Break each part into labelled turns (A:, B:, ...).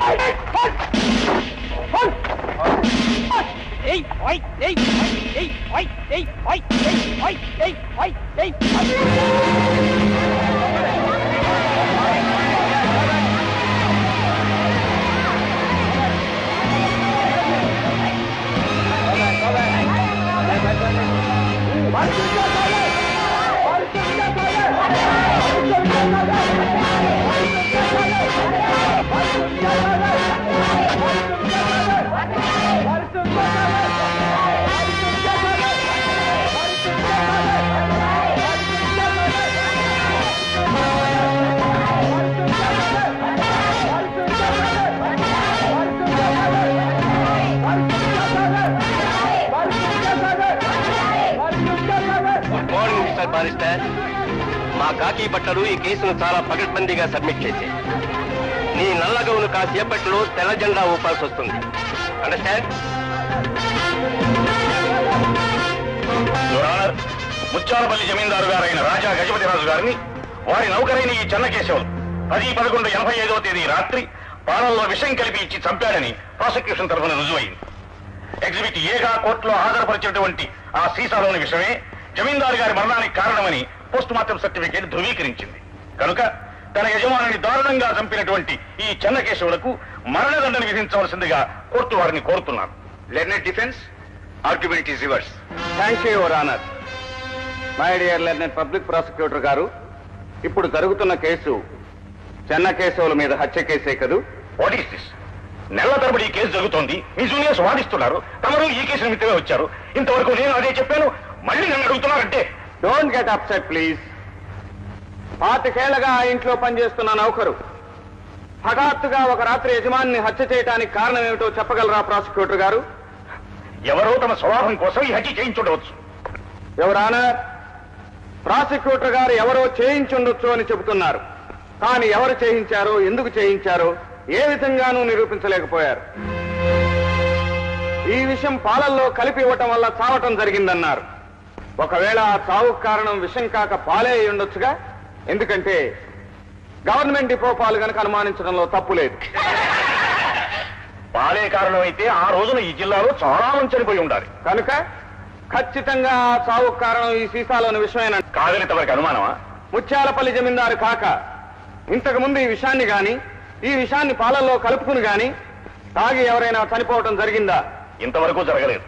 A: Good morning mister barrister మా కాకి బట్టలు ఈ కేసును చాలా పకడ్బందీగా సబ్మిట్ చేశాయి నీ నల్ల గౌను కాసేపట్లో తెల్ల జెండా ఊపాల్సి వస్తుంది అండర్స్టాండ్
B: యువరానర్ ముత్యాలపల్లి జమీందారు గారైన రాజా గజపతిరాజు గారిని వారి నౌకరైన ఈ చెన్నకేశవులు పది పదకొండు ఎనభై ఐదవ తేదీ రాత్రి పాలల్లో విషం కలిపి ఇచ్చి చంపాడని ప్రాసిక్యూషన్ తరఫున రుజువైంది ఎగ్జిబిట్ ఏగా కోర్టులో హాజరుపరిచినటువంటి ఆ సీసాలోని విషయమే జమీందారు గారి మరణానికి కారణమని పోస్ట్ మార్టం సర్టిఫికేట్ ధృవీకరించింది కనుక తన యజమానిని దారుణంగా చంపినటువంటి ఈ చెన్నకేశవులకు మరణదండన విధించవలసిందిగా కోర్టు వారిని కోరుతున్నాను
C: learned defence argument is reverse
A: thank you your honour my dear learned public prosecutor గారు ఇప్పుడు జరుగుతున్న కేసు చెన్న కేశవుల మీద హత్య కేసే కదూ
B: వాట్ ఈస్ దిస్ నెల తరబడి ఈ కేసు జరుగుతోంది మీ జూనియర్స్ వాదిస్తున్నారు తమరు ఈ కేసు నిమిత్తమే వచ్చారు ఇంతవరకు నేను అదే చెప్పాను మళ్ళీ నన్ను అడుగుతున్నారంటే
A: డోంట్ గెట్ అప్సెట్ ప్లీజ్ పాతికేళ్లగా ఆ ఇంట్లో పనిచేస్తున్న నౌకరు హఠాత్తుగా ఒక రాత్రి యజమానిని హత్య చేయడానికి కారణం ఏమిటో చెప్పగలరా ప్రాసిక్యూటర్ గారు
B: ఎవరో తమ స్వభావం కోసం ఈ హత్య చేయించుండవచ్చు
A: ఎవరానా ప్రాసిక్యూటర్ గారు ఎవరో చేయించుండొచ్చు అని చెబుతున్నారు కానీ ఎవరు చేయించారో ఎందుకు చేయించారో ఏ విధంగానూ నిరూపించలేకపోయారు ఈ విషయం పాలల్లో కలిపి ఇవ్వటం వల్ల చావటం జరిగిందన్నారు ఒకవేళ ఆ చావుకు కారణం విషం కాక పాలే అయి ఉండొచ్చుగా ఎందుకంటే గవర్నమెంట్ డిపో పాలు కనుక అనుమానించడంలో తప్పు లేదు
B: పాలే కారణమైతే ఆ రోజున ఈ జిల్లాలో చాలా మంది చనిపోయి ఉండాలి
A: కనుక ఖచ్చితంగా ఆ చావుకు కారణం ఈ సీసాలోని విషయమేనంట
B: కాదని తమరికి అనుమానమా
A: ముత్యాలపల్లి జమీందారు కాక ఇంతకు ముందు ఈ విషయాన్ని గాని ఈ విషయాన్ని పాలల్లో కలుపుకుని గాని తాగి ఎవరైనా చనిపోవటం జరిగిందా
B: ఇంతవరకు జరగలేదు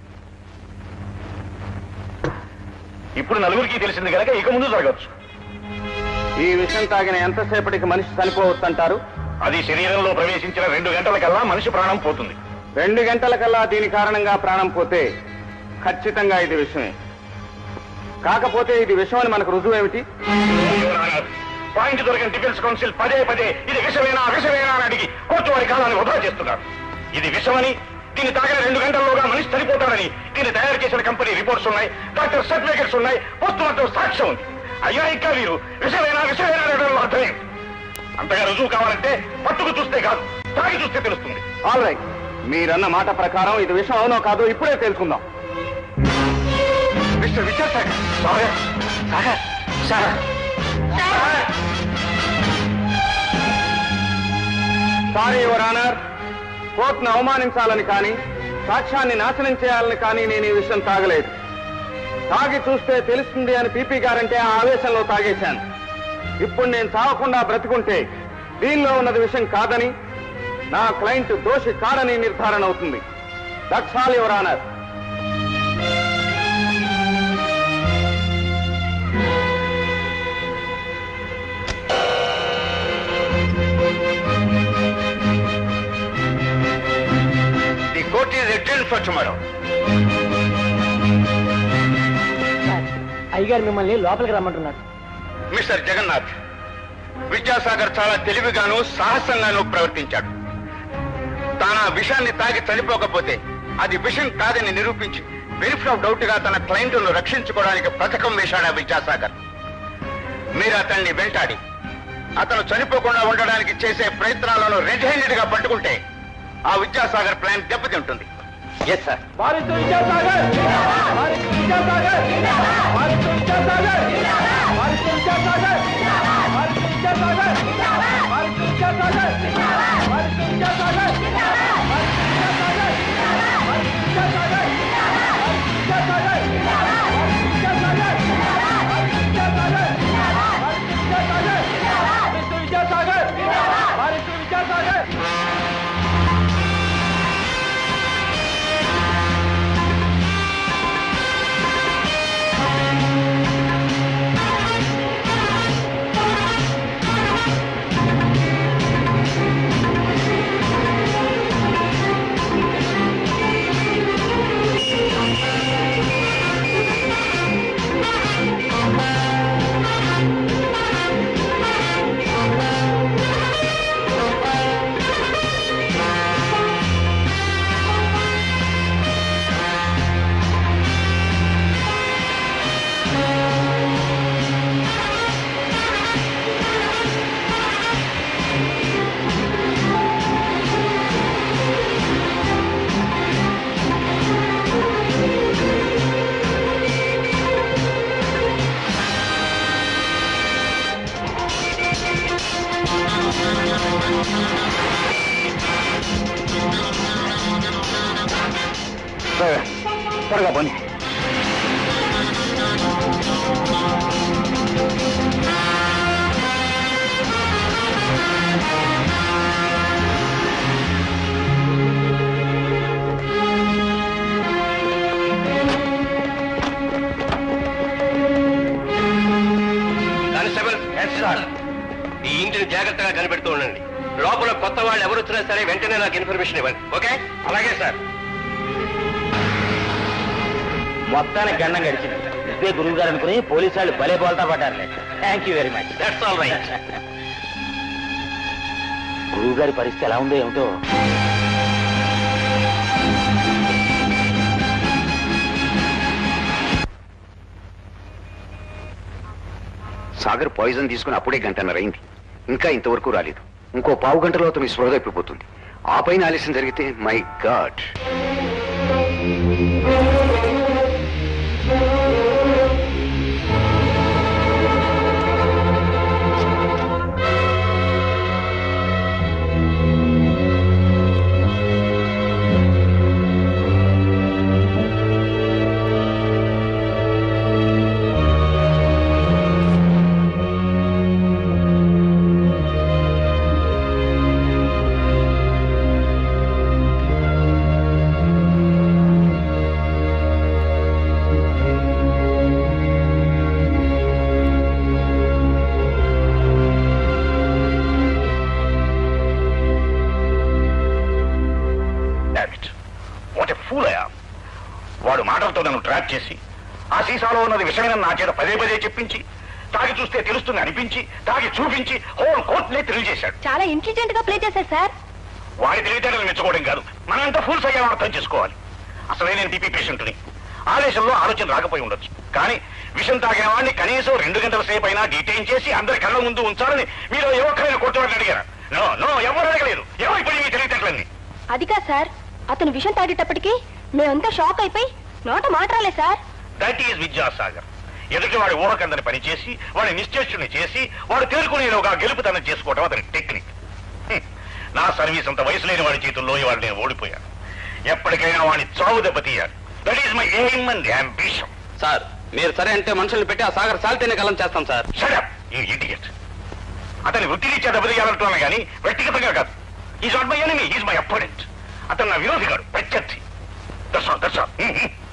B: ఇప్పుడు నలుగురికి తెలిసింది కనుక ఇక ముందు జరగచ్చు
A: ఈ విషయం తాగిన ఎంతసేపటికి మనిషి చనిపోవచ్చంటారు
B: అది శరీరంలో ప్రవేశించిన రెండు గంటలకల్లా మనిషి ప్రాణం పోతుంది
A: రెండు గంటలకల్లా దీని కారణంగా ప్రాణం పోతే ఖచ్చితంగా ఇది విషయమే కాకపోతే ఇది విషమని మనకు రుజువు ఏమిటి
B: పాయింట్ దొరికిన డిఫెన్స్ కౌన్సిల్ పదే పదే ఇది విషమేనా విషమేనా అని అడిగి కోర్టు వారి కాలాన్ని వృధా చేస్తున్నారు ఇది విషమని దీన్ని తాగిన రెండు గంటల్లోగా మనిషి చనిపోతాడని దీన్ని తయారు చేసిన కంపెనీ రిపోర్ట్స్ ఉన్నాయి డాక్టర్ సర్టిఫికెట్స్ ఉన్నాయి పోస్ట్ మార్టం సాక్ష్యం ఉంది అయ్యా ఇంకా వీరు విషమేనా విషమేనా అనడంలో అర్థమే అంతగా రుజువు కావాలంటే పట్టుకు చూస్తే కాదు తాగి చూస్తే తెలుస్తుంది
A: ఆల్ రైట్ మీరన్న మాట ప్రకారం ఇది విషయం అవునో కాదో ఇప్పుడే తెలుసుకుందాం
B: mister Vidyasagar Sagar Sagar sir
A: sorry your honour కోర్టును అవమానించాలని కానీ సాక్ష్యాన్ని నాశనం చేయాలని కానీ నేను ఈ విషయం తాగలేదు తాగి చూస్తే తెలుస్తుంది అని పీపీ గారంటే ఆ ఆవేశంలో తాగేశాను ఇప్పుడు నేను తాగకుండా బ్రతికుంటే దీనిలో ఉన్నది విషయం కాదని నా క్లయింట్ దోషి కాడని నిర్ధారణ అవుతుంది that's all your honour
C: the court is adjourned for tomorrow
D: అయ్యగారు మిమ్మల్ని లోపలికి రమ్మంటున్నారు
C: మిస్టర్ జగన్నాథ్ విద్యాసాగర్ చాలా తెలివిగాను సాహసంగాను ప్రవర్తించాడు తాను ఆ విషాన్ని తాగి చనిపోకపోతే అది విషం కాదని నిరూపించి బెనిఫిట్ ఆఫ్ డౌట్ గా తన క్లయింట్ను రక్షించుకోవడానికి పథకం వేశాడు ఆ విద్యాసాగర్ మీరు అతన్ని వెంటాడి అతను చనిపోకుండా ఉండడానికి చేసే ప్రయత్నాలను రెడ్ హ్యాండెడ్ గా పట్టుకుంటే ఆ విద్యాసాగర్ ప్లాన్ దెబ్బతింటుంది ఎస్ సార్
D: విద్యాసాగర్
B: త్వరగా పోనీ
D: కానిస్టేబుల్ సార్ ఈ ఇంటిని జాగ్రత్తగా కనిపెడుతూ ఉండండి లోపల కొత్త వాళ్ళు ఎవరు వచ్చినా సరే వెంటనే నాకు ఇన్ఫర్మేషన్ ఇవ్వండి ఓకే అలాగే సార్
E: మొత్తానికి గండం గడిచింది ఇదే గురువు గారు అనుకుని పోలీసు వాళ్ళు భలే బోల్తా పడ్డారులే thank you very much
D: that's all right
E: గురువు గారి పరిస్థితి ఎలా ఉందో ఏమిటో
B: సాగర్ పాయిజన్ తీసుకుని అప్పుడే గంటన్నర అయింది ఇంకా ఇంతవరకు రాలేదు ఇంకో పావు గంటలో అతని స్పృహ తప్పిపోతుంది ఆ పైన ఆలస్యం జరిగితే my god
C: what a fool అయ్యా వాడు మాటలతో నన్ను ట్రాప్ చేసి ఆ సీసాలో ఉన్నది విషయమైన నా చేత పదే పదే చెప్పించి తాగి చూస్తే తెలుస్తుంది అనిపించి తాగి చూపించి హోల్ కోర్టునే తెలియజేశాడు
F: చాలా ఇంటెలిజెంట్ గా ప్లే చేశారు సార్
C: వాడి తెలివితేటలు మెచ్చుకోవడం కాదు మనంతా ఫూల్స్ అయ్యామని అర్థం చేసుకోవాలి అసలే నేను టీపీ పేషెంట్ని ఆదేశంలో ఆలోచన రాకపోయి ఉండొచ్చు కానీ విషం తాగిన వాడిని కనీసం రెండు గంటల సేపు అయినా డిటైన్ చేసి అందరి కళ్ళ ముందు ఉంచాలని మీరు ఏ ఒక్కరైనా కొట్టువాడిని అడిగారా నో నో ఎవరు అడగలేదు ఏమైపోయి మీ తెలివితేటలన్నీ
F: అది కాదు సార్ అతను విషం తాగేటప్పటికి మేమంతా షాక్ అయిపోయి నోట మాట రాలే సార్
C: దట్ ఈజ్ విద్యాసాగర్ ఎదుటి వాడి ఊహకందని పనిచేసి వాడిని నిశ్చేష్యుని చేసి వాడు తేరుకునేలోగా గెలుపుతనం చేసుకోవడం అతని టెక్నిక్ హ్మ్. నా సర్వీస్ అంత వయసు లేని వాడి చేతుల్లో ఇవాళ నేను ఓడిపోయాను ఎప్పటికైనా వాడిని చావు దెబ్బతీయాలి that is my aim and ambition
D: sir మీరు సరే అంటే మనుషుల్ని పెట్టి ఆ సాగర్ సాల్తేనే కలం చేస్తాం సార్
C: షడప్ యూ ఇడియట్ అతని వృత్తిరీత్యా దెబ్బతీయాలంటున్నాను కానీ వ్యక్తిగతంగా కాదు is not my enemy is my opponent అతను నా విరోధి కాడు ప్రత్యర్థి దట్స్ ఆల్ దట్స్ ఆల్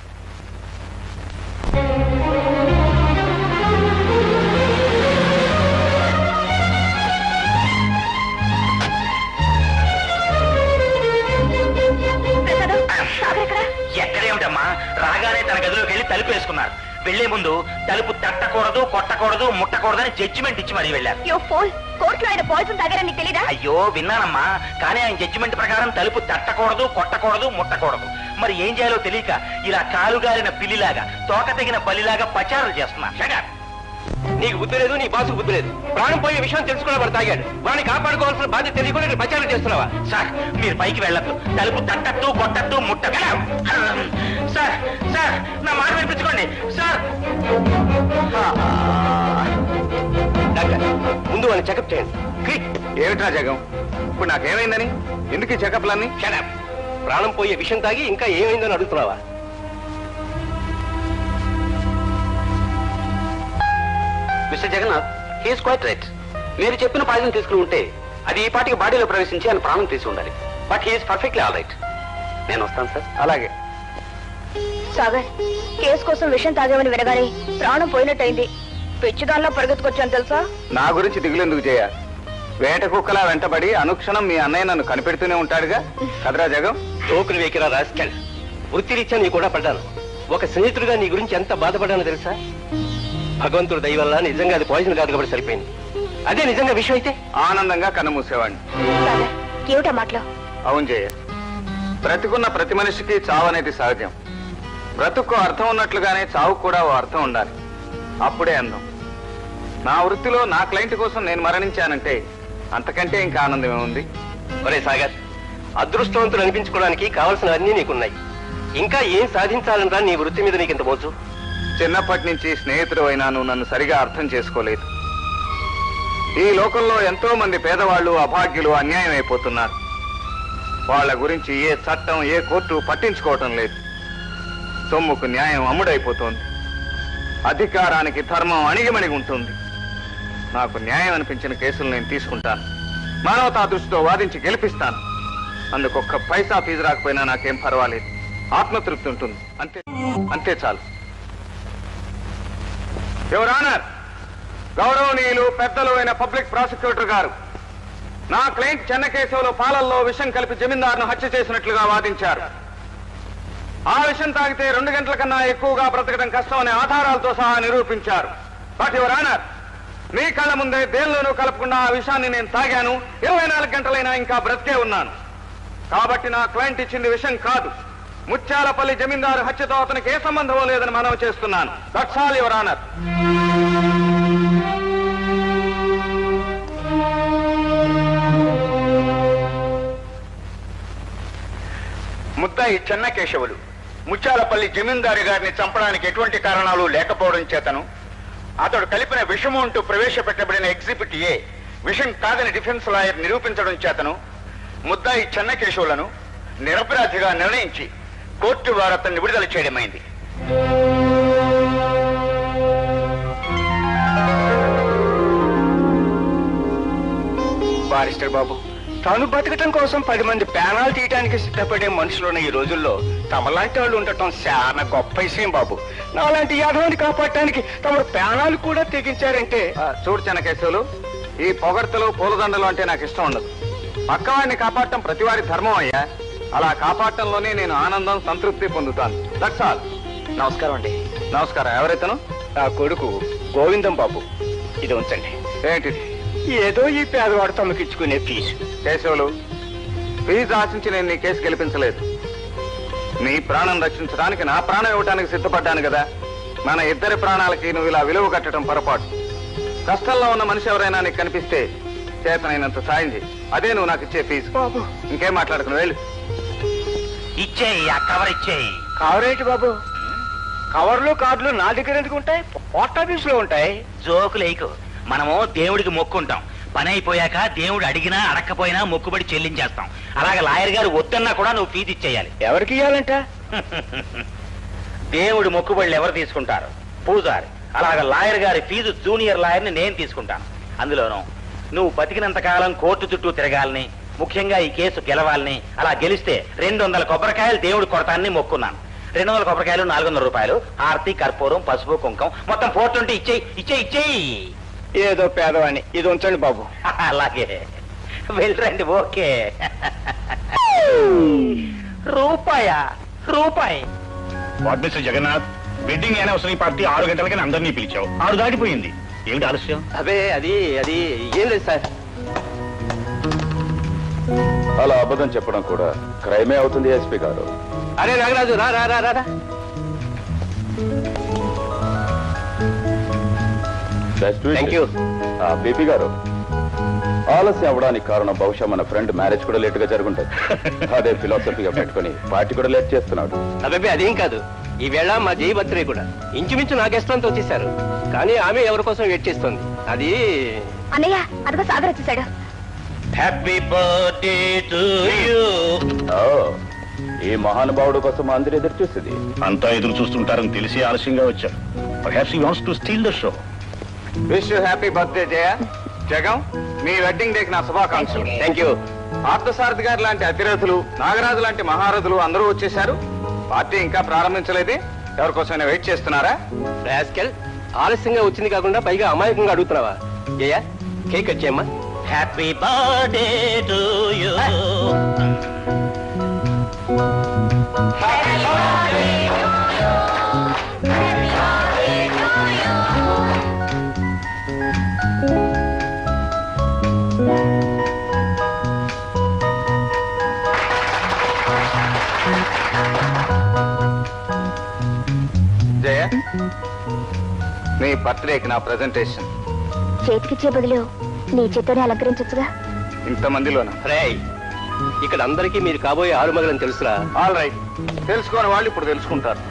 F: ప్రసాదం సాగర్ ఎక్కడ
E: ఎక్కడేమిటమ్మా రాగానే తన గదిలోకి వెళ్ళి తలుపు వేసుకున్నారు వెళ్లే ముందు తలుపు తట్టకూడదు కొట్టకూడదు ముట్టకూడదని జడ్జిమెంట్ ఇచ్చి మరీ వెళ్ళారు
F: యో ఫోన్ కోర్టులో ఆయన పాయిజన్ తాగారని నీకు తెలీదా
E: అయ్యో విన్నానమ్మా కానీ ఆయన జడ్జిమెంట్ ప్రకారం తలుపు తట్టకూడదు కొట్టకూడదు ముట్టకూడదు మరి ఏం చేయాలో తెలియక ఇలా కాలుగారిన పిల్లిలాగా తోక తెగిన బలిలాగా పచారులు చేస్తున్నా
D: నీకు బుద్ధి లేదు నీ బాసుకు బుద్ధి లేదు ప్రాణం పోయే విషయం తెలుసుకున్న వాడు తాగాడు వాడిని కాపాడుకోవాల్సిన బాధ్యత తెలియకుండా నేను ప్రచారం చేస్తున్నావా
E: సార్ మీరు పైకి వెళ్ళొద్దు తలుపు తట్టద్దు కొట్టద్దు ముట్టద్దు సార్ సార్ నా మాట వినిపించుకోండి సార్
D: డాక్టర్ ముందు వాళ్ళని చెకప్ చేయండి క్విక్
A: ఏమిట్రా జగం ఇప్పుడు నాకేమైందని ఎందుకు ఈ చెకప్లన్నీ
D: షడప్ ప్రాణం పోయే విషయం తాగి ఇంకా ఏమైందని అడుగుతున్నావా
E: mister Jagannath he's quite right మీరు చెప్పిన పాయిజన్ తీసుకుని ఉంటే అది ఈ పాటికి బాడీలో ప్రవేశించి ఆయన ప్రాణం తీసి ఉండాలి but he is perfectly all right నేను వస్తాను సార్
A: అలాగే
F: సాగర్ కేసు కోసం విషయం తాగామని వినగానే ప్రాణం పోయినట్టయింది పిచ్చిదానిలో పరిగెత్తుకొచ్చాను తెలుసా
A: నా గురించి దిగులెందుకు చేయ వేట కుక్కలా వెంటబడి అనుక్షణం మీ అన్నయ్య నన్ను కనిపెడుతూనే ఉంటాడుగా కదరా జగం
D: టోకులు వేకిరా రాస్కెల్ వృత్తిరీత్యా నీ కూడా పడ్డాను ఒక స్నేహితుడిగా నీ గురించి ఎంత బాధపడ్డానో తెలుసా భగవంతుడు దయ వల్ల నిజంగా అది పాయిజన్ కాదు కాబట్టి సరిపోయింది అదే నిజంగా విషయం అయితే
A: ఆనందంగా కన్నుమూసేవాడిని
F: సాగర్ ఏమిటా మాటలో
A: అవును జయ బ్రతికున్న ప్రతి మనిషికి చావు అనేది సహజం బ్రతుకు అర్థం ఉన్నట్లుగానే చావు కూడా ఓ అర్థం ఉండాలి అప్పుడే అందం నా వృత్తిలో నా క్లయింట్ కోసం నేను మరణించానంటే అంతకంటే ఇంకా ఆనందం ఏముంది
D: ఒరే సాగర్ అదృష్టవంతులు అనిపించుకోవడానికి కావలసినవన్నీ నీకున్నాయి ఇంకా ఏం సాధించాలనరా నీ వృత్తి మీద నీకు ఇంత మోజు
A: చిన్నప్పటి నుంచి స్నేహితుడు అయినా నువ్వు నన్ను సరిగా అర్థం చేసుకోలేదు ఈ లోకంలో ఎంతో మంది పేదవాళ్ళు అభాగ్యులు అన్యాయం అయిపోతున్నారు వాళ్ళ గురించి ఏ చట్టం ఏ కోర్టు పట్టించుకోవటం లేదు సొమ్ముకు న్యాయం అమ్ముడైపోతోంది అధికారానికి ధర్మం అణిగిమణిగి ఉంటుంది నాకు న్యాయం అనిపించిన కేసులు నేను తీసుకుంటాను మానవతా దృష్టితో వాదించి గెలిపిస్తాను అందుకు ఒక్క పైసా ఫీజు రాకపోయినా నాకేం పర్వాలేదు ఆత్మతృప్తి ఉంటుంది అంతే అంతే చాలు యువర్ ఆనర్ గౌరవనీయులు పెద్దలు అయిన పబ్లిక్ ప్రాసిక్యూటర్ గారు నా క్లయింట్ చెన్నకేశవులో పాలల్లో విషం కలిపి జమీందారును హత్య చేసినట్లుగా వాదించారు ఆ విషయం తాగితే రెండు గంటల కన్నా ఎక్కువగా బ్రతకడం కష్టం అనే ఆధారాలతో సహా నిరూపించారు బట్ యువర్ ఆనర్ మీ కళ్ళ ముందే దేనిలోనూ కలపకుండా ఆ విషయాన్ని నేను తాగాను ఇరవై నాలుగు గంటలైనా ఇంకా బ్రతికే ఉన్నాను కాబట్టి నా క్లయింట్ ఇచ్చింది విషయం కాదు ముత్యాలపల్లి జమీందారు హత్యతో అతనికి ఏ సంబంధం లేదని మనవి చేస్తున్నాను దట్స్ ఆల్ యువర్ ఆనర్
C: ముద్దాయి చెన్నకేశవులు ముత్యాలపల్లి జమీందారు గారిని చంపడానికి ఎటువంటి కారణాలు లేకపోవడం చేతను అతడు కలిపిన విషము అంటూ ప్రవేశపెట్టబడిన ఎగ్జిబిట్ ఏ విషం కాదని డిఫెన్స్ లాయర్ నిరూపించడం చేతను ముద్దాయి చెన్నకేశవులను నిరపరాధిగా నిర్ణయించి కోర్టు వారు అతన్ని విడుదల చేయడమైంది
G: బారిస్టర్ బాబు తాను బతకటం కోసం పది మంది ప్రాణాలు తీయటానికి సిద్ధపడే మనుషులున్న ఈ రోజుల్లో తమలాంటి వాళ్ళు ఉండటం చాలా గొప్ప విషయం బాబు నాలాంటి యాదవాన్ని కాపాడటానికి తమ ప్రాణాలు కూడా తెగించారంటే
A: ఆ, చూడు చెన్నకేశవులు ఈ పొగడ్తలు పూలదండలు అంటే నాకు ఇష్టం ఉండదు పక్కవాడిని కాపాడటం ప్రతివారి ధర్మం అయ్యా అలా కాపాడటంలోనే నేను ఆనందం సంతృప్తి పొందుతాను దట్స్ ఆల్
G: నమస్కారం అండి
A: నమస్కారం ఎవరైతేను
G: నా కొడుకు గోవిందం బాబు ఇది ఉంచండి
A: ఏంటిది
G: ఏదో ఈ పేదవాడు తమకిచ్చుకునే ఫీజు
A: కేశవులు ఫీజు ఆశించి నేను నీ కేసు గెలిపించలేదు నీ ప్రాణం రక్షించడానికి నా ప్రాణం ఇవ్వడానికి సిద్ధపడ్డాను కదా మన ఇద్దరి ప్రాణాలకి నువ్వు ఇలా విలువ కట్టడం పొరపాటు కష్టంలో ఉన్న మనిషి ఎవరైనా నీకు కనిపిస్తే చేతనైనంత సాయం చేయి అదే నువ్వు నాకు ఇచ్చే ఫీజు
G: బాబు
A: ఇంకేం మాట్లాడుకుని వెళ్ళు
E: ఇచ్చేయి ఆ కవర్ ఇచ్చేయి
G: కవరేంటి బాబు కవర్లు కార్డులు నా దగ్గర ఎందుకు ఉంటాయి పోస్ట్ ఆఫీస్ లో ఉంటాయి
E: జోకులేకు మనము దేవుడికి మొక్కుంటాం పని అయిపోయాక దేవుడు అడిగినా అడక్కపోయినా మొక్కుబడి చెల్లించేస్తాం అలాగే లాయర్ గారు వద్దన్నా కూడా నువ్వు ఫీజు ఇచ్చేయాలి
G: ఎవరికి ఇవ్వాలంట
E: దేవుడి మొక్కుబడులు ఎవరు తీసుకుంటారు పూజారి అలాగే లాయర్ గారి ఫీజు జూనియర్ లాయర్ని నేను తీసుకుంటాను అందులోనూ నువ్వు బతికినంత కాలం కోర్టు చుట్టూ తిరగాలని ముఖ్యంగా ఈ కేసు గెలవాలని అలా గెలిస్తే రెండు వందల కొబ్బరికాయలు దేవుడు కొడతానని మొక్కున్నాను రెండు వందల కొబ్బరికాయలు నాలుగు వందల రూపాయలు ఆర్తి కర్పూరం పసుపు కుంకం మొత్తం ఫోర్ ట్వంటీ ఇచ్చేయి ఇచ్చేయి ఇచ్చేయి
G: ఏదో పేదవాణ్ణి ఇది ఉంచండి బాబు
E: అలాగే వెళ్ళరండి ఓకే రూపాయ రూపాయి
B: what mister Jagannath wedding anniversary party ఆరు గంటలకి అందరినీ పిలిచావు ఆరు దాటిపోయింది ఏమిటి ఆలస్యం
D: అదే అది అది ఏం లేదు సార్
H: అలా అబద్ధం చెప్పడం కూడా క్రైమే అవుతుంది ఎస్పీ గారు
D: అరే నాగరాజు రా రా రా రా రా. Thank you.
H: బీపీ గారు ఆలస్యం అవ్వడానికి కారణం బహుశా మన ఫ్రెండ్ మ్యారేజ్ కూడా లేట్ గా జరుగుంటది అదే ఫిలాసఫీగా పెట్టుకుని పార్టీ కూడా లేట్ చేస్తున్నాడు
D: అబ్బాయి అదేం కాదు ఈ వేళ మా జై బర్త్డే కూడా ఇంచుమించు నా గెస్ట్ అంతా వచ్చేసారు కానీ ఆమె ఎవరి కోసం వెయిట్ చేస్తోంది అది
F: అన్నయ్య అదిగో సాగర్ వచ్చేసాడు
E: హ్యాపీ బర్త్డే టు యూ
H: ఓ, ఈ మహానుభావుడు కోసం అందరు ఎదురు చూసేది
B: అంతా ఎదురు చూస్తుంటారని తెలిసి ఆలస్యంగా వచ్చారు perhaps he wants to steal the show
A: wish happy birthday Jaya జగం మీ వెడ్డింగ్ డేకి నా శుభాకాంక్షలు
D: థ్యాంక్ యూ
A: పార్థసారథి గారు లాంటి అతిరథులు నాగరాజు లాంటి మహారథులు అందరూ వచ్చేశారు పార్టీ ఇంకా ప్రారంభించలేదే ఎవరికోసమైనా వెయిట్ చేస్తున్నారా
D: రాస్కెల్ ఆలస్యంగా వచ్చింది కాకుండా పైగా అమాయకంగా అడుగుతున్నావా జయ కేక్ వచ్చేయమ్మా
E: happy birthday to you
A: Jaya మీ బర్త్డేకి నా ప్రెజెంటేషన్
F: చేతికిచ్చే బదులు నీ చేత్తోనే అలంకరించొచ్చుగా
A: ఇంతమందిలోనా
D: రేయ్ ఇక్కడ అందరికీ మీరు కాబోయే ఆలుమగలని తెలుసురా
A: ఆల్ రైట్ తెలుసుకోని వాళ్ళు ఇప్పుడు తెలుసుకుంటారు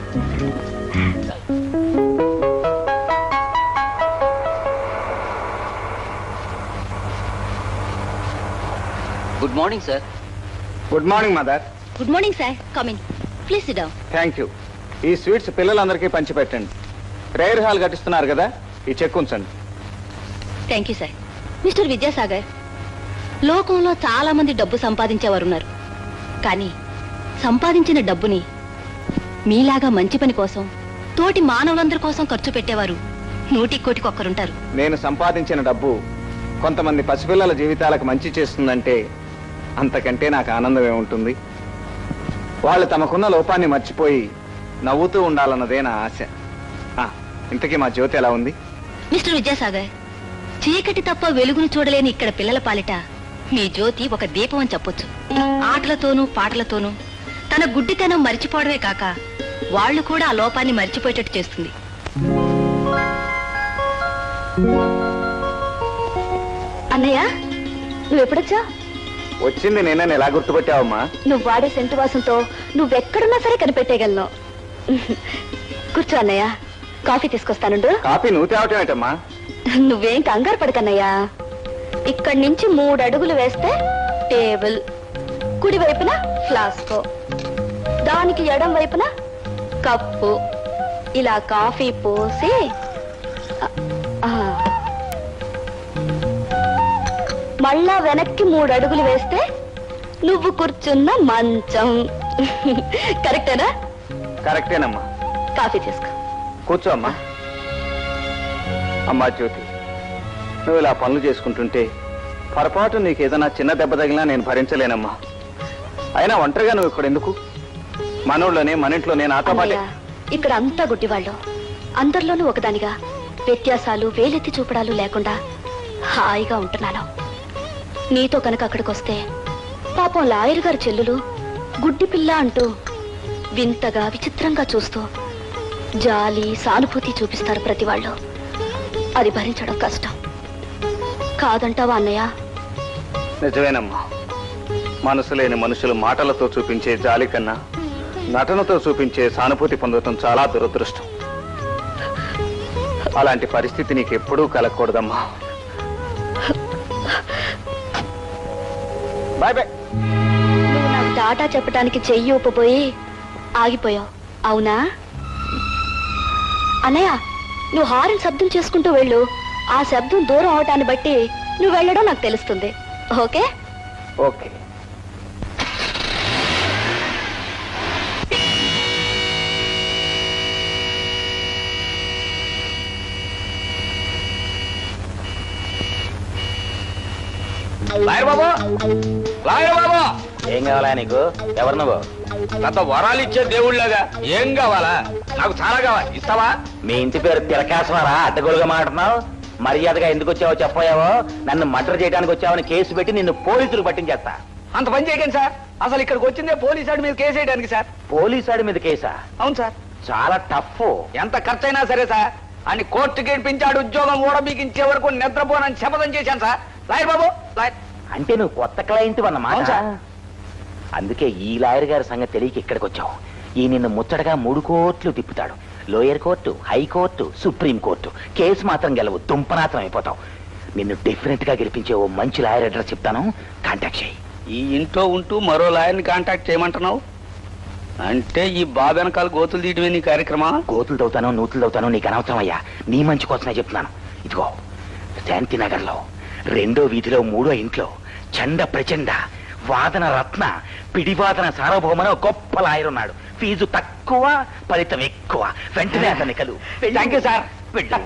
I: good morning sir
A: good morning mother
F: good morning sir coming please sit down
A: thank you ఈ స్వీట్స్ పిల్లలందరికీ పంచిపెట్టండి ప్రేయర్ హాల్ కట్టిస్తున్నారు కదా ఈ చెక్ ఉంచండి
J: thank you sir mister Vidyasagar లోకంలో చాలా మంది డబ్బు సంపాదించేవారు ఉన్నారు కానీ సంపాదించిన డబ్బుని మీలాగా మంచి పని కోసం తోటి మానవులందరి కోసం ఖర్చు పెట్టేవారు నూటికి కోటికి ఒక్కరుంటారు
A: నేను సంపాదించిన డబ్బు కొంతమంది పసిపిల్లల జీవితాలకు మంచి చేస్తుందంటే అంతకంటే నాకు ఆనందం ఏముంటుంది వాళ్ళు తమకున్న లోపాన్ని మర్చిపోయి నవ్వుతూ ఉండాలన్నదే నా ఆశ ఆ, ఇంతకీ మా జ్యోతి ఎలా ఉంది
J: మిస్టర్ విద్యాసాగర్ చీకటి తప్ప వెలుగును చూడలేని ఇక్కడ పిల్లల పాలిట మీ జ్యోతి ఒక దీపం అని చెప్పొచ్చు ఆటలతోనూ పాటలతోనూ తన గుడ్డితనం మరిచిపోవడమే కాక వాళ్ళు కూడా ఆ లోపాన్ని మర్చిపోయేటట్టు చేస్తుంది
F: అన్నయ్య నువ్వు ఎప్పుడొచ్చా
A: వచ్చింది నేనని ఎలా గుర్తుపట్టావమ్మా
F: నువ్వు వాడే సెంటు వాసంతో నువ్వెక్కడున్నా సరే కనిపెట్టేయగలను కూర్చో అన్నయ్య కాఫీ తీసుకొస్తానుండు
A: కాఫీ నువ్వు తేవటం ఏంటమ్మా
F: నువ్వేం కంగారు పడకన్నయ్యా ఇక్కడి నుంచి మూడు అడుగులు వేస్తే టేబుల్ కుడి వైపున ఫ్లాస్క్ దానికి ఎడం వైపున కప్పు ఇలా కాఫీ పోసి ఆ, ఆ. మళ్ళా వెనక్కి మూడు అడుగులు వేస్తే నువ్వు కూర్చున్న మంచం కరెక్టేనా
A: కరెక్టేనమ్మా
F: కాఫీ తీసుకో
A: కూర్చో అమ్మా అమ్మా జ్యోతి నువ్వు ఇలా పనులు చేసుకుంటుంటే పొరపాటు నీకు ఏదైనా చిన్న దెబ్బ తగిలినా నేను భరించలేనమ్మా అయినా ఒంటరిగా నువ్వు ఇక్కడ ఎందుకు మనోళ్ళనే మన ఇంట్లోనే నాతో పాటే
F: అన్నయ్య, ఇక్కడ అంతా గుడ్డివాళ్ళు అందరిలోనూ ఒకదానిగా వ్యత్యాసాలు వేలెత్తి చూపడాలు లేకుండా హాయిగా ఉంటున్నాను నీతో కనుక అక్కడికి వస్తే పాపం లాయర్ గారి చెల్లులు గుడ్డి పిల్ల అంటూ వింతగా విచిత్రంగా చూస్తూ జాలి సానుభూతి చూపిస్తారు ప్రతి వాళ్ళు అది భరించడం కష్టం కాదంటావా అన్నయ్య
A: నిజమేనమ్మా మనసు లేని మనుషులు మాటలతో చూపించే జాలి కన్నా నటనతో చూపించే సానుభూతి పొందటం చాలా దురదృష్టం అలాంటి పరిస్థితి నీకు ఎప్పుడూ కలగకూడదమ్మా బాయ్ బాయ్
F: నువ్వు నాకు టాటా చెప్పడానికి చెయ్యి ఊపబోయి ఆగిపోయావు అవునా అన్నయ్య నువ్వు హారన్ శబ్దం చేసుకుంటూ వెళ్ళు ఆ శబ్దం దూరం అవటాన్ని బట్టి నువ్వు వెళ్ళడం నాకు తెలుస్తుంది ఓకే
A: ఓకే
G: లాయర్ బాబు లాయర్ బాబు
E: ఏం కావాలా నీకు ఎవరు నువ్వు
G: పెద్ద వరాలు ఇచ్చే దేవుళ్ళగా ఏం కావాలా నాకు చాలా కావాలి ఇస్తావా
E: మీ ఇంటి పేరు తిరకాసమారా అడ్డగోలుగా మాట్లాడుతున్నావు మర్యాదగా ఎందుకు వచ్చావో చెప్పావో నన్ను మర్డర్ చేయడానికి వచ్చావని కేసు పెట్టి నిన్ను పోలీసులు పట్టించేస్తా
G: అంత పని చేయకండి సార్ అసలు ఇక్కడికి వచ్చిందే పోలీస్ వాడి మీద కేసు వేయడానికి సార్
E: పోలీసాడి మీద కేసా
G: అవును సార్
E: చాలా టఫ్
G: ఎంత ఖర్చైనా సరే సార్ అని కోర్టుకి ఇప్పించాడు ఉద్యోగం కూడా మీకు ఇచ్చే వరకు నిద్రపోనని శపథం చేశాను సార్ లాయర్ బాబు లాయర్
E: అంటే నువ్వు కొత్త క్లయింట్ అన్నమాట
G: అవును సార్.
E: అందుకే ఈ లాయర్ గారి సంగతి తెలియక ఇక్కడికి వచ్చావు ఈ నిన్ను ముచ్చటగా మూడు కోట్లు తిప్పుతాడు lower court high court supreme court case మాత్రం గెలవు దుంపనాత్రం అయిపోతావు నిన్ను డెఫినెట్ గా గెలిపించే ఓ మంచి లాయర్ అడ్రస్ చెప్తాను కాంటాక్ట్ చేయి
K: ఈ ఇంట్లో ఉంటూ మరో లాయర్ని కాంటాక్ట్ చేయమంటున్నావు అంటే ఈ బాబు వెనకాల గోతులు తీయటమే నీ కార్యక్రమా
E: గోతులు తవ్వుతానో నూతులు తవ్వుతానో నీకు అనవసరం అయ్యా నీ మంచి కోసమే చెప్తున్నాను ఇదిగో శాంతినగర్లో రెండో వీధిలో మూడో ఇంట్లో చండ ప్రచండ వాదన రత్న పిడివాదన సార్వభౌమన గొప్ప లాయర్ ఉన్నాడు ఫీజు తక్కువ ఫలితం ఎక్కువ వెంటనే అతన్ని కలు థ్యాంక్ యూ సార్ వెళ్ళు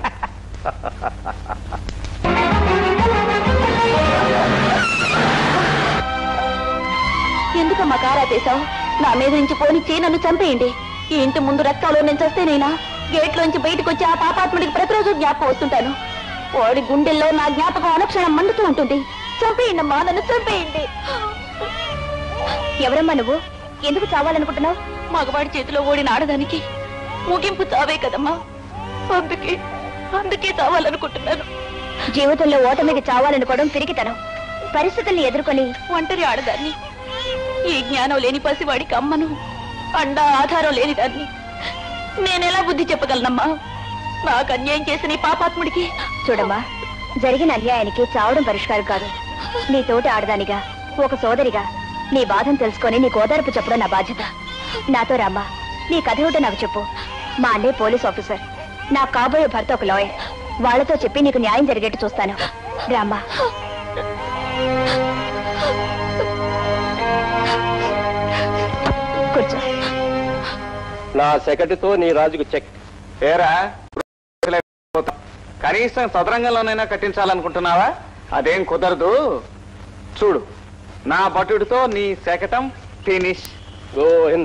F: ఎందుకమ్మా కారా తీసావు నా మీద నుంచి పోనిచ్చి నన్ను చంపేయండి ఈ ఇంటి ముందు రక్తాలు నేను చస్తేనేనా గేట్లోంచి బయటకు వచ్చి ఆ పాపాత్ముడికి ప్రతిరోజు జ్ఞాపకం వస్తుంటాను వాడి గుండెల్లో నా జ్ఞాపకం అనుక్షణం మండుతూ ఉంటుంది చంపేయండి అమ్మా నన్ను చంపేయండి ఎవరమ్మా నువ్వు ఎందుకు చావాలనుకుంటున్నావు మగవాడి చేతిలో ఓడిన ఆడదానికి ముగింపు చావే కదమ్మా అందుకే అందుకే చావాలనుకుంటున్నాను జీవితంలో ఓటమికి చావాలనుకోవడం పిరికితనం పరిస్థితుల్ని ఎదుర్కొని ఒంటరి ఆడదాన్ని ఈ జ్ఞానం లేని పసివాడికి అమ్మను అండ ఆధారం లేని దాన్ని నేనెలా బుద్ధి చెప్పగలనమ్మా నాకు అన్యాయం చేసిన ఈ పాపాత్ముడికి చూడమ్మా జరిగిన అన్యాయానికి చావడం పరిష్కారం కాదు నీ తోటి ఆడదానిగా ఒక సోదరిగా నీ బాధను తెలుసుకొని నీ ఓదార్పు చెప్పడం నా బాధ్యత నాతో రామ్మా నీ కథ ఏమిటో నాకు చెప్పు మా అన్నయ్య పోలీస్ ఆఫీసర్ నా కాబోయే భర్త ఒక లాయర్ వాళ్ళతో చెప్పి నీకు న్యాయం జరిగేట్టు చూస్తాను రామ్మా కూర్చో
D: నా సెక్రటరీతో నీ రాజుకు చెక్
A: ఏరా కనీసం సదరంగంలోనైనా కట్టించాలనుకుంటున్నావా అదేం కుదరదు చూడు నా భటుడితో నీ శకటం ఫినిష్
D: గోవింద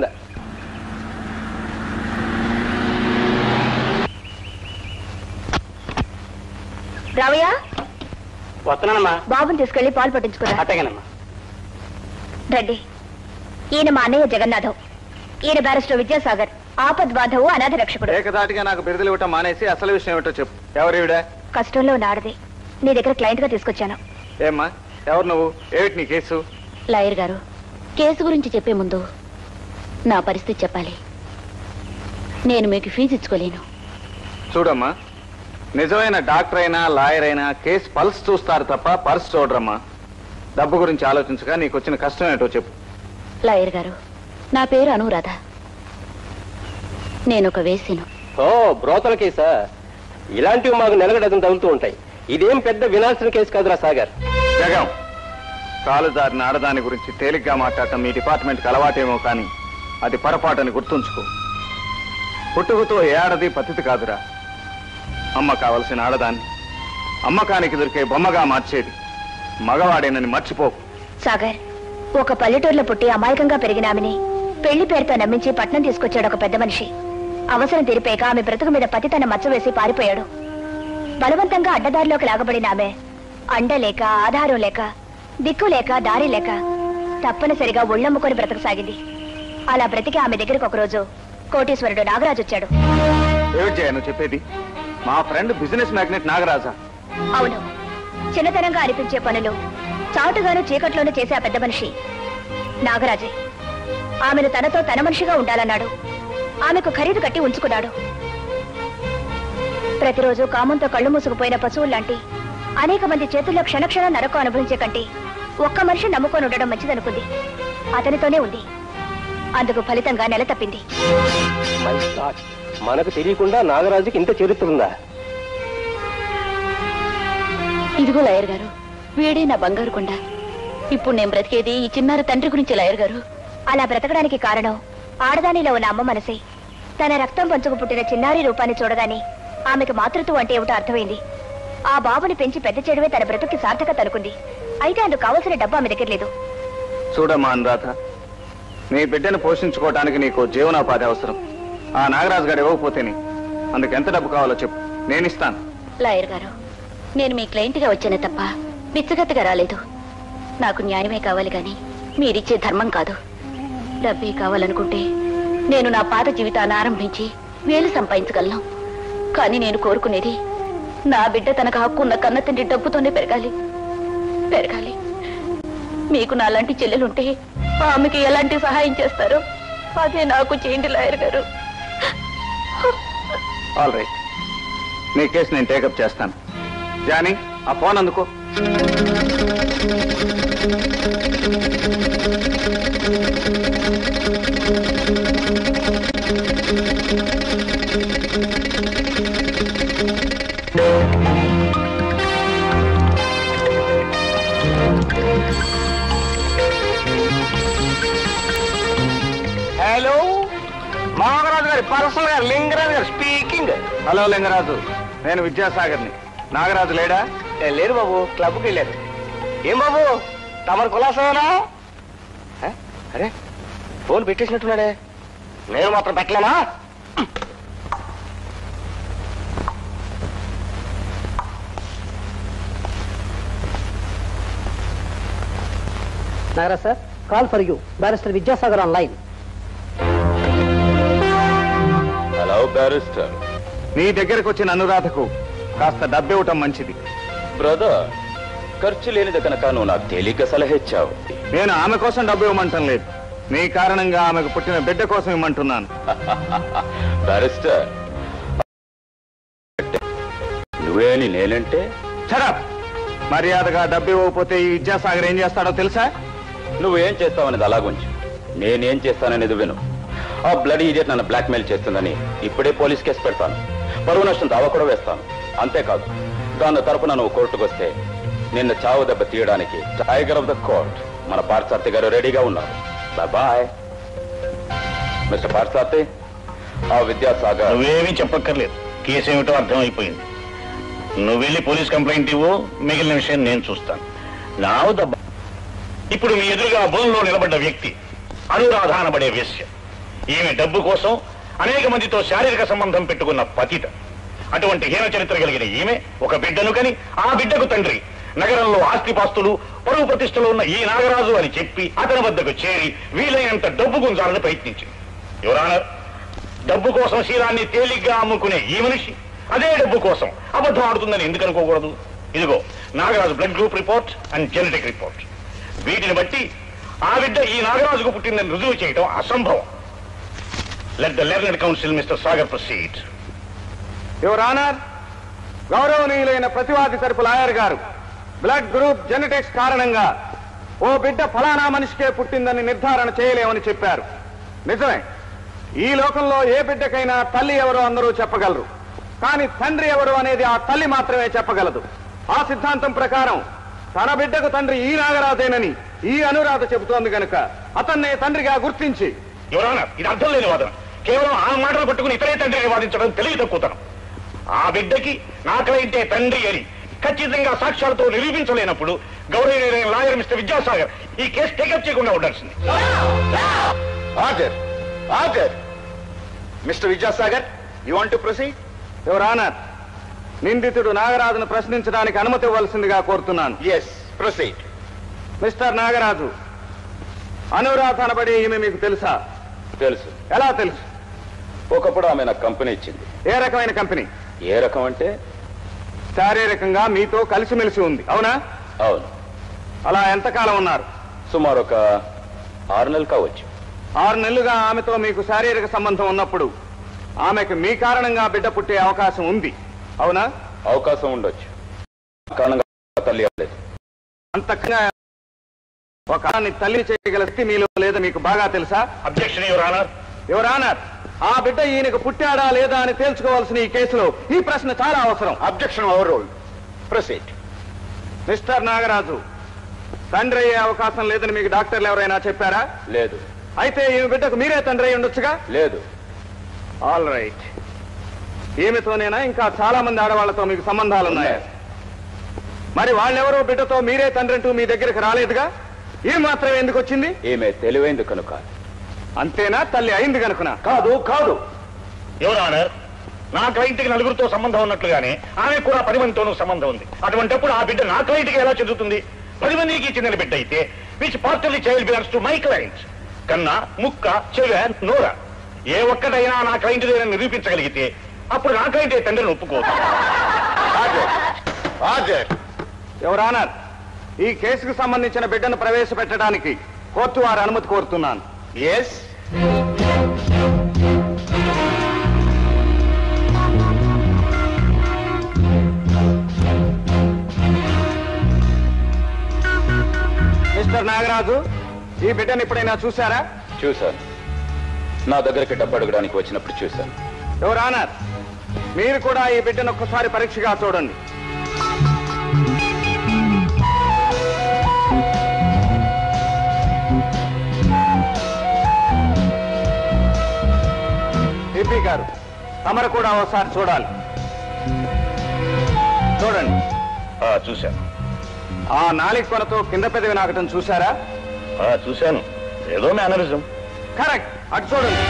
F: రావయ్య
D: వస్తున్నానమ్మా
F: బాబుని తీసుకెళ్లి పాలు పట్టించుకురా
D: అట్టగనమ్మా
F: రండి ఈయన మా అన్నయ్య జగన్నాథం ఈయన బ్యారిస్టర్ విద్యాసాగర్ ఆపద్ బాధవు అనాథ రక్షకుడు
A: ఏకదాటిగా నాకు బిరుదులు ఇవ్వటం మానేసి అసలు విషయం ఏమిటో చెప్పు ఎవరివిడ
F: కష్టంలో ఉన్న ఆడది నీ దగ్గర క్లయింట్ గా తీసుకొచ్చాను
A: ఏమ్మా ఎవరు నువ్వు ఏమిటి నీ కేసు
F: లాయర్ గారు కేసు గురించి చెప్పే ముందు నా పరిస్థితి చెప్పాలి నేను మీకు ఫీజు ఇచ్చుకోలేను
A: చూడమ్మా నిజమైన డాక్టర్ అయినా లాయర్ అయినా కేసు పల్స్ చూస్తారు తప్ప పర్స్ చూడరమ్మా డబ్బు గురించి ఆలోచించగా నీకు వచ్చిన కష్టం ఏంటో చెప్పు
F: లాయర్ గారు నా పేరు అనురాధ నేను ఒక వేసిను
D: ఓ బ్రోతల కేసా ఇలాంటివి మాకు నెలగ డజన్ తగులుతూ ఉంటాయి ఇదేం పెద్ద వినాల్సిన కేసు కాదురా సాగర్
A: జగం కాలు జారిన ఆడదాని గురించి తేలిగ్గా మాట్లాడటం మీ డిపార్ట్మెంట్కి అలవాటేమో కానీ అది పొరపాటని గుర్తుంచుకో పుట్టుకతో ఏ ఆడది పతితి కాదురా అమ్మ కావలసిన ఆడదాన్ని అమ్మకానికి దొరికే బొమ్మగా మార్చేది మగవాడేనని మర్చిపోకు
F: సాగర్ ఒక పల్లెటూరులో పుట్టి అమాయకంగా పెరిగిన ఆమెని పెళ్లి పేరుతో నమ్మించి పట్నం తీసుకొచ్చాడు ఒక పెద్ద మనిషి అవసరం తీరిపోయాక ఆమె బ్రతుకు మీద పతి తన మచ్చ వేసి పారిపోయాడు బలవంతంగా అడ్డదారిలోకి లాగబడిన ఆమె అండ లేక ఆధారం లేక దిక్కు లేక దారి లేక తప్పనిసరిగా ఒళ్ళమ్ముకొని బ్రతకసాగింది అలా బ్రతికి ఆమె దగ్గరికి ఒకరోజు కోటీశ్వరుడు నాగరాజు వచ్చాడు
A: ఏమిటి జయ నువ్వు చెప్పేది మా ఫ్రెండ్ బిజినెస్ మ్యాగ్నెట్ నాగరాజా
F: అవును చిన్నతనంగా అనిపించే పనులు చాటుగాను చీకట్లోనే చేసే ఆ పెద్ద మనిషి నాగరాజే ఆమెను తనతో తన మనిషిగా ఉండాలన్నాడు ఆమెకు ఖరీదు కట్టి ఉంచుకున్నాడు ప్రతిరోజు కామంతో కళ్ళు మూసుకుపోయిన పశువుల్లాంటి అనేక మంది చేతుల్లో క్షణక్షణం నరకం అనుభవించే కంటే ఒక్క మనిషి నమ్ముకొని ఉండడం మంచిదనుకుంది అతనితోనే ఉంది అందుకు ఫలితంగా నెల తప్పింది
D: మై గాడ్. మనకు తెలియకుండా నాగరాజుకి ఇంత చరిత్ర ఉందా
F: ఇదిగో లాయర్ గారు వీడే నా బంగారు కొండ ఇప్పుడు నేను బ్రతికేది ఈ చిన్నారి తండ్రి గురించి లాయర్ గారు అలా బ్రతకడానికి కారణం ఆడదానిలో ఉన్న అమ్మ మనసే తన రక్తం పంచుకు పుట్టిన చిన్నారి రూపాన్ని చూడగానే ఆమెకు మాతృత్వం అంటే ఏమిటో అర్థమైంది ఆ బాబుని పెంచి పెద్ద చేయడమే తన బ్రతుక్కి సార్థకత అనుకుంది అయితే అందుకు కావలసిన డబ్బు ఆమె దగ్గర లేదు
A: చూడమ్మా అనురాధ నీ బిడ్డను పోషించుకోవటానికి నీకు జీవనోపాధి అవసరం ఆ నాగరాజు గారు ఇవ్వకపోతేనే అందుకు ఎంత డబ్బు కావాలో చెప్పు నేను ఇస్తాను
F: లాయర్ గారు నేను మీ క్లయింట్గా వచ్చానే తప్ప బిచ్చగత్తగా రాలేదు నాకు న్యాయమే కావాలి కానీ మీరిచ్చే ధర్మం కాదు డబ్బే కావాలనుకుంటే నేను నా పాత జీవితాన్ని ఆరంభించి వేలు సంపాదించగలను కానీ నేను కోరుకునేది నా బిడ్డ తనకు హక్కు ఉన్న కన్న తండ్రి డబ్బుతోనే పెరగాలి పెరగాలి మీకు నాలాంటి చెల్లెలుంటే ఆమెకి ఎలాంటి సహాయం చేస్తారో అదే నాకు చేయండి లాయర్ గారు
A: ఆల్ రైట్ నీ కేసు నేను టేకప్ చేస్తాను జానీ ఆ ఫోన్ అందుకో
G: హలో మోహనరాజు గారి పర్సనల్ గారు లింగరాజు గారు స్పీకింగ్
A: హలో లింగరాజు నేను విద్యాసాగర్ని నాగరాజు లేడా
G: లేరు బాబు క్లబ్కి వెళ్ళారు ఏం బాబు తమరు కులాసమేనా హ? అరే ఫోన్ పెట్టేసినట్టున్నాడే నేను మాత్రం పెట్టలేనా
L: Nagaraj sir call for you barrister Vidyasagar on line
H: hello barrister
A: నీ దగ్గరకు వచ్చిన అనురాధకు కాస్త డబ్బివ్వటం మంచిది
H: బ్రదర్ ఖర్చు లేనిది కనుక నువ్వు నాకు తేలిక సలహా ఇచ్చావు
A: నేను ఆమె కోసం డబ్బు ఇవ్వమంటం లేదు నీ కారణంగా ఆమెకు పుట్టిన బిడ్డ కోసం ఇవ్వమంటున్నాను
H: బ్యారిస్టర్ నువ్వేని నేనంటే
A: చరప్ మర్యాదగా డబ్బు ఇవ్వకపోతే ఈ విద్యాసాగర్ ఏం చేస్తాడో తెలుసా
H: నువ్వేం చేస్తావనేది అలాగుంచు నేనేం చేస్తాననేది విను ఆ బ్లడ్ ఇడియట్ నన్ను బ్లాక్మెయిల్ చేస్తుందని ఇప్పుడే పోలీస్ కేసు పెడతాను పరువు నష్టం దావా కూడా వేస్తాను అంతేకాదు దాని తరపున నువ్వు కోర్టుకు వస్తే నిన్న చావు దెబ్బ తీయడానికి టైగర్ ఆఫ్ ద కోర్ట్ మన పార్థసారథి గారు రెడీగా ఉన్నారు బాయ్ మిస్టర్ పార్థసారథి ఆ విద్యాసాగర్
B: నువ్వేమీ చెప్పక్కర్లేదు కేసు ఏమిటో అర్థమైపోయింది నువ్వు వెళ్ళి పోలీస్ కంప్లైంట్ ఇవ్వు మిగిలిన విషయం నేను చూస్తాను నా దెబ్బ ఇప్పుడు మీ ఎదురుగా బోన్లో నిలబడ్డ వ్యక్తి అనురాధ అనబడే వేశ్య ఈమె డబ్బు కోసం అనేక మందితో శారీరక సంబంధం పెట్టుకున్న పతిత అటువంటి హీన చరిత్ర కలిగిన ఈమె ఒక బిడ్డను కని ఆ బిడ్డకు తండ్రి నగరంలో ఆస్తిపాస్తులు పరువు ప్రతిష్టలు ఉన్న ఈ నాగరాజు అని చెప్పి అతని వద్దకు చేరి వీలైనంత డబ్బు గుంజాలని ప్రయత్నించింది యువరానర్ డబ్బు కోసం శీలాన్ని తేలిగ్గా అమ్ముకునే ఈ మనిషి అదే డబ్బు కోసం అబద్ధం ఆడుతుందని ఎందుకు అనుకోకూడదు ఇదిగో Nagaraju blood group report and genetic report వీటిని బట్టి ఆ బిడ్డ ఈ నాగరాజుకు పుట్టిందని రుజువు చేయటం అసంభవం let the learned counsel mister Sagar proceed
A: your honour గౌరవనీయులైన ప్రతివాది తరపు లాయర్ గారు బ్లడ్ గ్రూప్ జెనెటిక్స్ కారణంగా ఓ బిడ్డ ఫలానా మనిషికే పుట్టిందని నిర్ధారణ చేయలేమని చెప్పారు నిజమే ఈ లోకంలో ఏ బిడ్డకైనా తల్లి ఎవరో అందరూ చెప్పగలరు కానీ తండ్రి ఎవరు అనేది ఆ తల్లి మాత్రమే చెప్పగలదు ఆ సిద్ధాంతం ప్రకారం తన బిడ్డకు తండ్రి ఈ నాగరాజేనని ఈ అనురాధ చెబుతోంది గనుక అతన్నే తండ్రిగా గుర్తించి
B: యువరానర్ ఇది అర్థం లేని వాదన కేవలం ఆ మాటలు పట్టుకుని ఇతరే తండ్రిని వాదించడం తెలివి తక్కువతనం ఆ బిడ్డకి నాకలైతే తండ్రి అని ఖచ్చితంగా సాక్ష్యాలతో నిరూపించలేనప్పుడు గౌరవనీయులైన లాయర్ మిస్టర్ విద్యాసాగర్ ఈ కేసు టేకప్ చేయకుండా ఉండాల్సింది
C: order order mister Vidyasagar you want to proceed
A: your honour నిందితుడు నాగరాజును ప్రశ్నించడానికి అనుమతి ఇవ్వాల్సిందిగా కోరుతున్నాను
C: yes proceed
A: mister Nagaraju Anuradha అనబడి ఈమె మీకు తెలుసా
H: తెలుసు
A: ఎలా తెలుసు
H: ఒకప్పుడు ఆమె నాకు కంపెనీ ఇచ్చింది
A: ఏ రకమైన కంపెనీ
H: ఏ రకం అంటే
A: శారీరకంగా మీతో కలిసిమెలిసి ఉంది అవునా
H: అవును
A: అలా ఎంతకాలం ఉన్నారు
H: సుమారు ఒక ఆరు నెలలు కావచ్చు
A: ఆరు నెలలుగా ఆమెతో మీకు శారీరక సంబంధం ఉన్నప్పుడు ఆమెకు మీ కారణంగా బిడ్డ పుట్టే అవకాశం ఉంది అవునా
H: అవకాశం ఉండొచ్చు కారణంగా తల్లి అవ్వలేదు
A: అంతకంగా ఒక ఆడదాన్ని తల్లి చేయగల శక్తి మీలో లేదా మీకు బాగా తెలుసా
B: objection your honour
A: your honour ఆ బిడ్డ ఈయనకు పుట్టాడా లేదా అని తేల్చుకోవాల్సిన ఈ కేసులో ఈ ప్రశ్న చాలా అవసరం
C: objection overruled proceed
A: mister Nagaraju తండ్రి అయ్యే అవకాశం లేదని మీకు డాక్టర్లు ఎవరైనా చెప్పారా
H: లేదు
A: అయితే ఈ బిడ్డకు మీరే తండ్రి అయి ఉండొచ్చుగా
H: లేదు
A: ఆల్ రైట్ ఈమెతోనేనా ఇంకా చాలా మంది ఆడవాళ్లతో మీకు సంబంధాలు ఉన్నాయా మరి వాళ్ళెవరో బిడ్డతో మీరే తండ్రి అంటూ మీ దగ్గరికి రాలేదుగా ఈ మాత్రం ఎందుకు వచ్చింది
H: ఈమె తెలివైంది కనుక
A: అంతేనా తల్లి అయింది కనుకునా
H: కాదు కాదు
B: యువర్ ఆనర్ నా క్లయింట్కి నలుగురితో సంబంధం ఉన్నట్లుగానే ఆమె కూడా పది మందితోనూ సంబంధం ఉంది అటువంటప్పుడు ఆ బిడ్డ నా క్లయింట్కి ఎలా చెందుతుంది పది మందికి చెందిన బిడ్డ అయితే which partly child belongs to my client కన్నా ముక్క చెవ నోర ఏ ఒక్కటైనా నా క్లయింట్ నిరూపించగలిగితే అప్పుడు నా క్లయింట్ తండ్రిని ఒప్పుకోవచ్చు
C: ఆర్డర్ ఆర్డర్
A: ఎవర్ ఆనర్ ఈ కేసుకు సంబంధించిన బిడ్డను ప్రవేశపెట్టడానికి కోర్టు వారి అనుమతి కోరుతున్నాను
C: ఎస్
A: మిస్టర్ నాగరాజు ఈ బిడ్డను ఎప్పుడైనా చూసారా
H: చూశాను నా దగ్గరికి డబ్బు అడగడానికి వచ్చినప్పుడు చూశాను
A: ఎవరు ఆనర్ మీరు కూడా ఈ బిడ్డను ఒక్కసారి పరీక్షగా చూడండి ఎంపీ గారు తమరు కూడా ఒకసారి చూడాలి చూడండి
B: చూశాను
A: ఆ నాలిక కొనతో కింద పెదవి నాకటం చూసారా
B: చూశాను ఏదో మేనరిజం
A: కరెక్ట్ అటు చూడండి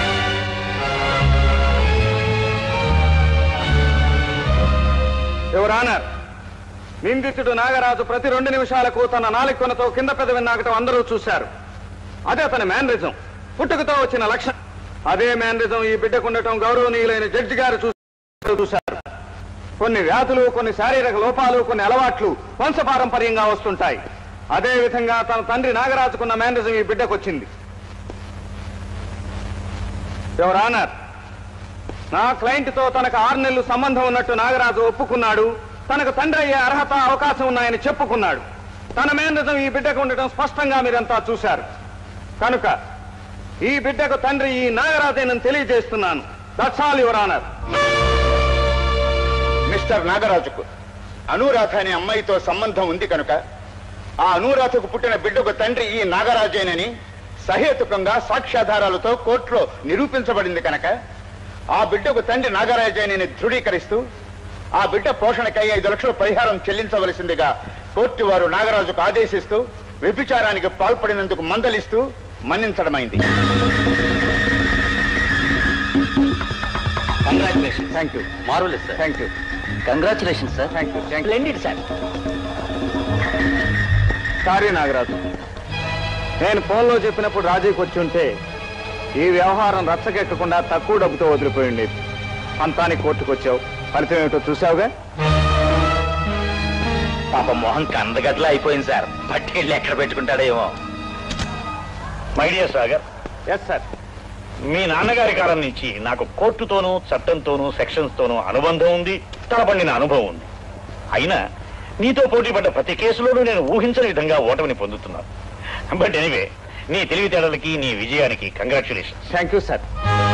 A: యువర్ ఆనర్ నిందితుడు నాగరాజు ప్రతి రెండు నిమిషాలకు తన నాలుగు కొనతో కింద పెదవి నాకటం అందరూ చూశారు అదే అతని మేనరిజం పుట్టుకతో వచ్చిన లక్షణం అదే మేనరిజం ఈ బిడ్డకుండటం గౌరవనీయులైన జడ్జి గారు చూ- చూశారు కొన్ని వ్యాధులు కొన్ని శారీరక లోపాలు కొన్ని అలవాట్లు వంశపారంపర్యంగా వస్తుంటాయి అదే విధంగా తన తండ్రి నాగరాజుకున్న మేనరిజం ఈ బిడ్డకొచ్చింది ఎవరు ఆనర్ నా క్లయింట్ తో తనకు ఆరు నెలలు సంబంధం ఉన్నట్టు నాగరాజు ఒప్పుకున్నాడు తనకు తండ్రి అయ్యే అర్హత అవకాశం ఉన్నాయని చెప్పుకున్నాడు తన మేనరిజం ఈ బిడ్డకు ఉండటం స్పష్టంగా మీరంతా చూశారు కనుక ఈ బిడ్డకు తండ్రి ఈ నాగరాజేనని తెలియజేస్తున్నాను that's all your honour
C: mister నాగరాజుకు అనురాధ అనే అమ్మాయితో సంబంధం ఉంది కనుక ఆ అనురాధకు పుట్టిన బిడ్డకు తండ్రి ఈ నాగరాజేనని సహేతుకంగా సాక్ష్యాధారాలతో కోర్టులో నిరూపించబడింది కనుక ఆ బిడ్డకు తండ్రి నాగరాజేనని ధృవీకరిస్తూ ఆ బిడ్డ పోషణకై ఐదు లక్షల పరిహారం చెల్లించవలసిందిగా కోర్టు వారు నాగరాజుకు ఆదేశిస్తూ వ్యభిచారానికి పాల్పడినందుకు మందలిస్తూ మన్నించడమైంది
I: కంగ్రాచులేషన్
A: థ్యాంక్ యూ
I: మారులేదు sir
A: thank you
I: congratulation sir
A: thank you thank you
I: splendid sir
A: sorry Nagaraju నేను ఫోన్లో చెప్పినప్పుడు రాజీకి వచ్చి ఉంటే ఈ వ్యవహారం రచ్చకెక్కకుండా తక్కువ డబ్బుతో వదిలిపోయి ఉండేది అంతానికి కోర్టుకు వచ్చావు ఫలితం ఏమిటో చూసావుగా
E: పాప మొహం కందగట్లా అయిపోయింది సార్ పట్టేళ్ళు ఎక్కడ పెట్టుకుంటాడేమో
B: my dear Sagar
A: yes sir
B: మీ నాన్నగారి కాలం నుంచి నాకు కోర్టుతోనూ చట్టంతోనూ సెక్షన్స్ తోనూ అనుబంధం ఉంది తలపండిన అనుభవం ఉంది అయినా నీతో పోటీ పడ్డ ప్రతి కేసులోనూ నేను ఊహించని విధంగా ఓటమిని పొందుతున్నాను బట్ ఎనీవే నీ తెలివితేటలకి నీ విజయానికి కంగ్రాచులేషన్
A: థ్యాంక్ యూ సార్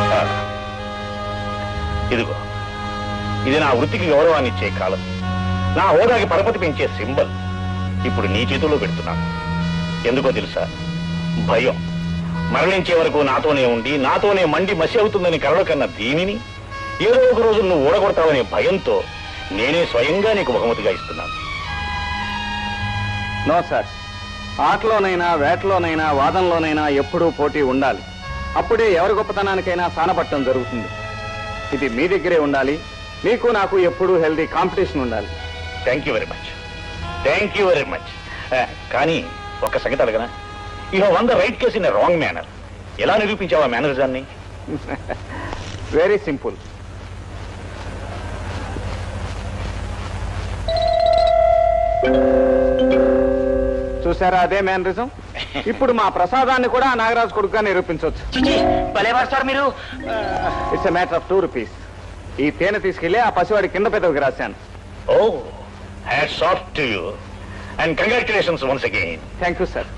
B: ఇదిగో ఇది నా వృత్తికి గౌరవాన్ని ఇచ్చే కాలం నా హోదాకి పరపతి పెంచే సింబల్ ఇప్పుడు నీ చేతుల్లో పెడుతున్నాను ఎందుకో తెలుసా భయం మరణించే వరకు నాతోనే ఉండి నాతోనే మండి మసి అవుతుందని కలలు కన్న దీనిని ఏదో ఒక రోజు నువ్వు ఊడగొడతావనే భయంతో నేనే స్వయంగా నీకు బహుమతిగా ఇస్తున్నాను
A: నో సార్ ఆటలోనైనా వేటలోనైనా వాదంలోనైనా ఎప్పుడూ పోటీ ఉండాలి అప్పుడే ఎవరి గొప్పతనానికైనా సానపట్టం జరుగుతుంది ఇది మీ దగ్గరే ఉండాలి మీకు నాకు ఎప్పుడూ హెల్దీ కాంపిటీషన్ ఉండాలి
B: thank you very much thank you very much కానీ ఒక సంగతి అడగనా you have won the right case in wrong manner ఎలా నిరూపించావా మేనరిజాన్ని
A: వెరీ సింపుల్ చూసారా అదే మేనరిజం ఇప్పుడు మా ప్రసాదాన్ని కూడా ఆ నాగరాజు కొడుకుగా నిరూపించవచ్చు
E: భలేవారు సార్ మీరు
A: it's a matter of two rupees ఈ తేనె తీసుకెళ్లి ఆ పసివాడి కింద పెదవికి రాశాను
B: oh hats off to you and congratulations once again
A: thank you sir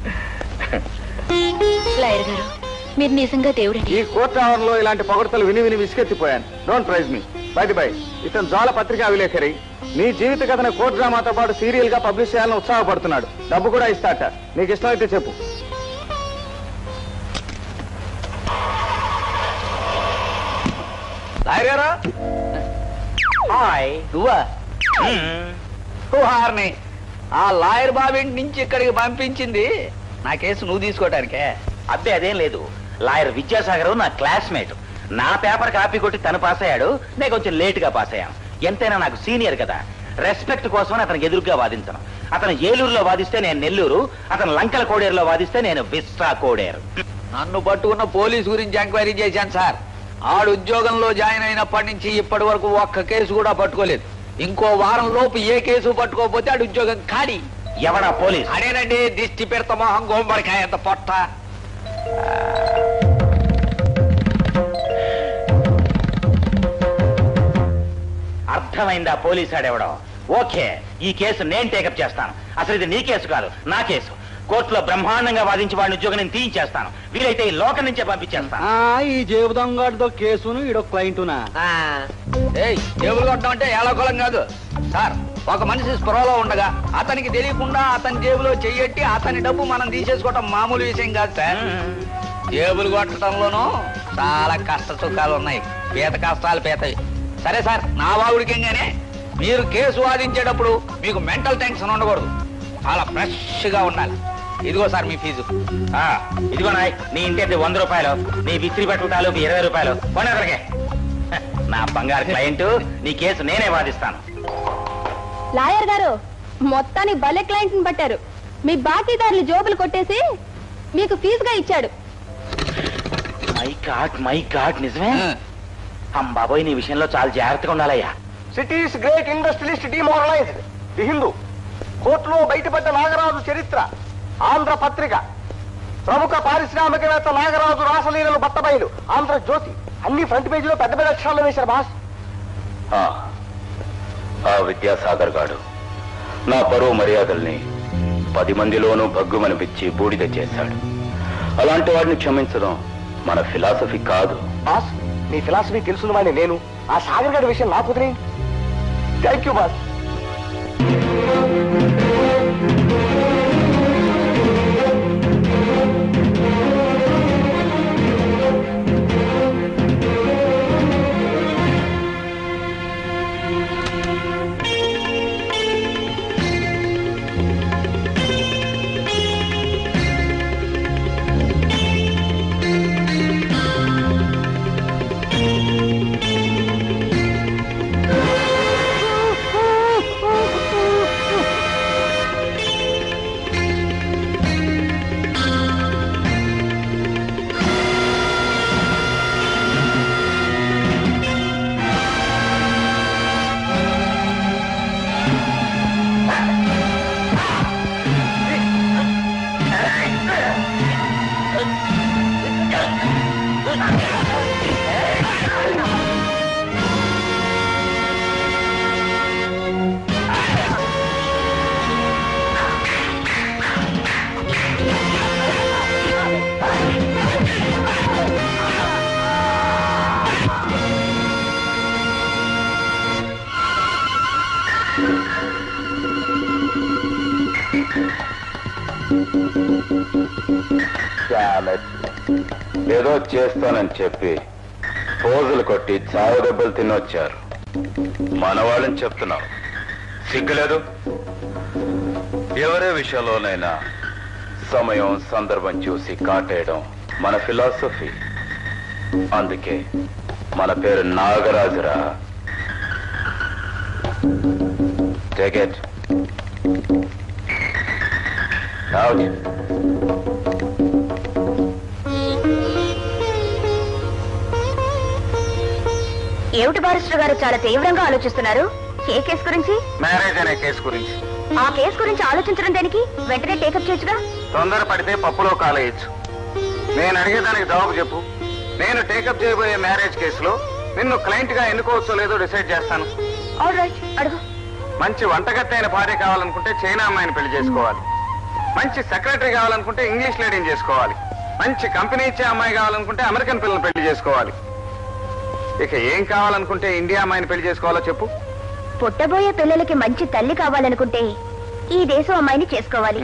F: lawyer గారు మీరు నిజంగా దేవుడండి
A: ఈ కోర్టు ఆవరణలో ఇలాంటి పొగడతలు విని విని విసిగెత్తిపోయాను don't praise me by the by ఇతను జాల పత్రికా విలేకరి నీ జీవిత కథను కోర్టు డ్రామాతో పాటు సీరియల్ గా పబ్లిష్ చేయాలని ఉత్సాహపడుతున్నాడు డబ్బు కూడా ఇస్తాట నీకు ఇష్టమైతే చెప్పు
K: లాయర్ గారు
E: హాయ్
K: నువ్వా హార్ని ఆ లాయర్ బాబింటి నుంచి ఇక్కడికి పంపించింది నా కేసు నువ్వు తీసుకోవటానికే
E: అబ్బే అదేం లేదు లాయర్ విద్యాసాగర్ నా క్లాస్మేట్ నా పేపర్ కాపీ కొట్టి తను పాస్ అయ్యాడు నేను కొంచెం లేట్ గా పాస్ అయ్యాను ఎంతైనా నాకు సీనియర్ కదా రెస్పెక్ట్ కోసం అతనికి ఎదురుగా వాదించను అతను ఏలూరులో వాదిస్తే నేను నెల్లూరు అతను లంకల కోడేరులో వాదిస్తే నేను విస్ట్రా కోడేరు
K: నన్ను పట్టుకున్న పోలీస్ గురించి ఎంక్వైరీ చేశాను సార్ ఆడు ఉద్యోగంలో జాయిన్ అయినప్పటి నుంచి ఇప్పటి వరకు ఒక్క కేసు కూడా పట్టుకోలేదు ఇంకో వారం లోపు ఏ కేసు పట్టుకోకపోతే ఆడు ఉద్యోగం ఖాళీ
E: ఎవడా పోలీస్
K: అదేనండి దిష్టి పెడత మొహం గోంబడికాయ అంత పొట్ట
E: అర్థమైందా పోలీస్ ఆడెవడో ఓకే ఈ కేసు నేను టేకప్ చేస్తాను అసలు ఇది నీ కేసు కాదు నా కేసు కోర్టులో బ్రహ్మాండంగా వాదించి వాడిని ఉద్యోగం నేను తీయించేస్తాను వీలైతే ఈ లోకం నుంచే పంపించేస్తాను
M: ఈ జేబు దొంగడితో కేసును ఈడొక క్లయింటునా
K: ఏయ్ జేబులు కొట్టడం అంటే ఏలకోలం కాదు సార్ ఒక మనిషి స్పృహలో ఉండగా అతనికి తెలియకుండా అతని జేబులో చెయ్యట్టి అతని డబ్బు మనం తీసేసుకోవటం మామూలు విషయం కాదు సార్ జేబులు కొట్టడంలోనూ చాలా కష్ట సుఖాలు ఉన్నాయి పీత కష్టాలు పీతవి సరే సార్ నా వాగుడికంగానే మీరు కేసు వాదించేటప్పుడు మీకు మెంటల్ టెన్షన్ ఉండకూడదు చాలా ఫ్రెష్ గా ఉండాలి ఇదిగో సార్ మీ ఫీజు
E: ఆ, ఇదిగో నాయ్ నీ ఇంటి వంద రూపాయలు నీ విసిరి బట్టల తాలూకు ఇరవై రూపాయలు పోనీ అక్కడికే హ, నా బంగారు క్లయింట్ నీ కేసు నేనే వాదిస్తాను
F: లాయర్ గారు మొత్తానికి భలే క్లయింట్ ని పట్టారు మీ బాకీదారులు జోబులు కొట్టేసి మీకు ఫీజుగా ఇచ్చాడు
E: మై గాడ్ మై గాడ్ నిజమే బాబోయ్ నీ విషయంలో చాలా జాగ్రత్తగా ఉండాలయ్యా
G: cities great industrialist demoralised the Hindu కోర్టులో బయటపడ్డ నాగరాజు చరిత్ర ఆంధ్ర పత్రిక ప్రముఖ పారిశ్రామికవేత్త నాగరాజు రాసలీలలు బట్టబయలు ఆంధ్ర జ్యోతి అన్ని ఫ్రంట్ పేజీలో పెద్ద పెద్ద అక్షరాలు వేశారు బాస్
H: ఆ, ఆ విద్యాసాగర్ గాడు నా పరువు మర్యాదల్ని పది మందిలోనూ భగ్గుమనిపించి బూడిద చేశాడు అలాంటి వాడిని క్షమించడం మన ఫిలాసఫీ కాదు
G: బాస్ మీ ఫిలాసఫీ తెలుసున్న వాడిని నేను ఆ సాగర్ గారి విషయం నాకు వదిలేయండి thank you boss
H: Damn it. ఏదో చేస్తానని చెప్పి పోజులు కొట్టి చావు దెబ్బలు తినొచ్చారు మన వాళ్ళని చెప్తున్నావు సిగ్గులేదు ఎవరే విషయంలోనైనా సమయం సందర్భం చూసి కాటేయడం మన ఫిలాసఫీ అందుకే మన పేరు నాగరాజురా టేకెట్ అవుట్
F: ఏమిటి బారిస్టర్ గారు చాలా తీవ్రంగా ఆలోచిస్తున్నారు ఏ కేసు గురించి
A: మ్యారేజ్ అనే కేసు గురించి
F: ఆ కేసు గురించి ఆలోచించడం దేనికి వెంటనే టేకప్ చేయొచ్చుగా
A: తొందరపడితే పప్పులో కాలేయచ్చు నేను అడిగేదానికి జవాబు చెప్పు నేను టేకప్ చేయబోయే మ్యారేజ్ కేసులో నిన్ను క్లయింట్ గా ఎన్నుకోవచ్చో లేదో డిసైడ్ చేస్తాను
F: ఆల్ రైట్ అడుగు
A: మంచి వంటగత్తి అయిన భార్య కావాలనుకుంటే చైనా అమ్మాయిని పెళ్లి చేసుకోవాలి మంచి సెక్రటరీ కావాలనుకుంటే ఇంగ్లీష్ లేడీని చేసుకోవాలి మంచి కంపెనీ ఇచ్చే అమ్మాయి కావాలనుకుంటే అమెరికన్ పిల్లల్ని పెళ్లి చేసుకోవాలి ఇక ఏం కావాలనుకుంటే ఇండియా అమ్మాయిని పెళ్లి చేసుకోవాలో చెప్పు
F: పుట్టబోయే పిల్లలకి మంచి తల్లి కావాలనుకుంటే ఈ దేశం అమ్మాయిని చేసుకోవాలి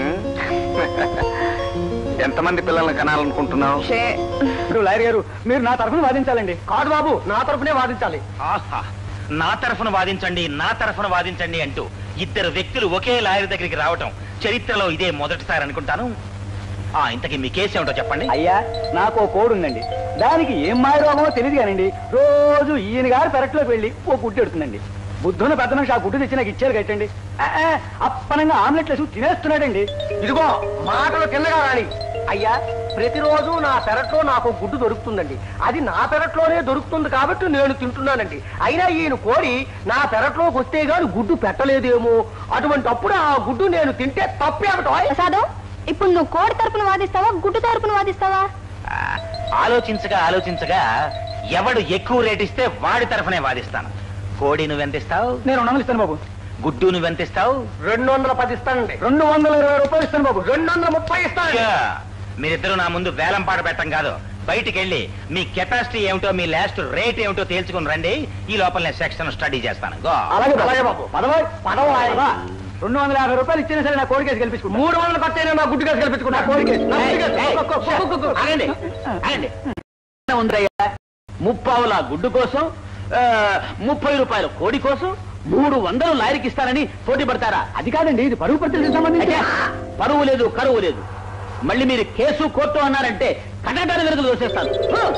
A: ఎంతమంది పిల్లల్ని కనాలనుకుంటున్నావు
M: ఇప్పుడు లాయర్ గారు మీరు నా తరఫున వాదించాలండి కాదు బాబు నా తరఫునే వాదించాలి
E: ఆహా నా తరఫున వాదించండి నా తరఫున వాదించండి అంటూ ఇద్దరు వ్యక్తులు ఒకే లాయర్ దగ్గరికి రావటం చరిత్రలో ఇదే మొదటిసారి అనుకుంటాను ఆ ఇంతకీ మీ కేసు ఏమిటో చెప్పండి
M: అయ్యా నాకు ఓ కోడ్ ఉందండి దానికి ఏం మాయరోగమో తెలియదు కానండి రోజు ఈయన గారు పెరట్లోకి వెళ్ళి ఓ గుడ్డు ఎడుతుందండి బుద్ధున్న పెద్ద మనిషి ఆ గుడ్డు తెచ్చి నాకు ఇచ్చారు కట్టండి ఆ, ఆ, అప్పనంగా ఆమ్లెట్ వేసి తినేస్తున్నాడండి
G: ఇదిగో మాటలు కిందగా రాని అయ్యా ప్రతిరోజు నా పెరట్లో నాకు గుడ్డు దొరుకుతుందండి అది నా పెరట్లోనే దొరుకుతుంది కాబట్టి నేను తింటున్నానండి అయినా ఈయన కోడి నా పెరట్లోకి వస్తే గాని గుడ్డు పెట్టలేదేమో అటువంటి అప్పుడు ఆ గుడ్డు నేను తింటే తప్పేమిటో
F: ప్రసాదం ఇప్పుడు నువ్వు కోడి తరపున వాదిస్తావా గుడ్డు తరపున వాదిస్తావా
E: ఆ, ఆలోచించగా ఆలోచించగా ఎవడు ఎక్కువ రేట్ ఇస్తే వాడి తరఫునే వాదిస్తాను కోడి నువ్వెంత ఇస్తావు
M: నేను రుణం ఇస్తాను బాబు
E: గుడ్డు నువ్వెంత ఇస్తావు
M: రెండు వందల పది ఇస్తానండి రెండు వందల ఇరవై రూపాయలు ఇస్తాను బాబు రెండు వందల ముప్పై ఇస్తాను
E: ఛా, మీరిద్దరూ నా ముందు వేలం పాట పెట్టం కాదు బయటికి వెళ్ళి మీ కెపాసిటీ ఏమిటో మీ లాస్ట్ రేట్ ఏమిటో తేల్చుకుని రండి ఈ లోపల నేను సెక్షన్ స్టడీ చేస్తాను గో
M: అలాగే అలాగే బాబు పదవ పదవ రెండు వందల యాభై రూపాయలు ఇచ్చినా సరే నా కోరికేసి గెలిపించుకున్నా మూడు వందలు ఖర్చు అయినా నా గుడ్డు కేసు గెలిపించుకున్నా కోరికేసి నా గుడ్డు కేసు.
E: ఏయ్,
M: కు- కు- కు- కు- కు-
E: ఆగండి ఆగండి
M: ఉందయ్యా ముప్పావుల గుడ్డు కోసం ఆ, ముప్పై రూపాయల కోడి కోసం మూడు వందలు లారీకి ఇస్తారని పోటీ పడతారా అది కాదండి ఇది పరువు పరిస్థితికి సంబంధించి పరువు లేదు కరువు లేదు మళ్ళీ మీరు కేసు కోర్టు అన్నారంటే కటాటాల వెనుకలు దోసేస్తాను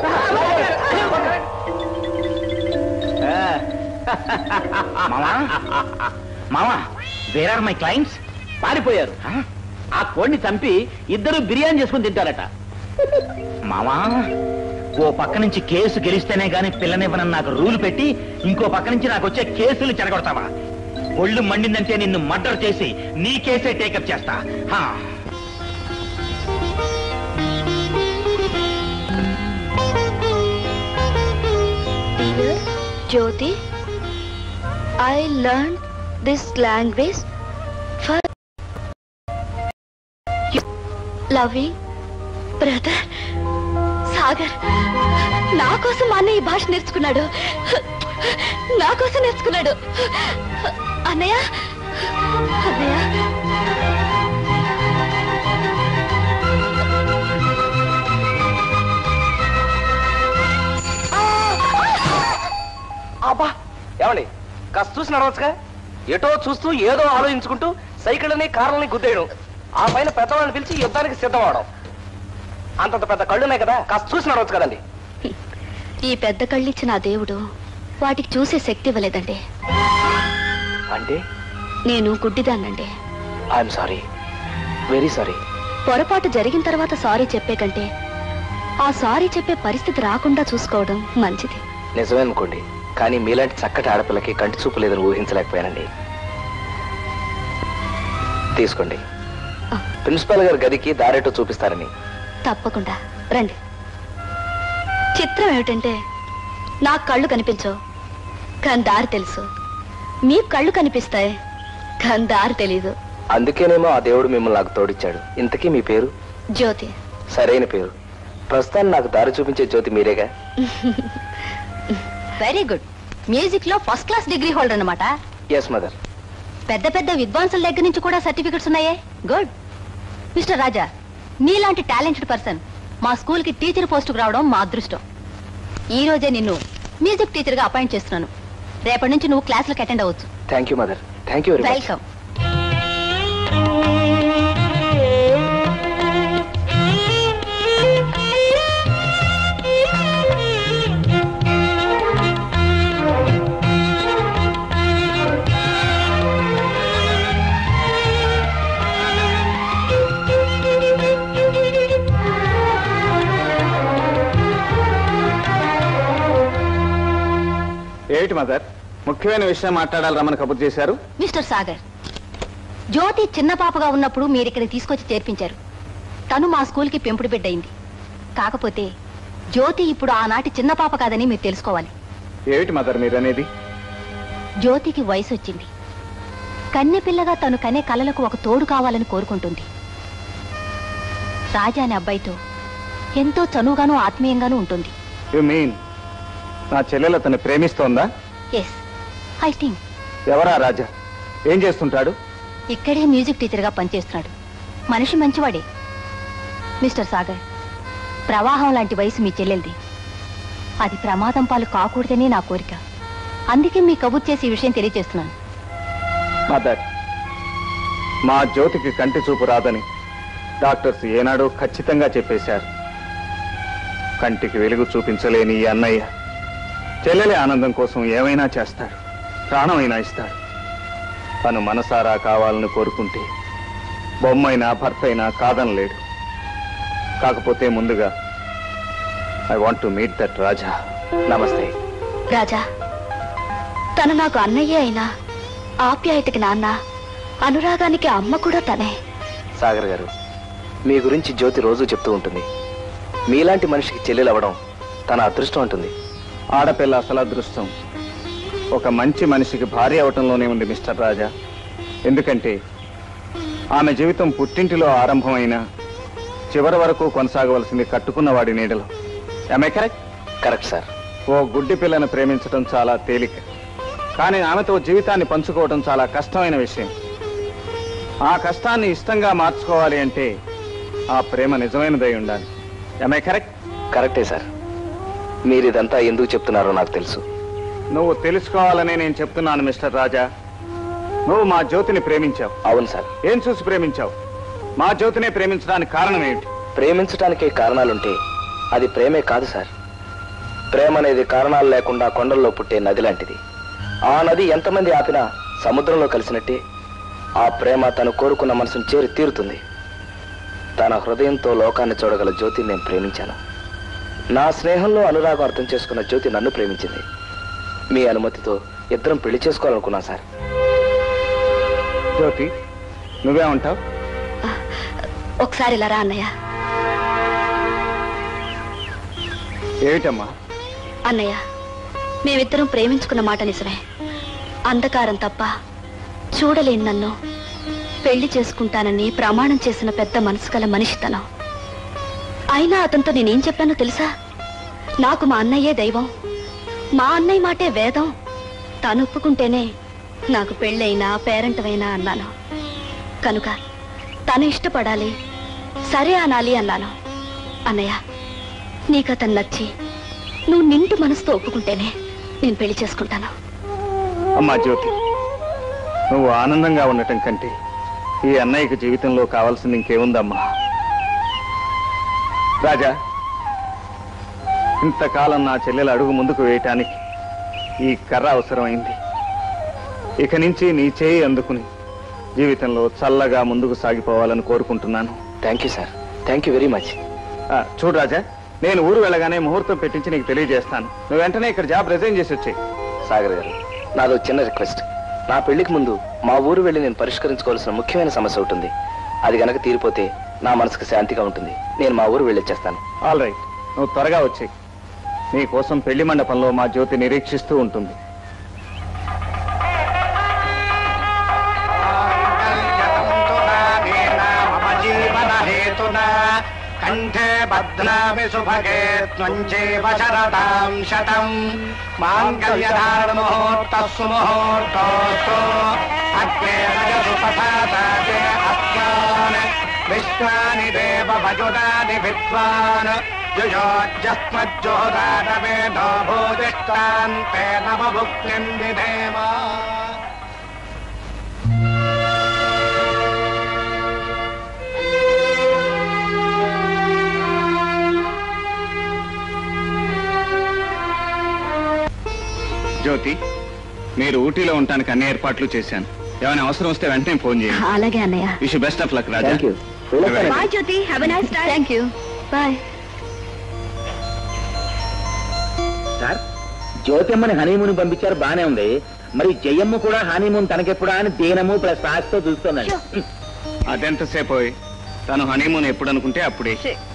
E: మామా మామా వేర్ ఆర్ మై క్లయింట్స్
M: పారిపోయారు ఆ కోడిని చంపి ఇద్దరు బిర్యానీ చేసుకుని తింటారట
E: మామా ఓ పక్క నుంచి కేసు గెలిస్తేనే గాని పిల్లనివ్వనని నాకు రూల్ పెట్టి ఇంకో పక్క నుంచి నాకు వచ్చే కేసులు చెడగొడతావా ఒళ్ళు మండిందంటే నిన్ను మర్డర్ చేసి నీ కేసే టేకప్ చేస్తా హా.
F: Jyoti, I learned this language for you. Loving brother Sagar నా కోసం మా అన్నయ్య ఈ భాష నేర్చుకున్నాడు నా కోసం నేర్చుకున్నాడు అన్నయ్య అన్నయ్య
D: అబ్బా ఏమండి కాస్త చూసి నడవచ్చుగా ఎటో చూస్తూ ఏదో ఆలోచించుకుంటూ సైకిళ్ళని కార్లని గుద్దేయడం ఆ పైన పెద్దవాళ్ళని పిలిచి యుద్ధానికి సిద్ధమవడం అంతంత పెద్ద కళ్ళున్నాయి కదా కాస్త చూసి నడవచ్చు కదండి
F: ఈ పెద్ద కళ్ళిచ్చిన ఆ దేవుడు వాటికి చూసే శక్తి ఇవ్వలేదండి
D: అంటే
F: నేను గుడ్డిదాన్నండి
D: ఐఎమ్ సారీ వెరీ సారీ
F: పొరపాటు జరిగిన తర్వాత సారీ చెప్పే కంటే ఆ సారీ చెప్పే పరిస్థితి రాకుండా చూసుకోవడం మంచిది
D: నిజమే అనుకోండి కానీ మీలాంటి చక్కటి ఆడపిల్లకి కంటి చూపు లేదని ఊహించలేకపోయానండి తీసుకోండి ప్రిన్సిపాల్ గారి గదికి దారేటో చూపిస్తారని
F: తప్పకుండా రండి చిత్రం ఏమిటంటే నాకు కళ్ళు కనిపించవు కానీ దారి తెలుసు మీ కళ్ళు కనిపిస్తాయి కానీ దారి తెలీదు
D: అందుకేనేమో ఆ దేవుడు మిమ్మల్ని నాకు తోడిచ్చాడు ఇంతకీ మీ పేరు
F: జ్యోతి
D: సరైన పేరు ప్రస్తుతాన్ని నాకు దారి చూపించే జ్యోతి మీరేగా
J: వెరీ గుడ్ మ్యూజిక్ లో ఫస్ట్ క్లాస్ డిగ్రీ హోల్డర్ అన్నమాట
D: ఎస్ మదర్
J: పెద్ద పెద్ద విద్వాంసుల దగ్గర నుంచి కూడా సర్టిఫికెట్స్ ఉన్నాయే గుడ్ మిస్టర్ రాజా మీలాంటి టాలెంటెడ్ పర్సన్ మా స్కూల్ కి టీచర్ పోస్టుకు రావడం మా అదృష్టం ఈ రోజే నిన్ను మ్యూజిక్ టీచర్ గా అపాయింట్ చేస్తున్నాను రేపటి నుంచి నువ్వు క్లాసులకు అటెండ్ అవ్వచ్చు
D: thank you mother thank you very much
J: welcome
A: ఏమిటి మదర్ ముఖ్యమైన విషయం మాట్లాడాలి రమ్మని కబుర్ చేశారు
J: మిస్టర్ సాగర్ జ్యోతి చిన్న పాపగా ఉన్నప్పుడు మీరు ఇక్కడ తీసుకొచ్చి చేర్పించారు తను మా స్కూల్కి పెంపుడు బిడ్డయింది కాకపోతే జ్యోతి ఇప్పుడు ఆనాటి చిన్న పాప కాదని మీరు తెలుసుకోవాలి
A: ఏమిటి మదర్ మీరు అనేది
J: జ్యోతికి వయసు వచ్చింది కన్నె పిల్లగా తను కనే కలలకు ఒక తోడు కావాలని కోరుకుంటుంది రాజా అనే అబ్బాయితో ఎంతో చనువుగాను ఆత్మీయంగానూ ఉంటుంది
A: యు మీన్ నా చెల్లెలు అతన్ని ప్రేమిస్తోందా
J: ఎస్ ఐ థింక్
A: ఎవరా రాజా ఏం చేస్తుంటాడు
J: ఇక్కడే మ్యూజిక్ టీచర్గా పనిచేస్తున్నాడు మనిషి మంచివాడే మిస్టర్ సాగర్ ప్రవాహం లాంటి వయసు మీ చెల్లెల్ది అది ప్రమాదం పాలు కాకూడదని నా కోరిక అందుకే మీ కబుర్ చేసి ఈ విషయం తెలియజేస్తున్నాను
A: మదర్ మా జ్యోతికి కంటి చూపు రాదని డాక్టర్స్ ఏనాడో ఖచ్చితంగా చెప్పేశారు కంటికి వెలుగు చూపించలేని ఈ అన్నయ్య చెల్లెలి ఆనందం కోసం ఏమైనా చేస్తాడు ప్రాణమైనా ఇస్తాడు తను మనసారా కావాలని కోరుకుంటే బొమ్మైనా భర్త అయినా కాదనలేడు కాకపోతే ముందుగా I want to meet that Raja నమస్తే
F: రాజా తను నాకు అన్నయ్య అయినా ఆప్యాయతకి నాన్న అనురాగానికి అమ్మ కూడా తనే
D: సాగర్ గారు మీ గురించి జ్యోతి రోజు చెప్తూ ఉంటుంది మీలాంటి మనిషికి చెల్లెలు అవ్వడం తన అదృష్టం ఉంటుంది
A: ఆడపిల్ల అసలు అదృష్టం ఒక మంచి మనిషికి భార్య అవటంలోనే ఉంది మిస్టర్ రాజా ఎందుకంటే ఆమె జీవితం పుట్టింటిలో ఆరంభమైన చివరి వరకు కొనసాగవలసింది కట్టుకున్న వాడి నీడలో ఆమె కరెక్ట్
D: కరెక్ట్ సార్
A: ఓ గుడ్డి పిల్లను ప్రేమించడం చాలా తేలిక కానీ ఆమెతో జీవితాన్ని పంచుకోవడం చాలా కష్టమైన విషయం ఆ కష్టాన్ని ఇష్టంగా మార్చుకోవాలి అంటే ఆ ప్రేమ నిజమైనదై ఉండాలి ఆమె కరెక్ట్
D: కరెక్టే సార్ మీరు ఇదంతా ఎందుకు చెప్తున్నారో నాకు తెలుసు
A: నువ్వు తెలుసుకోవాలనే నేను చెప్తున్నాను మిస్టర్ రాజా నువ్వు మా జ్యోతిని ప్రేమించావు
D: అవును సార్
A: ఏం చూసి ప్రేమించావు మా జ్యోతినే ప్రేమించడానికి కారణం ఏమిటి
D: ప్రేమించడానికే కారణాలుంటే అది ప్రేమే కాదు సార్ ప్రేమ అనేది కారణాలు లేకుండా కొండల్లో పుట్టే నది లాంటిది ఆ నది ఎంతమంది ఆపినా సముద్రంలో కలిసినట్టే ఆ ప్రేమ తను కోరుకున్న మనసును చేరి తీరుతుంది తన హృదయంతో లోకాన్ని చూడగల జ్యోతిని నేను ప్రేమించాను నా స్నేహంలో అనురాగం అర్థం చేసుకున్న జ్యోతి నన్ను ప్రేమించింది మీ అనుమతితో ఇద్దరం పెళ్లి చేసుకోవాలనుకున్నా సార్
A: జ్యోతి నువ్వే ఉంటావు
F: ఒకసారి ఇలా రా అన్నయ్య
A: ఏమిటమ్మా
F: అన్నయ్య మేమిద్దరం ప్రేమించుకున్న మాట నిజమే అంధకారం తప్ప చూడలేని నన్ను పెళ్లి చేసుకుంటానని ప్రమాణం చేసిన పెద్ద మనసు గల మనిషితనం అయినా అతనితో నేనేం చెప్పానో తెలుసా నాకు మా అన్నయ్యే దైవం మా అన్నయ్య మాటే వేదం తను ఒప్పుకుంటేనే నాకు పెళ్ళైనా పేరెంటమైనా అన్నాను కనుక తను ఇష్టపడాలి సరే అనాలి అన్నాను అన్నయ్య నీకు అతను నచ్చి నువ్వు నిండు మనసుతో ఒప్పుకుంటేనే నేను పెళ్లి చేసుకుంటాను
A: అమ్మా జ్యోతి నువ్వు ఆనందంగా ఉండటం కంటే ఈ అన్నయ్యకి జీవితంలో కావాల్సింది ఇంకేముందమ్మా రాజా ఇంతకాలం నా చెల్లెల అడుగు ముందుకు వేయటానికి ఈ కర్ర అవసరమైంది ఇక నుంచి నీ చేయి అందుకుని జీవితంలో చల్లగా ముందుకు సాగిపోవాలని కోరుకుంటున్నాను
D: thank you sir thank you very much
A: చూడు రాజా నేను ఊరు వెళ్ళగానే ముహూర్తం పెట్టించి నీకు తెలియజేస్తాను నువ్వు వెంటనే ఇక్కడ జాబ్ రిజైన్ చేసి వచ్చాయి
D: సాగర్ గారు నాదో చిన్న రిక్వెస్ట్ నా పెళ్లికి ముందు మా ఊరు వెళ్ళి నేను పరిష్కరించుకోవాల్సిన ముఖ్యమైన సమస్య ఉంటుంది అది గనక తీరిపోతే నా మనసుకు శాంతిగా ఉంటుంది నేను మా ఊరు వెళ్ళొచ్చేస్తాను
A: ఆల్ రైట్ నువ్వు త్వరగా వచ్చేయి నీ కోసం పెళ్లి మండపంలో మా జ్యోతి నిరీక్షిస్తూ ఉంటుంది
N: జీవనహేతునా కంఠే బధ్నామి సుభగే త్వంచేవ శరదాం శతం మాంగళ్యధారణ ముహూర్త సుముహూర్తోస్తు అగ్నే రజసు తథాతే అస్మాన్ విశ్వాని దేవ భజుడాని విద్వాన్ యుయోజ్యస్మజ్జోదానవేదో భూదిష్టాంతే నవ భుక్తిం విధేమా
A: జ్యోతి మీరు ఊటీలో ఉండటానికి అన్ని ఏర్పాట్లు చేశాను ఏమైనా అవసరం వస్తే వెంటనే ఫోన్ చేయండి
F: అలాగే అన్నయ్య
A: wish best of luck Raja
D: Thank you.
F: Bye Jyothi have a nice thank you bye
E: sir జ్యోతిమ్మని హనీమూన్ పంపించారు బానే ఉంది మరి జయమ్మ కూడా హనీమూన్ తనకెప్పుడా అని దీనము ప్లస్ ఆశతో చూస్తుందండి
A: అదెంతసేపు అయ్యి? తను హనీమూన్ ఎప్పుడు అనుకుంటే అప్పుడే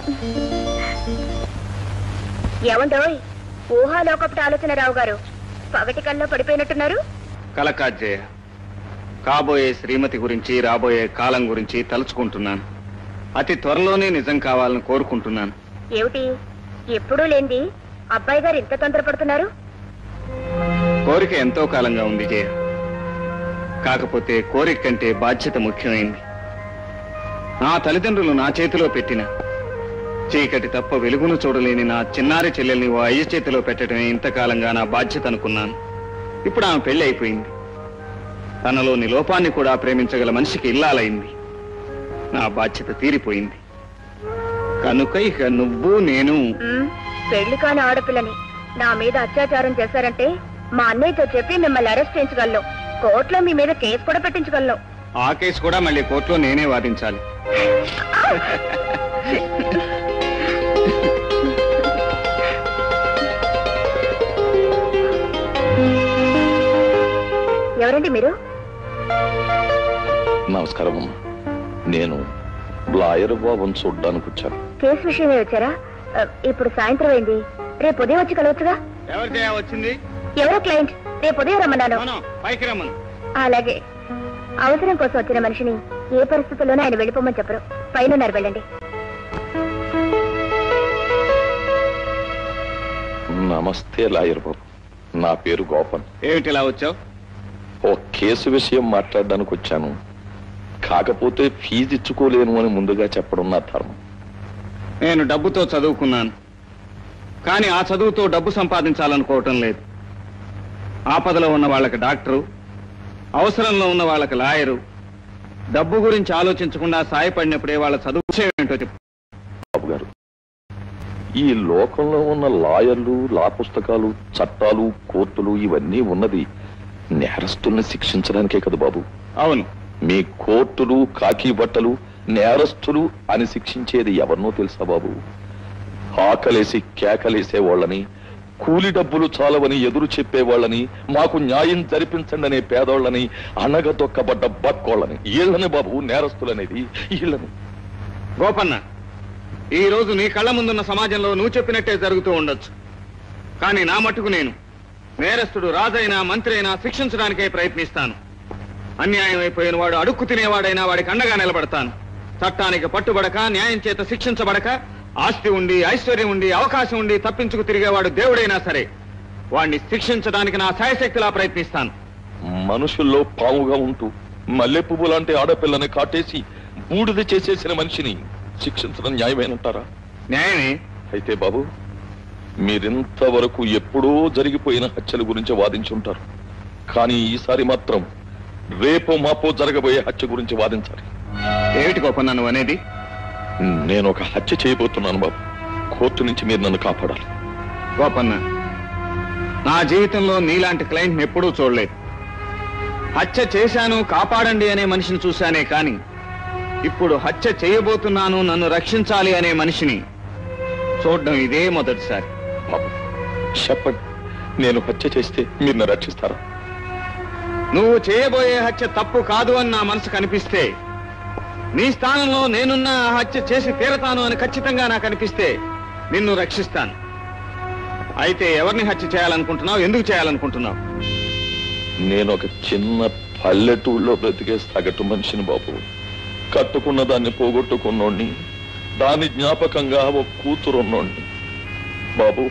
O: ఏమండోయ్ ఊహాలోకపటి ఆలోచన రావు గారు పగటి కల్లో పడిపోయినట్టున్నారు
A: కలకాజ్జయ కాబోయే శ్రీమతి గురించి రాబోయే కాలం గురించి తలుచుకుంటున్నాను అతి త్వరలోనే నిజం కావాలని కోరుకుంటున్నాను
O: ఏమిటి ఎప్పుడూ లేంది అబ్బాయి గారు ఇంత తొందరపడుతున్నారు
A: కోరిక ఎంతో కాలంగా ఉంది జయ కాకపోతే కోరిక కంటే బాధ్యత ముఖ్యమైంది నా తల్లిదండ్రులు నా చేతిలో పెట్టిన చీకటి తప్ప వెలుగును చూడలేని నా చిన్నారి చెల్లెల్ని ఓ అయ్య చేతిలో పెట్టడమే ఇంతకాలంగా నా బాధ్యత అనుకున్నాను ఇప్పుడు ఆమె పెళ్లి అయిపోయింది తనలోని లోపాన్ని కూడా ప్రేమించగల మనిషికి ఇల్లాలైంది నా బాధ్యత తీరిపోయింది కనుక ఇక నువ్వు నేను
O: ఉమ్, పెళ్లి కాని ఆడపిల్లని నా మీద అత్యాచారం చేశారంటే మా అన్నయ్యతో చెప్పి మిమ్మల్ని అరెస్ట్ చేయించగలను కోర్టులో మీ మీద కేసు కూడా పెట్టించగలను
A: ఆ కేసు కూడా మళ్ళీ కోర్టులో నేనే వాదించాలి
O: ఎవరండి మీరు
P: నమస్కారం అమ్మా నేను లాయర్ బాబుని చూడ్డానికి వచ్చాను
O: కేసు విషయమే వచ్చారా ఆ, ఇప్పుడు సాయంత్రం అయింది రేపు ఉదయం వచ్చి కలవచ్చుగా
A: ఎవరి జయ వచ్చింది
O: ఎవరో క్లయింట్ రేపు ఉదయం రమ్మన్నాను
A: పైకి రమ్మను
O: అలాగే అవసరం కోసం వచ్చిన మనిషిని ఏ పరిస్థితుల్లోనూ ఆయన వెళ్ళిపోమని చెప్పరు పైన ఉన్నారు వెళ్ళండి
P: నమస్తే లాయర్ బాబు నా పేరు గోపన్
A: ఏమిటి ఇలా వచ్చావు
P: ఓ కేసు విషయం మాట్లాడడానికి వచ్చాను కాకపోతే ఫీజు ఇచ్చుకోలేను అని ముందుగా చెప్పడం నా ధర్మం
A: నేను డబ్బుతో చదువుకున్నాను కానీ ఆ చదువుతో డబ్బు సంపాదించాలనుకోవటం లేదు ఆపదలో ఉన్న వాళ్ళకి డాక్టరు అవసరంలో ఉన్న వాళ్ళకి లాయరు డబ్బు గురించి ఆలోచించకుండా సాయపడినప్పుడే వాళ్ళ చదువు విషయం ఏంటో చెప్పు
P: బాబు గారు ఈ లోకంలో ఉన్న లాయర్లు లా పుస్తకాలు చట్టాలు కోర్టులు ఇవన్నీ ఉన్నది నేరస్తుల్ని శిక్షించడానికే కదా బాబు
A: అవును
P: మీ కోర్టులు కాకి బట్టలు నేరస్తులు అని శిక్షించేది ఎవరినో తెలుసా బాబు ఆకలేసి కేకలేసే వాళ్ళని కూలి డబ్బులు చాలవని ఎదురు చెప్పేవాళ్ళని మాకు న్యాయం జరిపించండి అనే పేదోళ్ళని అనగదొక్కబడ్డ బక్కోళ్ళని వీళ్ళని బాబు నేరస్తులనేది వీళ్ళని
A: గోపన్న ఈ రోజు నీ కళ్ళ ముందున్న సమాజంలో నువ్వు చెప్పినట్టే జరుగుతూ ఉండొచ్చు కానీ నా మట్టుకు నేను నేరస్తుడు రాజైనా మంత్రి అయినా శిక్షించడానికే ప్రయత్నిస్తాను అన్యాయం అయిపోయిన వాడు అడుక్కు తినేవాడైనా వాడికి అండగా నిలబడతాను చట్టానికి పట్టుబడక న్యాయం చేత శిక్షించబడక ఆస్తి ఉండి ఐశ్వర్యం ఉండి అవకాశం ఉండి తప్పించుకు తిరిగేవాడు దేవుడైనా సరే వాడిని శిక్షించడానికి నా సాయశక్తిలా ప్రయత్నిస్తాను
P: మనుషుల్లో పాముగా ఉంటూ మల్లె పువ్వు లాంటి ఆడపిల్లని కాటేసి బూడిద చేసేసిన మనిషిని శిక్షించడం న్యాయమేనంటారా
A: న్యాయమే
P: అయితే బాబు మీరింతవరకు ఎప్పుడో జరిగిపోయిన హత్యల గురించి వాదించుంటారు కానీ ఈసారి మాత్రం రేపో మాపో జరగబోయే హత్య గురించి వాదించాలి
A: ఏమిటి గోపన్న నువ్వు అనేది
P: నేను ఒక హత్య చేయబోతున్నాను బాబు కోర్టు నుంచి మీరు నన్ను కాపాడాలి
A: గోపన్న నా జీవితంలో నీలాంటి క్లయింట్ ఎప్పుడూ చూడలేదు హత్య చేశాను కాపాడండి అనే మనిషిని చూశానే కాని ఇప్పుడు హత్య చేయబోతున్నాను నన్ను రక్షించాలి అనే మనిషిని చూడడం ఇదే మొదటిసారి
P: బాబు చెప్పండి నేను హత్య చేస్తే మీరు నన్ను రక్షిస్తారా
A: నువ్వు చేయబోయే హత్య తప్పు కాదు అని నా మనసు కనిపిస్తే నీ స్థానంలో నేనున్న ఆ హత్య చేసి తీరతాను అని ఖచ్చితంగా నాకు అనిపిస్తే నిన్ను రక్షిస్తాను అయితే ఎవరిని హత్య చేయాలనుకుంటున్నావు ఎందుకు చేయాలనుకుంటున్నావు
P: నేను ఒక చిన్న పల్లెటూళ్ళలో బ్రతికే సగటు మనిషిని బాబు కట్టుకున్న దాన్ని పోగొట్టుకున్నోడిని దాని జ్ఞాపకంగా ఒక కూతురు ఉన్నోడిని బాబు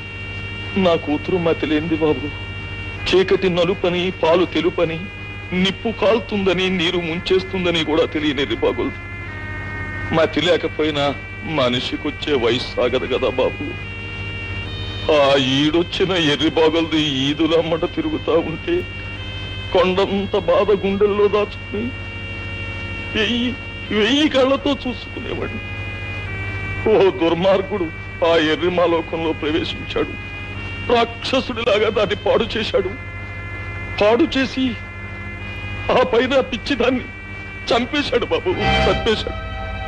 P: నా కూతురు మతిలేంది బాబు చీకటి నలుపని పాలు తెలుపని నిప్పు కాలుతుందని నీరు ముంచేస్తుందని కూడా తెలియనిది బాబులు మతి లేకపోయినా మనిషికొచ్చే వయసు సాగదు కదా బాబు ఆ ఈడొచ్చిన ఎర్రి బాగలది ఈదులమ్మట తిరుగుతా ఉంటే కొండంత బాధ గుండెల్లో దాచుకుని వెయ్యి వెయ్యి కళ్ళతో చూసుకునేవాడిని ఓ దుర్మార్గుడు ఆ ఎర్రిమాలోకంలో ప్రవేశించాడు రాక్షసుడిలాగా దాన్ని పాడు చేశాడు పాడు చేసి ఆ పైన పిచ్చిదాన్ని చంపేశాడు బాబు చంపేశాడు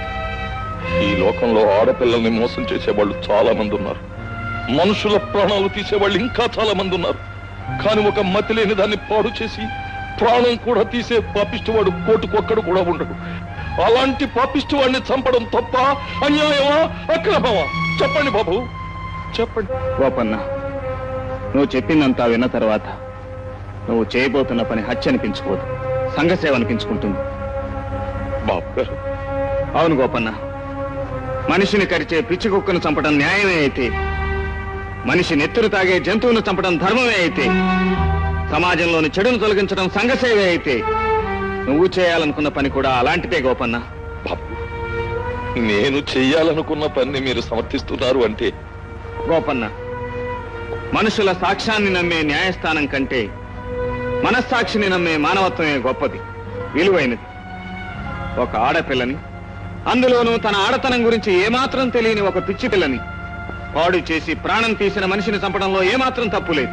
P: ఈ లోకంలో ఆడపిల్లల్ని మోసం చేసేవాళ్ళు చాలా మంది ఉన్నారు మనుషుల ప్రాణాలు తీసేవాళ్ళు ఇంకా చాలా మంది ఉన్నారు కానీ ఒక మతి లేని దాన్ని పాడు చేసి ప్రాణం కూడా తీసే పాపిష్టివాడు కోటుకొక్కడు కూడా ఉండడు అలాంటి పాపిష్టివాడిని చంపడం తప్ప అన్యాయమా అక్రమమా చెప్పండి బాబు చెప్పండి
A: గోపన్న నువ్వు చెప్పిందంతా విన్న తర్వాత నువ్వు చేయబోతున్న పని హత్య అనిపించుకోదు సంఘసేవ అనిపించుకుంటుంది
P: బాబు గారు
A: అవును గోపన్న మనిషిని కరిచే పిచ్చి కుక్కను చంపడం న్యాయమే అయితే మనిషి నెత్తురు తాగే జంతువును చంపడం ధర్మమే అయితే సమాజంలోని చెడును తొలగించడం సంఘసేవే అయితే నువ్వు చేయాలనుకున్న పని కూడా అలాంటిదే గోపన్న
P: బాబు నేను చెయ్యాలనుకున్న పని మీరు సమర్థిస్తున్నారు అంటే
A: గోపన్న మనుషుల సాక్ష్యాన్ని నమ్మే న్యాయస్థానం కంటే మనస్సాక్షిని నమ్మే మానవత్వమే గొప్పది విలువైనది ఒక ఆడపిల్లని అందులోనూ తన ఆడతనం గురించి ఏమాత్రం తెలియని ఒక పిచ్చి పిల్లని పాడు చేసి ప్రాణం తీసిన మనిషిని చంపడంలో ఏమాత్రం తప్పు లేదు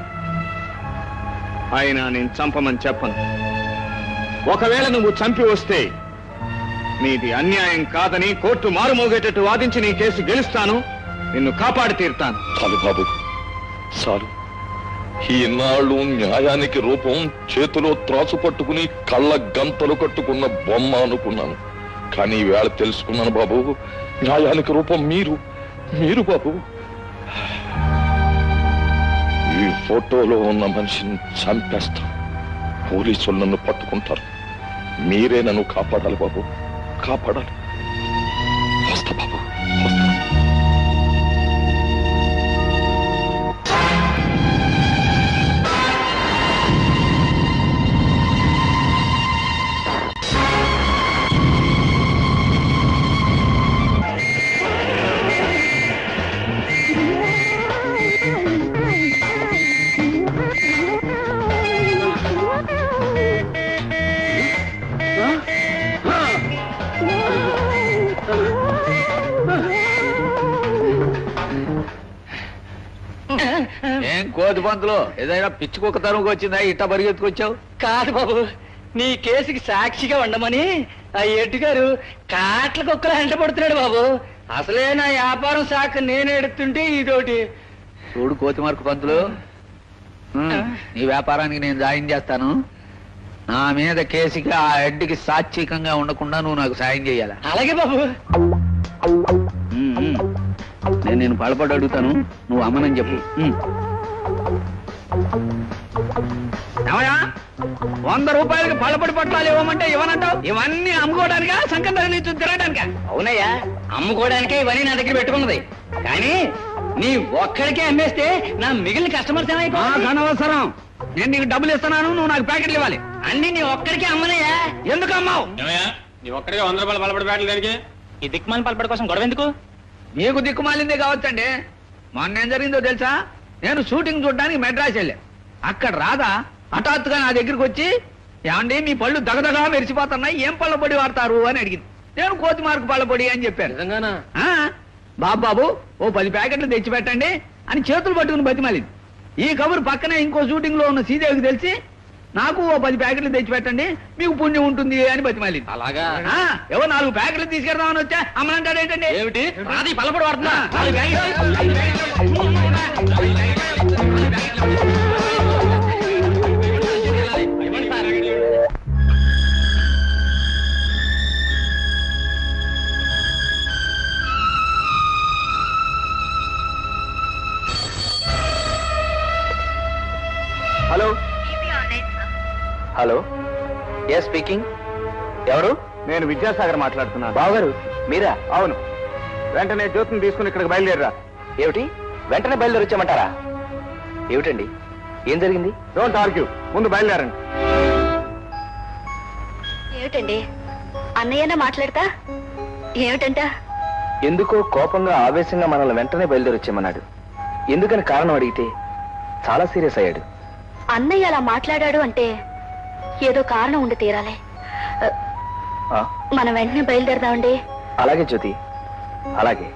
A: అయినా నేను చంపమని చెప్పను ఒకవేళ నువ్వు చంపి వస్తే నీది అన్యాయం కాదని కోర్టు మారుమోగేటట్టు వాదించి నీ కేసు గెలుస్తాను నిన్ను కాపాడి తీరుతాను
P: చాలు బాబు చాలు ఈనాళ్ళు న్యాయానికి రూపం చేతిలో త్రాసు పట్టుకుని కళ్ళ గంతలు కట్టుకున్న బొమ్మ అనుకున్నాను కానీ ఈవేళ తెలుసుకున్నాను బాబు న్యాయానికి రూపం మీరు మీరు బాబు ఈ ఫోటోలో ఉన్న మనిషిని చంపేస్తాం పోలీసులు నన్ను పట్టుకుంటారు మీరే నన్ను కాపాడాలి బాబు కాపాడాలి వస్తా బాబు వస్తా
K: ఏం కోతి పంతులు ఏదైనా పిచ్చి కుక్క తరువుకు వచ్చిందా ఇట్ట పరిగెత్తుకొచ్చావు
M: కాదు బాబు నీ కేసుకి సాక్షిగా ఉండమని ఆ ఎడ్డు గారు కాట్ల కుక్కలు వెంటబడుతున్నాడు బాబు అసలే నా వ్యాపారం శాఖ నేను ఎడుతుంటే ఇదోటి
K: చూడు కోతి మార్కు పంతులు ఉమ్, నీ వ్యాపారానికి నేను జాయిన్ చేస్తాను నా మీద కేసుకి ఆ హెడ్కి సాత్వికంగా ఉండకుండా నువ్వు నాకు సాయం చేయాలి
M: అలాగే బాబు
K: నేను నేను పడపడి అడుగుతాను నువ్వు అమ్మనని చెప్పు ఉమ్. ఏమయ్యా? వంద రూపాయలకి పళ్ళపడి పట్టాలు ఇవ్వమంటే ఇవ్వనంటావు ఇవన్నీ అమ్ముకోవడానికా సంకందరి నుంచి తిరగడానికా
M: అవునయ్యా అమ్ముకోవడానికే ఇవన్నీ నా దగ్గర పెట్టుకున్నది కానీ నీ ఒక్కడికే అమ్మేస్తే నా మిగిలిన కస్టమర్స్ ఏమైపోయి
K: అనవసరం నేను నీకు డబ్బులు ఇస్తున్నాను నువ్వు నాకు ప్యాకెట్లు ఇవ్వాలి
M: అన్ని నీ ఒక్కడికే అమ్మనయ్యా
K: ఎందుకు అమ్మావు
Q: నీ ఒక్కడిగా వంద రూపాయలు బలపడి బ్యాటలు దానికి ఈ దిక్కుమాలి పలపడి కోసం గొడవ ఎందుకు
K: నీకు దిక్కుమాలిందే కావచ్చండి మొన్న ఏం జరిగిందో తెలుసా నేను షూటింగ్ చూడడానికి మెడ్రాస్ వెళ్ళా అక్కడ రాదా హఠాత్తుగా నా దగ్గరికి వచ్చి ఏమండి మీ పళ్ళు దగదగా మెరిసిపోతున్నాయి ఏం పళ్ళ పొడి వాడతారు అని అడిగింది నేను కోతి మార్కు పళ్ళ పొడి అని చెప్పాను
M: నిజంగానా
K: ఆ, బాబు బాబు ఓ పది ప్యాకెట్లు తెచ్చి పెట్టండి అని చేతులు పట్టుకుని బతిమాలింది ఈ కబురు పక్కనే ఇంకో షూటింగ్ లో ఉన్న శ్రీదేవికి తెలిసి నాకు ఓ పది ప్యాకెట్లు తెచ్చి పెట్టండి మీకు పుణ్యం ఉంటుంది అని బతిమాలింది
M: అలాగా
K: ఆ, ఎవో నాలుగు ప్యాకెట్లు తీసుకెళ్దామని వచ్చా అమ్మనంటాడు ఏంటండి
M: ఏమిటి నాది పలపడి వాడుతున్నా
K: నాలుగు ప్యాకెట్లు
D: హలో హలో ఏ స్పీకింగ్ ఎవరు
A: నేను విద్యాసాగర్ మాట్లాడుతున్నాను
D: బావగారు మీరా
A: అవును వెంటనే జ్యోతిని తీసుకుని ఇక్కడికి బయలుదేరరా
D: ఏమిటి వెంటనే బయలుదేరి వచ్చామంటారా ఏమిటండి ఏం జరిగింది
A: డోంట్ ఆర్గ్యూ ముందు బయలుదేరండి
F: ఏమిటండి అన్నయ్యన మాట్లాడతా ఏమిటంట
D: ఎందుకో కోపంగా ఆవేశంగా మనల్ని వెంటనే బయలుదేరి వచ్చామన్నాడు ఎందుకని కారణం అడిగితే చాలా సీరియస్ అయ్యాడు
F: అన్నయ్య అలా మాట్లాడాడు అంటే ఏదో కారణం ఉండి తీరాలి అ,
D: ఆ,
F: మనం వెంటనే బయలుదేరదామండి
D: అలాగే జ్యోతి అలాగే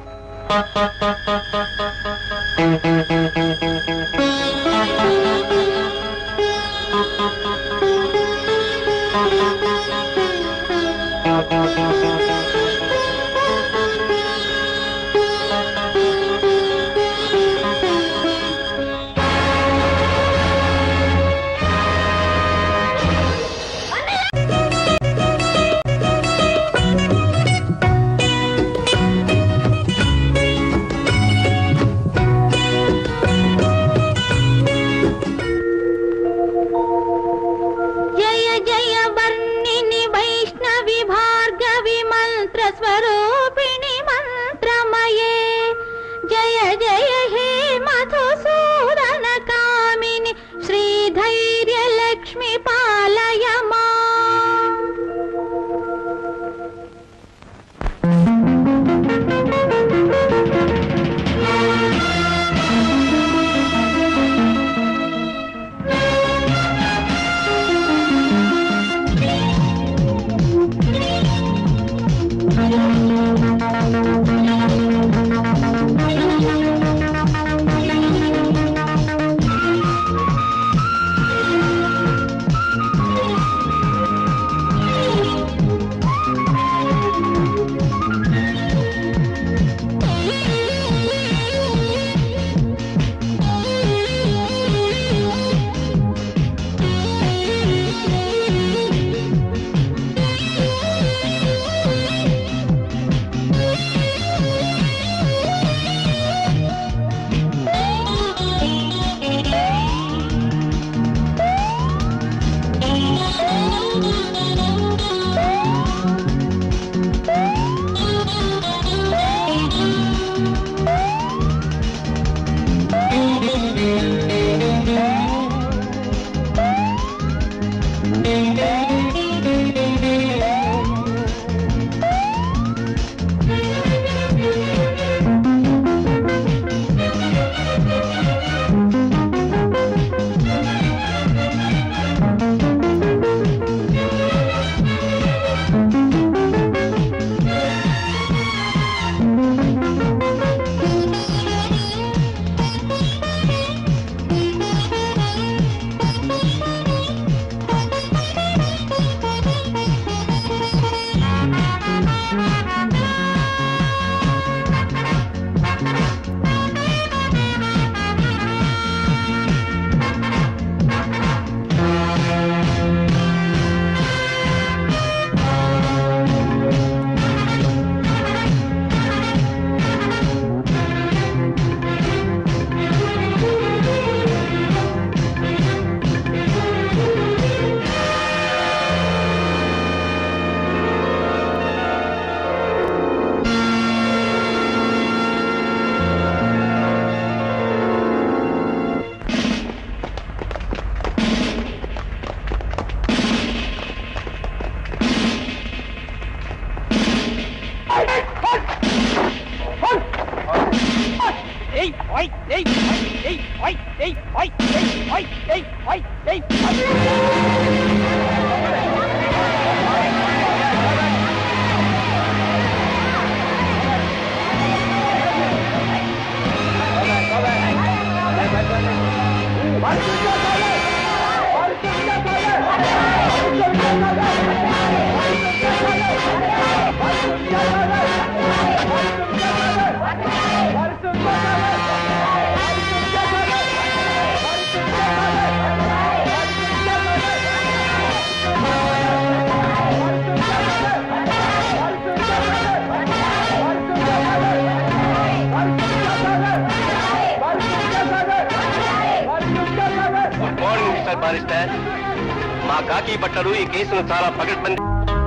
D: గుడ్ మార్నింగ్ మిస్టర్ బారిస్టర్ మా కాకి బట్టలు ఈ కేసును చాలా పగడ్బందీ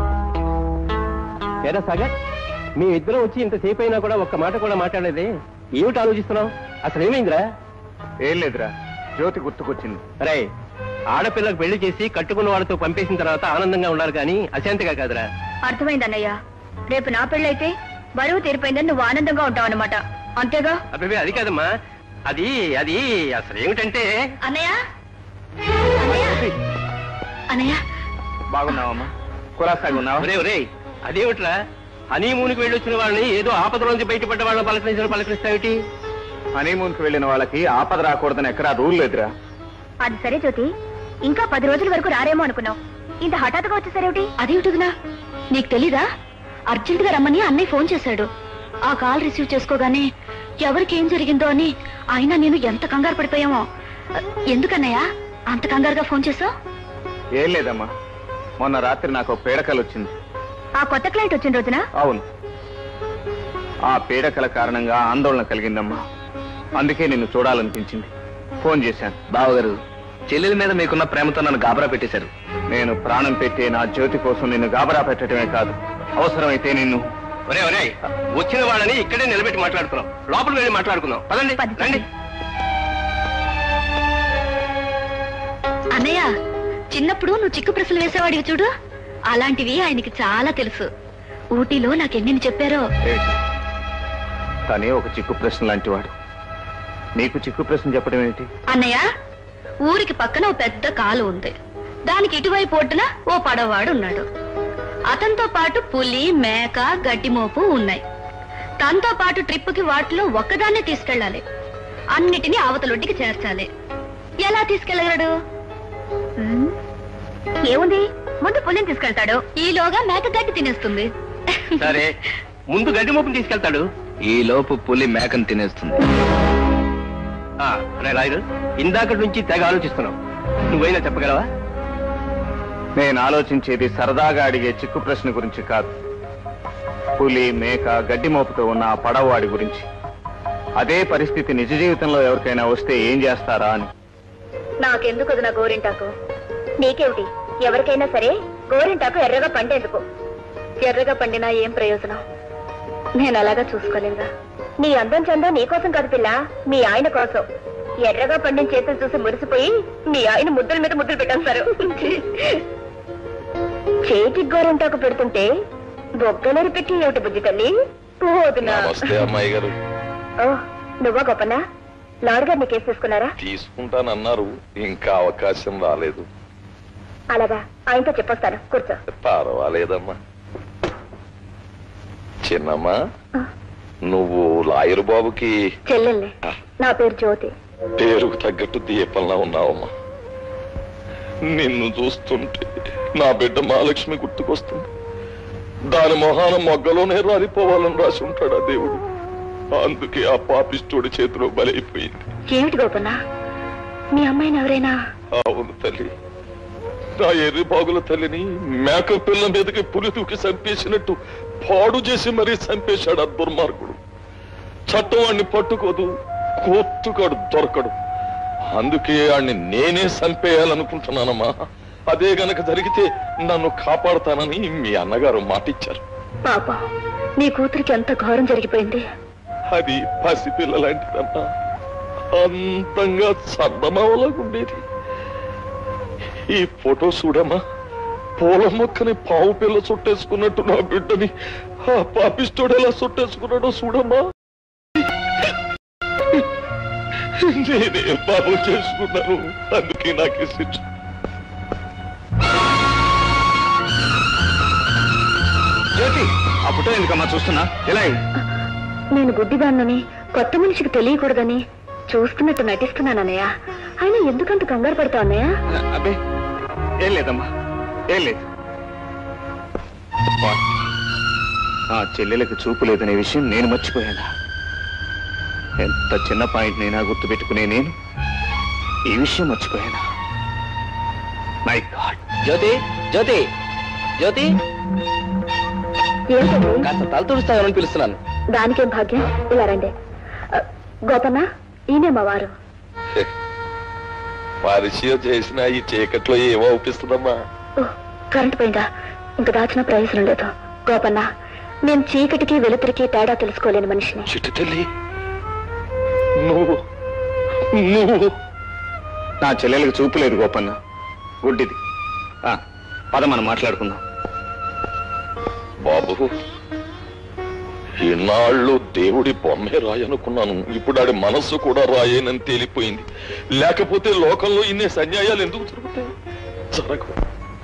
D: ఏరా సాగర్ మీ ఇద్దరు వచ్చి ఇంతసేపు అయినా కూడా ఒక్క మాట కూడా మాట్లాడలేదే ఏమిటి ఆలోచిస్తున్నావు అసలు ఏమైందిరా
C: ఏం లేదురా జ్యోతి గుర్తుకొచ్చింది
D: రే ఆడపిల్లకు పెళ్లి చేసి కట్టుకున్న వాళ్ళతో పంపేసిన తర్వాత ఆనందంగా ఉండాలి కానీ అశాంతిగా కాదురా
O: అర్థమైంది అన్నయ్య రేపు నా పెళ్ళైతే బరువు తీరిపోయిందని నువ్వు ఆనందంగా ఉంటావు అనమాట అంతేగా
D: అబ్బాయి అది కాదమ్మా అది అది అసలు ఏమిటంటే
O: అన్నయ్య అన్నయ్య
C: బాగున్నావమ్మా కులాసాగా ఉన్నావా
D: ఒరే ఒరే అదేమిట్రా హనీమూన్కి వెళ్ళి వచ్చిన వాళ్ళని ఏదో ఆపదలోంచి బయటపడ్డ వాళ్ళని పలకరించిన పలకరిస్తావేటి
C: హనీమూన్ కి వెళ్ళిన వాళ్ళకి ఆపద రాకూడదని ఎక్కడా రూల్ లేదురా
O: అది సరే జ్యోతి ఇంకా పది రోజుల వరకు రారేమో అనుకున్నావు ఇంత హఠాత్తుగా వచ్చేసరేమిటి
F: అదేమిటిదినా నీకు తెలీదా అర్జెంట్ గా రమ్మని అన్నయ్య ఫోన్ చేశాడు ఆ కాల్ రిసీవ్ చేసుకోగానే ఎవరికి ఏం జరిగిందో అని ఆయన నేను ఎంత కంగారు పడిపోయామో ఎందుకన్నయ్యా అంత కంగారుగా ఫోన్ చేసావు
C: ఏం లేదమ్మా మొన్న రాత్రి నాకు పీడకలు వచ్చింది
O: ఆ కొత్త క్లయింట్ వచ్చిన రోజున
C: అవును ఆ పీడకల కారణంగా ఆందోళన కలిగిందమ్మా అందుకే నిన్ను చూడాలనిపించింది ఫోన్ చేశాను
D: బావగారు చెల్లెల మీద మీకున్న ప్రేమతో నన్ను గాబరా పెట్టేశారు
C: నేను ప్రాణం పెట్టే నా జ్యోతి కోసం నిన్ను గాబరా పెట్టడమే కాదు అవసరమైతే నిన్ను
D: ఒరే ఒరే వచ్చిన వాళ్ళని ఇక్కడే నిలబెట్టి మాట్లాడుకున్నాం లోపలికి వెళ్ళి మాట్లాడుకుందాం పదండి రండి
F: అన్నయ్య చిన్నప్పుడు నువ్వు చిక్కు ప్రశ్నలు వేసేవాడివి చూడు అలాంటివి ఆయనకి చాలా తెలుసు ఊటీలో నాకెన్ని చెప్పారో
C: ఏమిటి? తనే ఒక చిక్కు ప్రశ్న లాంటివాడు నీకు చిక్కు ప్రశ్న చెప్పడం ఏంటి
F: అన్నయ్య ఊరికి పక్కన ఓ పెద్ద కాలు ఉంది దానికి ఇటువైపు ఒడ్డున ఓ పడవాడు ఉన్నాడు అతనితో పాటు పులి మేక గడ్డిమోపు ఉన్నాయి తనతో పాటు ట్రిప్పుకి వాటిలో ఒక్కదాన్నే తీసుకెళ్ళాలి అన్నిటినీ అవతలొడ్డికి చేర్చాలి ఎలా తీసుకెళ్ళగలడు
O: ఉమ్, ఏముంది ముందు పులిని తీసుకెళ్తాడు
F: ఈలోగా మేక గడ్డి తినేస్తుంది
D: సరే ముందు గడ్డి మోపుని తీసుకెళ్తాడు
R: ఈ లోపు పులి మేకను తినేస్తుంది
D: ఆ, రే లాయరు ఇందాక నుంచి తెగ ఆలోచిస్తున్నావు నువ్వైనా చెప్పగలవా
C: నేను ఆలోచించేది సరదాగా అడిగే చిక్కు ప్రశ్న గురించి కాదు పులి మేక గడ్డి మోపుతో ఉన్న ఆ పడవవాడి గురించి అదే పరిస్థితి నిజ జీవితంలో ఎవరికైనా వస్తే ఏం చేస్తారా అని
O: నాకెందుకు అది నా గోరింటాకు నీకేమిటి ఎవరికైనా సరే గోరింటాకు ఎర్రగా పండేందుకు ఎర్రగా పండినా ఏం ప్రయోజనం నేను అలాగా చూసుకోలేదా నీ అందం చందా నీకోసం కాదు పిల్ల మీ ఆయన కోసం ఎర్రగా పండిన చేతులు చూసి మురిసిపోయి మీ ఆయన ముద్దుల మీద ముద్దులు పెట్టేస్తారు చేతికి గోరింటాకు పెడుతుంటే బొగ్గలేరు పెట్టి ఏమిటి బుద్ధి తల్లి పోదునా
P: నమస్తే అమ్మాయి గారు
O: ఓ నువ్వా గొప్పనా లాడ్ గారిని కేసు తీసుకున్నారా
P: తీసుకుంటానన్నారు ఇంకా అవకాశం రాలేదు
O: అలాగా ఆయనతో చెప్పొస్తాను కూర్చో
P: పర్వాలేదమ్మా చిన్నమ్మా నువ్వు లాయర్ బాబుకి
O: చెల్లెల్ని నా పేరు జ్యోతి
P: పేరుకు తగ్గట్టు దీపంలా ఉన్నావమ్మా నిన్ను చూస్తుంటే నా బిడ్డ మహాలక్ష్మి గుర్తుకొస్తుంది దాని మొహాన మొగ్గలోనే రాలిపోవాలని రాసి ఉంటాడు ఆ దేవుడు అందుకే ఆ పాపిస్టోడి చేతిలో బలైపోయింది
O: ఏమిటి గోపన్న మీ అమ్మాయిని ఎవరైనా
P: అవును తల్లి నా ఎర్రి బాగుల తల్లిని మేక పిల్ల మీదకి పులి తూకి చంపేసినట్టు పాడు చేసి మరీ చంపేశాడు ఆ దుర్మార్గుడు చట్టం వాడిని పట్టుకోదు కోర్టుగాడు దొరకడు అందుకే వాడిని నేనే చంపేయాలనుకుంటున్నానమ్మా అదే గనక జరిగితే నన్ను కాపాడతానని మీ అన్నగారు మాటిచ్చారు
O: పాప నీ కూతురికి ఎంత ఘోరం జరిగిపోయింది
P: అది పసిపిల్ల లాంటిదమ్మా అంతంగా చందమావలాగుండేది ఈ ఫోటో చూడమ్మా పూల మొక్కని పావు పిల్ల చుట్టేసుకున్నట్టు నా బిడ్డని ఆ పాపిస్తోడు ఎలా చుట్టేసుకున్నాడో చూడమ్మా నేనే పాపం చేసుకున్నాను అందుకే నాకు ఈ శిక్ష
C: జ్యోతి ఆ ఫోటో ఎందుకమ్మా చూస్తున్నా ఎలా అయింది
O: నేను గుడ్డిదాన్నని కొత్త మనిషికి తెలియకూడదని చూస్తున్నట్టు నటిస్తున్నానన్నయ్య ఆయన ఎందుకంత కంగారు పడతావు అన్నయ్య
C: అబ్బే ఏం లేదమ్మా ఏం లేదు వా. ఆ చెల్లెలకు చూపు లేదనే విషయం నేను మర్చిపోయానా ఎంత చిన్న పాయింట్ నైనా గుర్తుపెట్టుకునే నేను ఈ విషయం మర్చిపోయానా మై గాడ్
D: జ్యోతి జ్యోతి జ్యోతి
O: ఏంటండి
D: కాస్త తల తుడుస్తామని పిలుస్తున్నాను
O: దానికేం భాగ్యం ఇలా రండి ఆ, గోపన్న ఈయనే మా వారు
P: పరిచయం చేసిన ఈ చీకట్లో ఏమో అవుపిస్తుందమ్మా
O: ఓ, కరెంట్ పోయిందా ఇంకా దాచిన ప్రయోజనం లేదు గోపన్న నేను చీకటికి వెలుతురికి తేడా తెలుసుకోలేని మనిషిని
P: చిట్టు తల్లి నువ్వు నువ్వు
C: నా చెల్లెలకు చూపు లేదు గోపన్న గుడ్డిది ఆ, పద మనం మాట్లాడుకుందాం
P: బాబు ఈనాళ్ళు దేవుడి బొమ్మే రాయనుకున్నాను ఇప్పుడు ఆడి మనస్సు కూడా రాయేనని తేలిపోయింది లేకపోతే లోకంలో ఇన్ని సన్యాయాలు ఎందుకు జరుగుతాయి జరగవు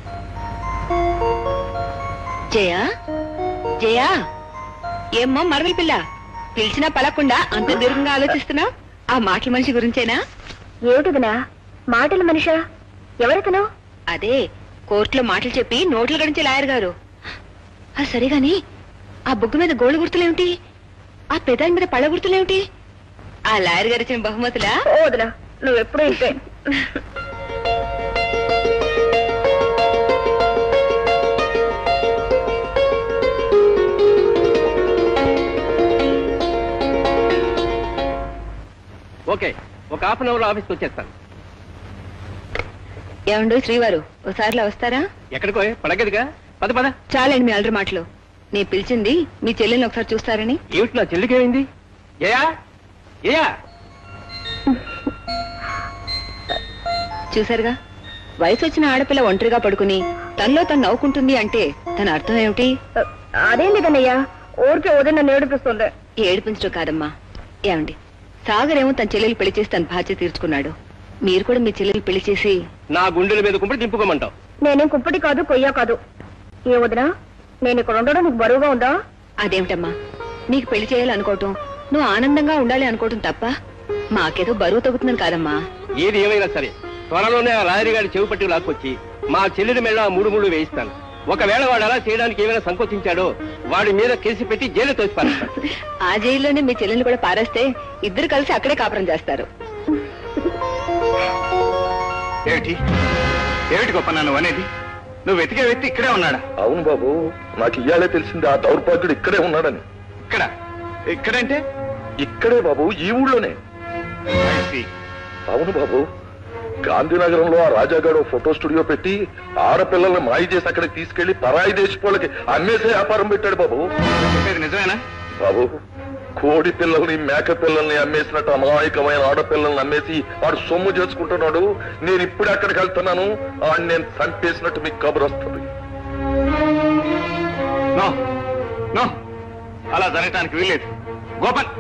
J: జయా జయా ఏమ్మా మరదల పిల్ల పిలిచినా పలకుండా అంత దీర్ఘంగా ఆలోచిస్తున్నా ఆ మాటల మనిషి గురించేనా
O: ఏమిటిదినా మాటల మనిషా ఎవరితను
J: అదే కోర్టులో మాటలు చెప్పి నోట్ల గడించే లాయర్ గారు ఆ సరిగాని ఆ బుగ్గు మీద గోళ్ళు గుర్తులేమిటి ఆ పెదాని మీద పళ్ళ గుర్తులేమిటి ఆ లాయర్ గారు ఇచ్చిన బహుమతులా
O: ఓదనా నువ్వెప్పుడు ఇంతే
D: ఓకే ఒక హాఫ్ అన్ అవర్ ఆఫీస్కి వచ్చేస్తాను
J: ఏమండు శ్రీవారు ఓసారిలా వస్తారా
D: ఎక్కడికో పడగదిగా పద పద
J: చాలండి మీ అల్లరి మాటలు నేను పిలిచింది మీ చెల్లెల్ని ఒకసారి చూస్తారని
D: ఏమిటి నా చెల్లికేమైంది ఏయా ఏయా
J: చూసారుగా వయసు వచ్చిన ఆడపిల్ల ఒంటరిగా పడుకుని తనలో తను నవ్వుకుంటుంది అంటే తన అర్థం ఏమిటి
O: అదేం లేదన్నయ్యా ఊరికే ఉదయం నేడిపిస్తుంది
J: ఏడిపించడం కాదమ్మా ఏమండి సాగర్ ఏమో తన చెల్లెలు పెళ్లి చేసి తన బాధ్యత తీర్చుకున్నాడు మీరు కూడా మీ చెల్లెలు పెళ్లి చేసి
D: నా గుండెల మీద కుంపడి దింపుకోమంటావు
O: నేనేం కుప్పటి కాదు కొయ్య కాదు ఏ వదినా నేను ఇక్కడ ఉండడం నీకు బరువుగా ఉందా
J: అదేమిటమ్మా నీకు పెళ్లి చేయాలనుకోవటం నువ్వు ఆనందంగా ఉండాలి అనుకోవటం తప్ప మాకేదో బరువు తగ్గుతుందని కాదమ్మా
D: ఏది ఏమైనా సరే త్వరలోనే ఆ లాయరీ గారి చెవి పట్టి లాక్కొచ్చి మా చెల్లెలి మెళ్ళ ఆ మూడు మూడు వేయిస్తాను ఒకవేళ వాడు అలా చేయడానికి ఏమైనా సంకోచించాడో వాడి మీద కేసు పెట్టి జైలు తోసి పారేస్తాను
J: ఆ జైల్లోనే మీ చెల్లెల్ని కూడా పారేస్తే ఇద్దరు కలిసి అక్కడే కాపురం చేస్తారు
C: ఏమిటి ఏమిటి గొప్ప నన్ను అనేది నువ్వు వెతికే వ్యక్తి ఇక్కడే ఉన్నాడా
P: అవును బాబు నాకు ఇయ్యాలే తెలిసింది ఆ దౌర్భాగ్యుడు ఇక్కడే ఉన్నాడని
C: ఇక్కడ ఇక్కడంటే
P: ఇక్కడే బాబు ఈ ఊళ్ళోనే అవును బాబు గాంధీనగరంలో ఆ రాజాగాడు ఫోటో స్టూడియో పెట్టి ఆడపిల్లల్ని మాయ చేసి అక్కడికి తీసుకెళ్లి పరాయి దేశపోళ్ళకి అమ్మేసే వ్యాపారం పెట్టాడు బాబు
C: చెప్పేది నిజమేనా
P: బాబు కోడి పిల్లల్ని మేక పిల్లల్ని అమ్మేసినట్టు అమాయకమైన ఆడపిల్లల్ని అమ్మేసి వాడు సొమ్ము చేసుకుంటున్నాడు నేను ఇప్పుడు అక్కడికి వెళ్తున్నాను ఆడు నేను చంపేసినట్టు మీకు కబురు వస్తుంది
C: నో నో అలా జరగటానికి వీల్లేదు గోపన్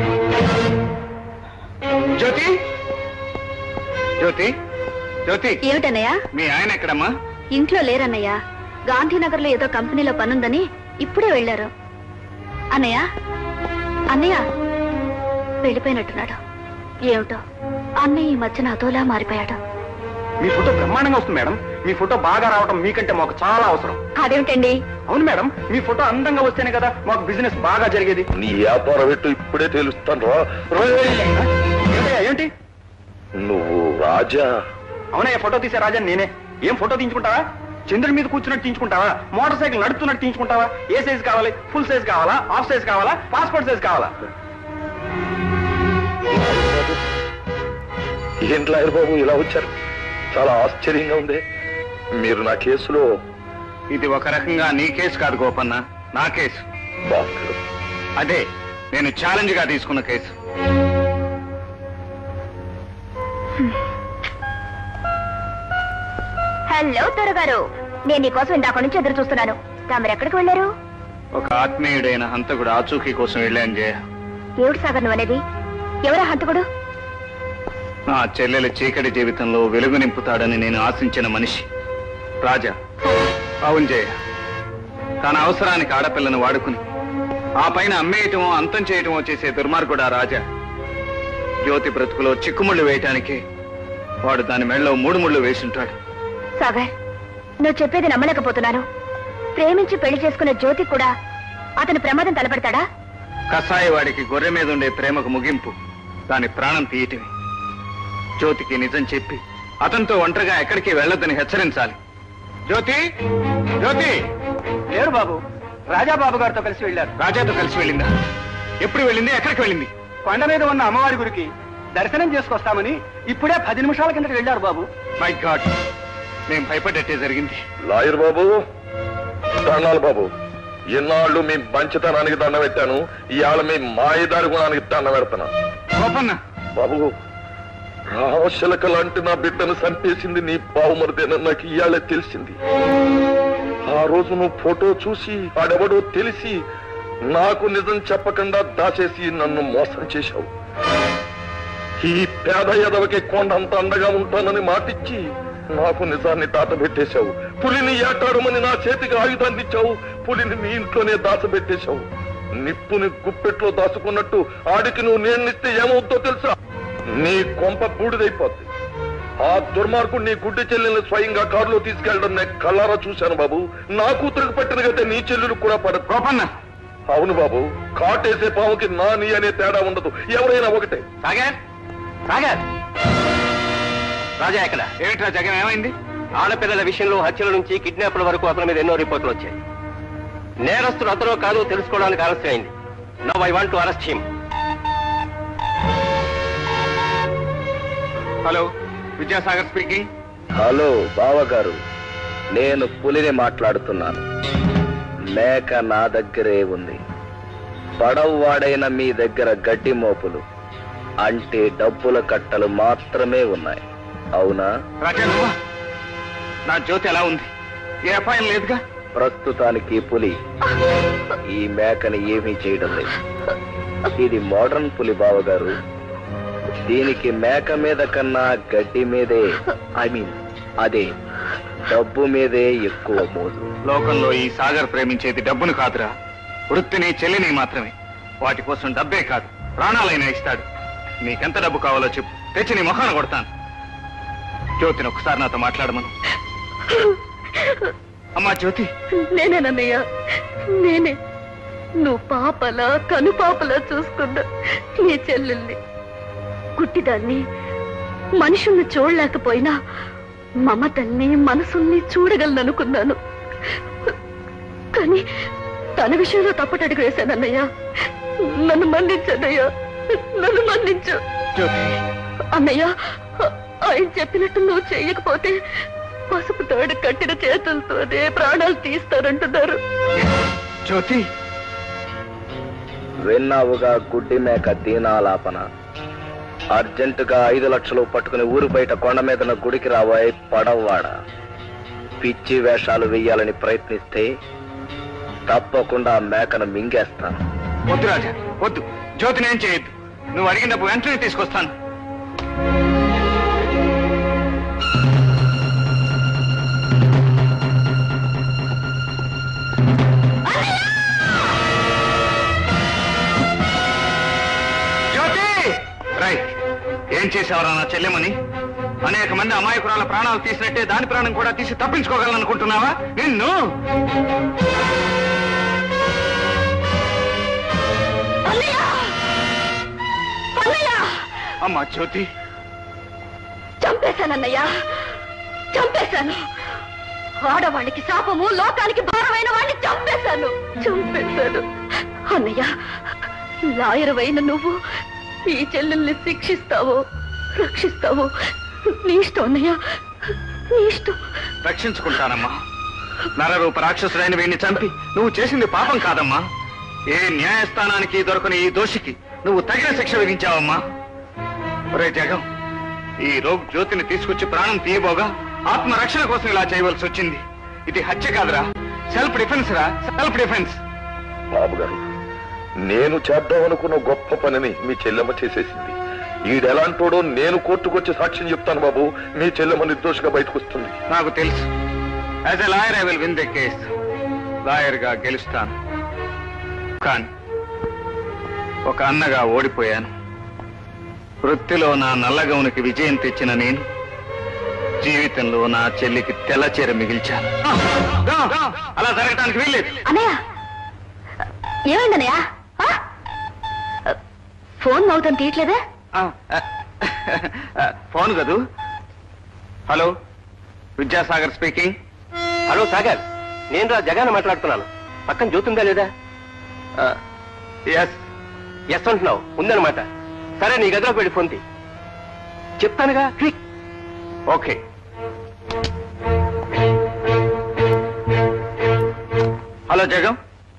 C: జ్యోతి జ్యోతి జ్యోతి
O: ఏమిటన్నయ్యా
C: మీ ఆయన ఎక్కడమ్మా
O: ఇంట్లో లేరన్నయ్య గాంధీనగర్ లో ఏదో కంపెనీలో పనుందని ఇప్పుడే వెళ్ళారు అన్నయ్య అన్నయ్య వెళ్ళిపోయినట్టున్నాడు ఏమిటో అన్నయ్య ఈ మధ్యన అదోలా మారిపోయాడు
C: మీ ఫోటో బ్రహ్మాండంగా వస్తుంది మేడం మీ ఫోటో బాగా రావడం మీకంటే మాకు చాలా అవసరం
O: అదేమిటండి
C: అవును మేడం మీ ఫోటో అందంగా వస్తేనే కదా మాకు బిజినెస్ బాగా జరిగేది
P: నీ వ్యాపారం పెట్టు ఇప్పుడే తెలుస్తాను రా రేయ్!
C: ఏమిటయ్యా, ఏంటి
P: నువ్వు రాజా
C: అవునయ్య ఫోటో తీసే రాజా నేనే ఏం ఫోటో తీయించుకుంటావా చంద్రుడి మీద కూర్చున్నట్టు తీయించుకుంటావా మోటార్ సైకిల్ నడుపుతున్నట్టు తీయించుకుంటావా ఏ సైజ్ కావాలి ఫుల్ సైజ్ కావాలా హాఫ్ సైజ్ కావాలా పాస్పోర్ట్ సైజ్ కావాలా
P: ఏంటి లాయర్ బాబు ఇలా వచ్చారు చాలా ఆశ్చర్యంగా ఉంది మీరు నా కేసులో
C: ఇది ఒక రకంగా నీ కేసు కాదు గోపన్న నా కేసు
P: డాక్టర్
C: అదే నేను ఛాలెంజ్ గా తీసుకున్న కేసు
O: హలో త్వరగారు నేను నీకోసం ఇందాక నుంచి ఎదురు చూస్తున్నాను తమరు ఎక్కడికి వెళ్ళారు
C: ఒక ఆత్మీయుడైన హంతకుడు ఆచూకీ కోసం వెళ్ళాను జయ
O: ఏమిటి సాగర్ నువ్వు అనేది ఎవరా హంతకుడు
M: నా చెల్లెల చీకటి జీవితంలో వెలుగు నింపుతాడని నేను ఆశించిన మనిషి రాజా అవును జయ తన అవసరానికి ఆడపిల్లను వాడుకుని ఆ పైన అమ్మేయటమో అంతం చేయటమో చేసే దుర్మార్గుడా రాజా జ్యోతి బ్రతుకులో చిక్కుముళ్ళు వేయటానికే వాడు దాని మెడలో మూడు ముళ్ళు వేసుంటాడు
O: సాగర్ నువ్వు చెప్పేది నమ్మలేకపోతున్నాను ప్రేమించి పెళ్లి చేసుకున్న జ్యోతి కూడా అతని ప్రమాదం తలపెడతాడా
M: కసాయి వాడికి గొర్రె మీద ఉండే ప్రేమకు ముగింపు దాని ప్రాణం తీయటమే జ్యోతికి నిజం చెప్పి అతనితో ఒంటరిగా ఎక్కడికి వెళ్ళొద్దని హెచ్చరించాలి జ్యోతి జ్యోతి
G: లేరు బాబు రాజాబాబు గారితో కలిసి వెళ్ళారు
M: రాజాతో కలిసి వెళ్ళిందా ఎప్పుడు వెళ్ళింది ఎక్కడికి వెళ్ళింది
G: కొండ మీద ఉన్న అమ్మవారి గురికి దర్శనం చేసుకొస్తామని ఇప్పుడే పది నిమిషాల కిందకి వెళ్ళారు బాబు
M: మై గాడ్ మేము భయపడ్డట్టే జరిగింది
P: లాయర్ బాబు దండాలు బాబు ఇన్నాళ్ళు మీ మంచితనానికి దండ పెట్టాను ఇవాళ మీ మాయదారి గుణానికి దండ పెడతాను
M: గోపన్న
P: బాబు రామశిలక లాంటి నా బిడ్డను చంపేసింది నీ బావుమరిదేనని నాకు ఇవాళే తెలిసింది ఆ రోజు నువ్వు ఫోటో చూసి ఆడెవడో తెలిసి నాకు నిజం చెప్పకుండా దాచేసి నన్ను మోసం చేశావు ఈ పేద ఎదవకి కొండంత అండగా ఉంటానని మాటిచ్చి నాకు నిజాన్ని దాటబెట్టేశావు పులిని ఏటాడమని నా చేతికి ఆయుధాన్ని ఇచ్చావు పులిని నీ ఇంట్లోనే దాచబెట్టేశావు నిప్పుని గుప్పెట్లో దాచుకున్నట్టు ఆడికి నువ్వు నేనిస్తే ఏమవుతుందో తెలుసా నీ కొంప బూడిదైపోద్ది ఆ దుర్మార్గుడు నీ గుడ్డి చెల్లెల్ని స్వయంగా కారులో తీసుకెళ్ళడం నేను కళ్ళారా చూశాను బాబు నా కూతురికి పట్టిన గతే నీ చెల్లెలు కూడా పడదు
M: గోపన్న
P: అవును బాబు కాటేసే పాముకి నా నీ అనే తేడా ఉండదు ఎవరైనా ఒకటే
G: సాగర్ సాగర్ రాజా ఎక్కడ
M: ఏమిట్రా జగన్ ఏమైంది
G: ఆడపిల్లల విషయంలో హత్యల నుంచి కిడ్నాప్ల వరకు అతని మీద ఎన్నో రిపోర్ట్లు వచ్చాయి నేరస్తుడు అతనో కాదో తెలుసుకోవడానికి ఆలస్యమైంది now I want to arrest him
M: hello Vidyasagar speaking
S: hello బావగారు నేను పులిని మాట్లాడుతున్నాను మేక నా దగ్గరే ఉంది పడవవాడైన మీ దగ్గర గడ్డి మోపులు అంటే డబ్బుల కట్టలు మాత్రమే ఉన్నాయి అవునా
M: రాజా నువ్వా నా జ్యోతి ఎలా ఉంది ఏ అపాయం లేదుగా
S: ప్రస్తుతానికి పులి ఈ మేకని ఏమీ చేయడం లేదు ఇది మోడర్న్ పులి బావగారు దీనికి మేక మీద కన్నా గడ్డి మీదే ఐ మీన్ అదే డబ్బు మీదే ఎక్కువ మోజు
M: లోకంలో ఈ సాగర్ ప్రేమించేది డబ్బును కాదురా వృత్తిని చెల్లిని మాత్రమే వాటి కోసం డబ్బే కాదు ప్రాణాలైనా ఇస్తాడు నీకెంత డబ్బు కావాలో చెప్పు తెచ్చి నీ మొహాన కొడతాను జ్యోతిని ఒకసారి నాతో మాట్లాడమను అమ్మా జ్యోతి
T: నేనేనన్నయ్య నేనే నువ్వు పాపలా కను పాపలా చూసుకున్న నీ చెల్లెల్ని గుట్టిదాన్ని మనుషుల్ని చూడలేకపోయినా మమతల్ని మనసుల్ని చూడగలననుకున్నాను కానీ తన విషయంలో తప్పటడుగు వేశానన్నయ్య నన్ను మన్నించన్నయ్య నన్ను మన్నించు అన్నయ్య ఆయన చెప్పినట్టు నువ్వు చేయకపోతే పసుపు తాడు కట్టిన చేతులతోనే ప్రాణాలు తీస్తారంటున్నారు
M: జ్యోతి
S: విన్నావుగా గుడ్డి మేక దీనాలాపన అర్జెంటుగా ఐదు లక్షలు పట్టుకుని ఊరు బయట కొండ మీదన గుడికి రాబోయే పడవవాడ పిచ్చి వేషాలు వెయ్యాలని ప్రయత్నిస్తే తప్పకుండా ఆ మేకను మింగేస్తాను
M: వద్దు రాజా వద్దు జ్యోతిని ఏం చేయొద్దు నువ్వు అడిగిన డబ్బు వెంటనే తీసుకొస్తాను జ్యోతి రైట్ ఏం చేసావరా నా చెల్లెమని అనేక మంది అమాయకురాల ప్రాణాలు తీసినట్టే దాని ప్రాణం కూడా తీసి తప్పించుకోగలనుకుంటున్నావా నిన్ను అమ్మా జ్యోతి
T: చంపేశానన్నయ్యా చంపేశాను ఆడవాళ్ళకి శాపము లోకానికి భారమైన వాడిని చంపేశాను చంపేశాను అన్నయ్య లాయర్ అయిన నువ్వు ఈ చెల్లెల్ని శిక్షిస్తావో రక్షిస్తావో నీ ఇష్టం అన్నయ్య నీ ఇష్టం
M: రక్షించుకుంటానమ్మా నరరూప రాక్షసుడైన వీడిని చంపి నువ్వు చేసింది పాపం కాదమ్మా ఏ న్యాయస్థానానికి దొరకని ఈ దోషికి నువ్వు తగిన శిక్ష విధించావమ్మా ఒరే జగం ఈ రోగ్ జ్యోతిని తీసుకొచ్చి ప్రాణం తీయబోగా ఆత్మరక్షణ కోసం ఇలా చేయవలసి వచ్చింది ఇది హత్య కాదురా సెల్ఫ్ డిఫెన్స్ రా సెల్ఫ్ డిఫెన్స్
P: బాబు గారు నేను చేద్దామనుకున్న గొప్ప పనిని మీ చెల్లెమ్మ చేసేసింది ఈడెలాంటోడో నేను కోర్టుకొచ్చి సాక్ష్యం చెప్తాను బాబు నీ చెల్లెమ్మ నిర్దోషిగా బయటకు వస్తుంది
C: నాకు తెలుసు as a lawyer I will win the case lawyer గా గెలుస్తాను కానీ ఒక అన్నగా ఓడిపోయాను వృత్తిలో నా నల్లగౌనికి విజయం తెచ్చిన నేను జీవితంలో నా చెల్లికి తెల్లచీర మిగిల్చాను అలా జరగటానికి వీల్లేదు
T: అన్నయ్య ఏమైంది అన్నయ్య ఆ? ఫోన్ అవుతాను తీయట్లేదా
C: ఫోన్ కదూ hello Vidyasagar speaking
D: hello Sagar నేను రా జగన్ మాట్లాడుతున్నాను పక్కన జ్యోతుందా లేదా
C: ఎస్
D: ఎస్ అంటున్నావు ఉందన్నమాట సరే నీ గదిలోకి వెళ్ళి ఫోన్ తీ చెప్తానుగా క్విక్
C: ఓకే హలో జగం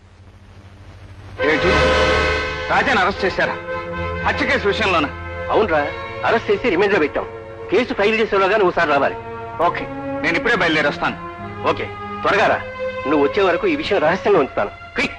C: ఏంటి రాజాని అరెస్ట్ చేశారా హత్య కేసు విషయంలోనా
D: అవునరా అరెస్ట్ చేసి రిమైండ్ లో పెట్టాం కేసు ఫైల్ చేసేలోగా నువ్వు సార్ రావాలి
C: ఓకే నేను ఇప్పుడే బయలుదేరి వస్తాను
D: ఓకే త్వరగా రా నువ్వు వచ్చే వరకు ఈ విషయం రహస్యంగా ఉంచుతాను క్విక్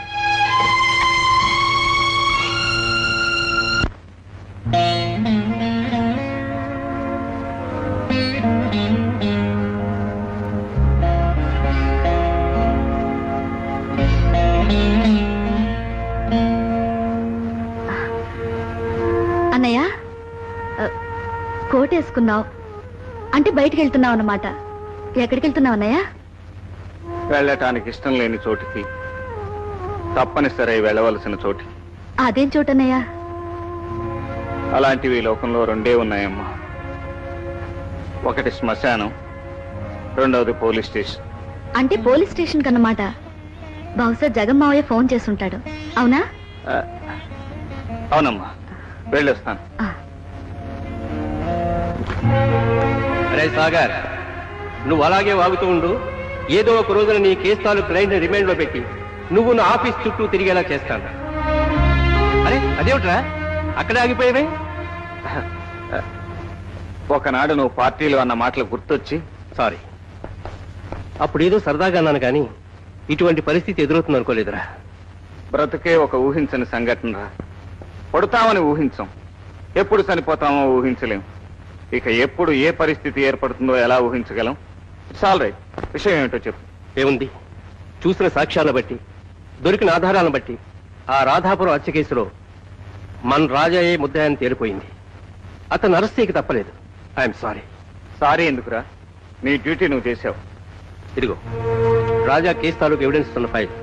T: అన్నయ్య ఆ, కోట్ వేసుకున్నావు అంటే బయటికి వెళ్తున్నావు అన్నమాట ఎక్కడికి వెళ్తున్నావు అన్నయ్య
C: వెళ్ళటానికి ఇష్టం లేని చోటికి తప్పనిసరి వెళ్ళవలసిన చోటికి
T: అదేం చోటన్నయ్య
C: అలాంటివి ఈ లోకంలో రెండే ఉన్నాయమ్మా ఒకటి శ్మశానం రెండవది పోలీస్ స్టేషన్
T: అంటే పోలీస్ స్టేషన్ కన్నమాట బహుశా జగమ్మావయ్య ఫోన్ చేసుంటాడు అవునా
C: ఆ, అవునమ్మా వెళ్ళొస్తాను
D: అరే సాగర్ నువ్వు అలాగే వాగుతూ ఉండు ఏదో ఒక రోజున నీ కేసు తాలూకు క్లయింట్ రిమైండ్ లో పెట్టి నువ్వు నా ఆఫీస్ చుట్టూ తిరిగేలా చేస్తాను అరే అదేమిట్రా అక్కడ ఆగిపోయావే
C: ఒకనాడు నువ్వు పార్టీలో అన్న మాటలు గుర్తొచ్చి
D: సారీ అప్పుడు ఏదో సరదాగా అన్నాను కానీ ఇటువంటి పరిస్థితి ఎదురవుతుంది అనుకోలేదురా
C: బ్రతుకే ఒక ఊహించని సంఘటన రా పడుతామని ఊహించం ఎప్పుడు చనిపోతామో ఊహించలేం ఇక ఎప్పుడు ఏ పరిస్థితి ఏర్పడుతుందో ఎలా ఊహించగలం చాలు రైట్ విషయం ఏమిటో చెప్పు
D: ఏముంది చూసిన సాక్ష్యాలను బట్టి దొరికిన ఆధారాలను బట్టి ఆ రాధాపురం హత్య కేసులో మన రాజాయే ముద్దాయని తేలిపోయింది అతను అరెస్ట్ చేయక తప్పలేదు ఐఎమ్ సారీ
C: సారీ ఎందుకురా నీ డ్యూటీ నువ్వు చేసావు
D: ఇదిగో రాజా కేసు తాలూకు ఎవిడెన్స్ ఉన్న file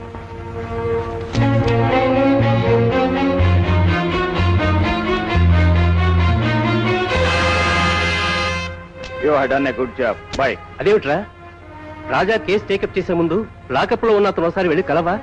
C: you done a good job bye
D: అదేమిట్రా రాజా కేసు టేకప్ చేసే ముందు లాకప్ లో ఉన్న అతను ఒకసారి వెళ్ళి కలవా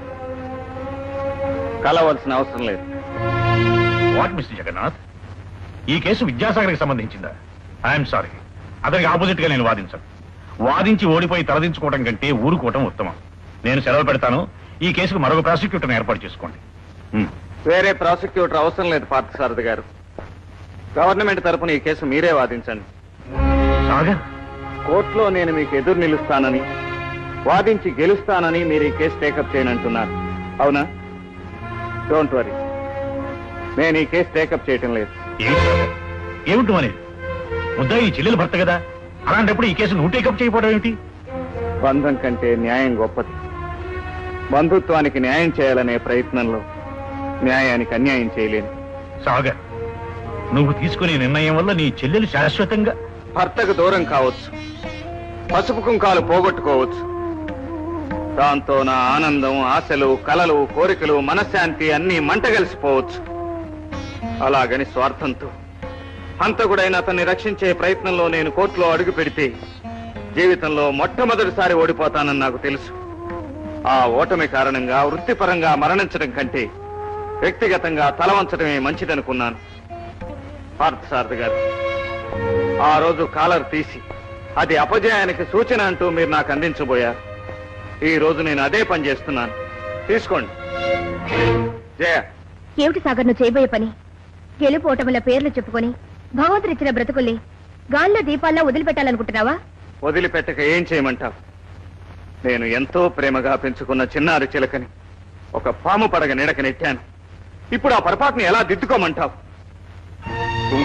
C: కలవాల్సిన అవసరం లేదు
B: వాట్ మిస్టర్ జగన్నాథ్ ఈ కేసు విద్యాసాగర్కి సంబంధించిందా ఐఎమ్ సారీ అతనికి ఆపోజిట్ గా నేను వాదించను వాదించి ఓడిపోయి తలదించుకోవడం కంటే ఊరుకోవటం ఉత్తమం నేను సెలవు పెడతాను ఈ కేసుకు మరొక ప్రాసిక్యూటర్ని ఏర్పాటు చేసుకోండి హ్మ్.
C: వేరే ప్రాసిక్యూటర్ అవసరం లేదు పార్థసారథి గారు గవర్నమెంట్ తరపున ఈ కేసు మీరే వాదించండి
B: సాగర్
C: కోర్టులో నేను మీకు ఎదురు నిలుస్తానని వాదించి గెలుస్తానని మీరు ఈ కేసు టేకప్ చేయనంటున్నారు అవునా డోంట్ వరీ నేను ఈ కేసు టేకప్ చేయటం లేదు
B: ఏంటి సాగర్ ఏమిటి అనేది ముద్దా ఈ చెల్లెలు భర్త కదా అలాంటప్పుడు ఈ కేసు నువ్వు టేకప్ చేయకపోవడం ఏమిటి
C: బంధం కంటే న్యాయం గొప్పది బంధుత్వానికి న్యాయం చేయాలనే ప్రయత్నంలో న్యాయానికి అన్యాయం చేయలేను
B: సాగర్ నువ్వు తీసుకునే నిర్ణయం వల్ల నీ చెల్లెలు శాశ్వతంగా
C: భర్తకు దూరం కావచ్చు పసుపు కుంకాలు పోగొట్టుకోవచ్చు దాంతో నా ఆనందం ఆశలు కలలు కోరికలు మనశ్శాంతి అన్నీ మంటగలిసిపోవచ్చు అలాగని స్వార్థంతో హంతకుడైన అతన్ని రక్షించే ప్రయత్నంలో నేను కోర్టులో అడుగు పెడితే జీవితంలో మొట్టమొదటిసారి ఓడిపోతానని నాకు తెలుసు ఆ ఓటమి కారణంగా వృత్తిపరంగా మరణించడం కంటే వ్యక్తిగతంగా తలవంచడమే మంచిదనుకున్నాను పార్థసారథి గారు ఆ రోజు కాలర్ తీసి అది అపజయానికి సూచన అంటూ మీరు నాకు అందించబోయారు ఈ రోజు నేను అదే పని చేస్తున్నాను తీసుకోండి జయ
O: ఏమిటి సాగర్ నువ్వు చేయబోయే పని గెలుపు ఓటముల పేర్లు చెప్పుకొని భగవంతుడిచ్చిన బ్రతుకుల్ని గాల్లో దీపాల్లో వదిలిపెట్టాలనుకుంటున్నావా
C: వదిలిపెట్టక ఏం చేయమంటావు నేను ఎంతో ప్రేమగా పెంచుకున్న చిన్నారి చిలకని ఒక పాము పడగ నిడక నెట్టాను ఇప్పుడు ఆ పొరపాటుని ఎలా దిద్దుకోమంటావు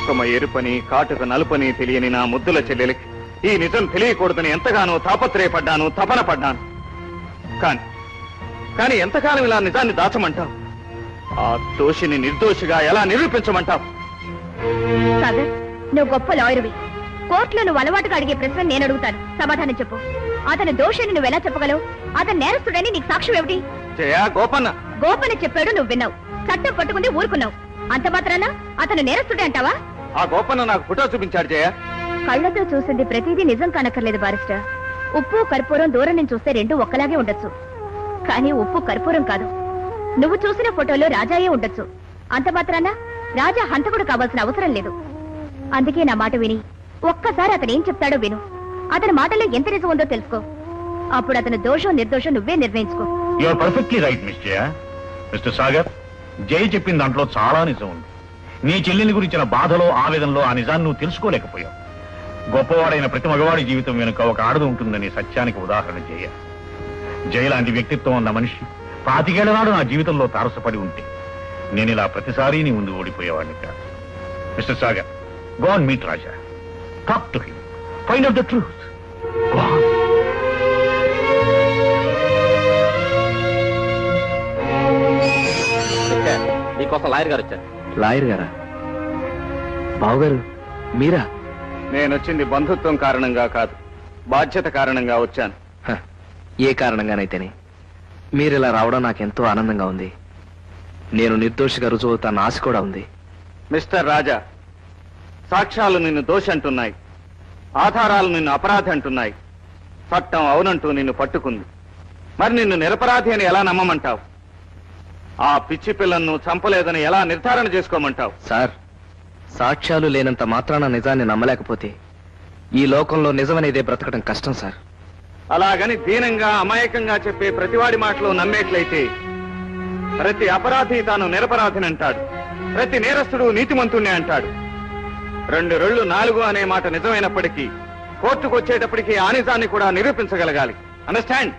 A: కుంకుమ ఎరుపని కాటుక నలుపని తెలియని నా ముద్దుల చెల్లెలికి ఈ నిజం తెలియకూడదని ఎంతగానో తాపత్రయపడ్డాను తపన పడ్డాను కాని కాని ఎంతకాలం ఇలా నిజాన్ని దాచమంటావు ఆ దోషిని నిర్దోషిగా ఎలా నిరూపించమంటావు
O: సాగర్ నువ్వు గొప్ప లాయర్వి కోర్టులో నువ్వు అలవాటుగా అడిగే ప్రశ్న నేను అడుగుతాను సమాధానం చెప్పు అతను దోషిని నువ్వు ఎలా చెప్పగలవు అతను నేరస్తుడని నీకు సాక్ష్యం ఏమిటి
A: జయ గోపన్న
O: గోపని చెప్పాడు నువ్వు విన్నావు చట్టం పట్టుకుంది ఊరుకున్నావు అంత మాత్రాన అతను నేరస్తుడే అంటావా
A: ఆ గోపన్న నాకు ఫోటో చూపించాడు జయ
O: కళ్ళతో చూసింది ప్రతిదీ నిజం కానక్కర్లేదు బారిస్టర్ ఉప్పు కర్పూరం దూరం నుంచి చూస్తే రెండు ఒక్కలాగే ఉండొచ్చు కానీ ఉప్పు కర్పూరం కాదు నువ్వు చూసిన ఫోటోలో రాజాయే ఉండొచ్చు అంత మాత్రాన రాజా హంతకుడు కావాల్సిన అవసరం లేదు అందుకే నా మాట విని ఒక్కసారి అతను ఏం చెప్తాడో విను అతని మాటలో ఎంత నిజం ఉందో తెలుసుకో అప్పుడు అతను దోషం నిర్దోషం నువ్వే నిర్ణయించుకో
B: you are perfectly right miss Jaya mister Sagar జై చెప్పిన దాంట్లో చాలా నిజం ఉంది నీ చెల్లెని గురించిన బాధలో ఆవేదనలో ఆ నిజాన్ని నువ్వు తెలుసుకోలేకపోయావు గొప్పవాడైన ప్రతి మగవాడి జీవితం వెనుక ఒక ఆడది ఉంటుందని సత్యానికి ఉదాహరణ జయ జయ లాంటి వ్యక్తిత్వం ఉన్న మనిషి పాతికేళ్ల నాడు నా జీవితంలో తారసపడి ఉంటే నేను ఇలా ప్రతిసారి నీ ముందు ఓడిపోయేవాడిని కాదు mister Sagar gone meet Raja talk to him find out the truth
D: నీకోసం లాయర్ గారు వచ్చారు
R: లాయర్ గారా బావగారు మీరా
A: నేను వచ్చింది బంధుత్వం కారణంగా కాదు బాధ్యత కారణంగా వచ్చాను
R: హ, ఏ కారణంగానైతేనే మీరు ఇలా రావడం నాకెంతో ఆనందంగా ఉంది నేను నిర్దోషిగా రుజువు అవుతాన్న ఆశ కూడా ఉంది
A: మిస్టర్ రాజా సాక్ష్యాలు నిన్ను దోషి అంటున్నాయి ఆధారాలు నిన్ను అపరాధి అంటున్నాయి చట్టం అవునంటూ నిన్ను పట్టుకుంది మరి నిన్ను నిరపరాధి అని ఎలా నమ్మమంటావు ఆ పిచ్చి పిల్లను చంపలేదని ఎలా నిర్ధారణ చేసుకోమంటావు
R: సార్ సాక్ష్యాలు లేనంత మాత్రాన నిజాన్ని నమ్మలేకపోతే ఈ లోకంలో నిజమనేదే బ్రతకడం కష్టం సార్
A: అలాగని దీనంగా అమాయకంగా చెప్పే ప్రతివాడి మాటలు నమ్మేట్లయితే ప్రతి అపరాధి తాను నిరపరాధిని అంటాడు ప్రతి నేరస్తుడు నీతిమంతుణ్ణి అంటాడు రెండు రెళ్ళు నాలుగు అనే మాట నిజమైనప్పటికీ కోర్టుకు వచ్చేటప్పటికీ ఆ నిజాన్ని కూడా నిరూపించగలగాలి అండర్స్టాండ్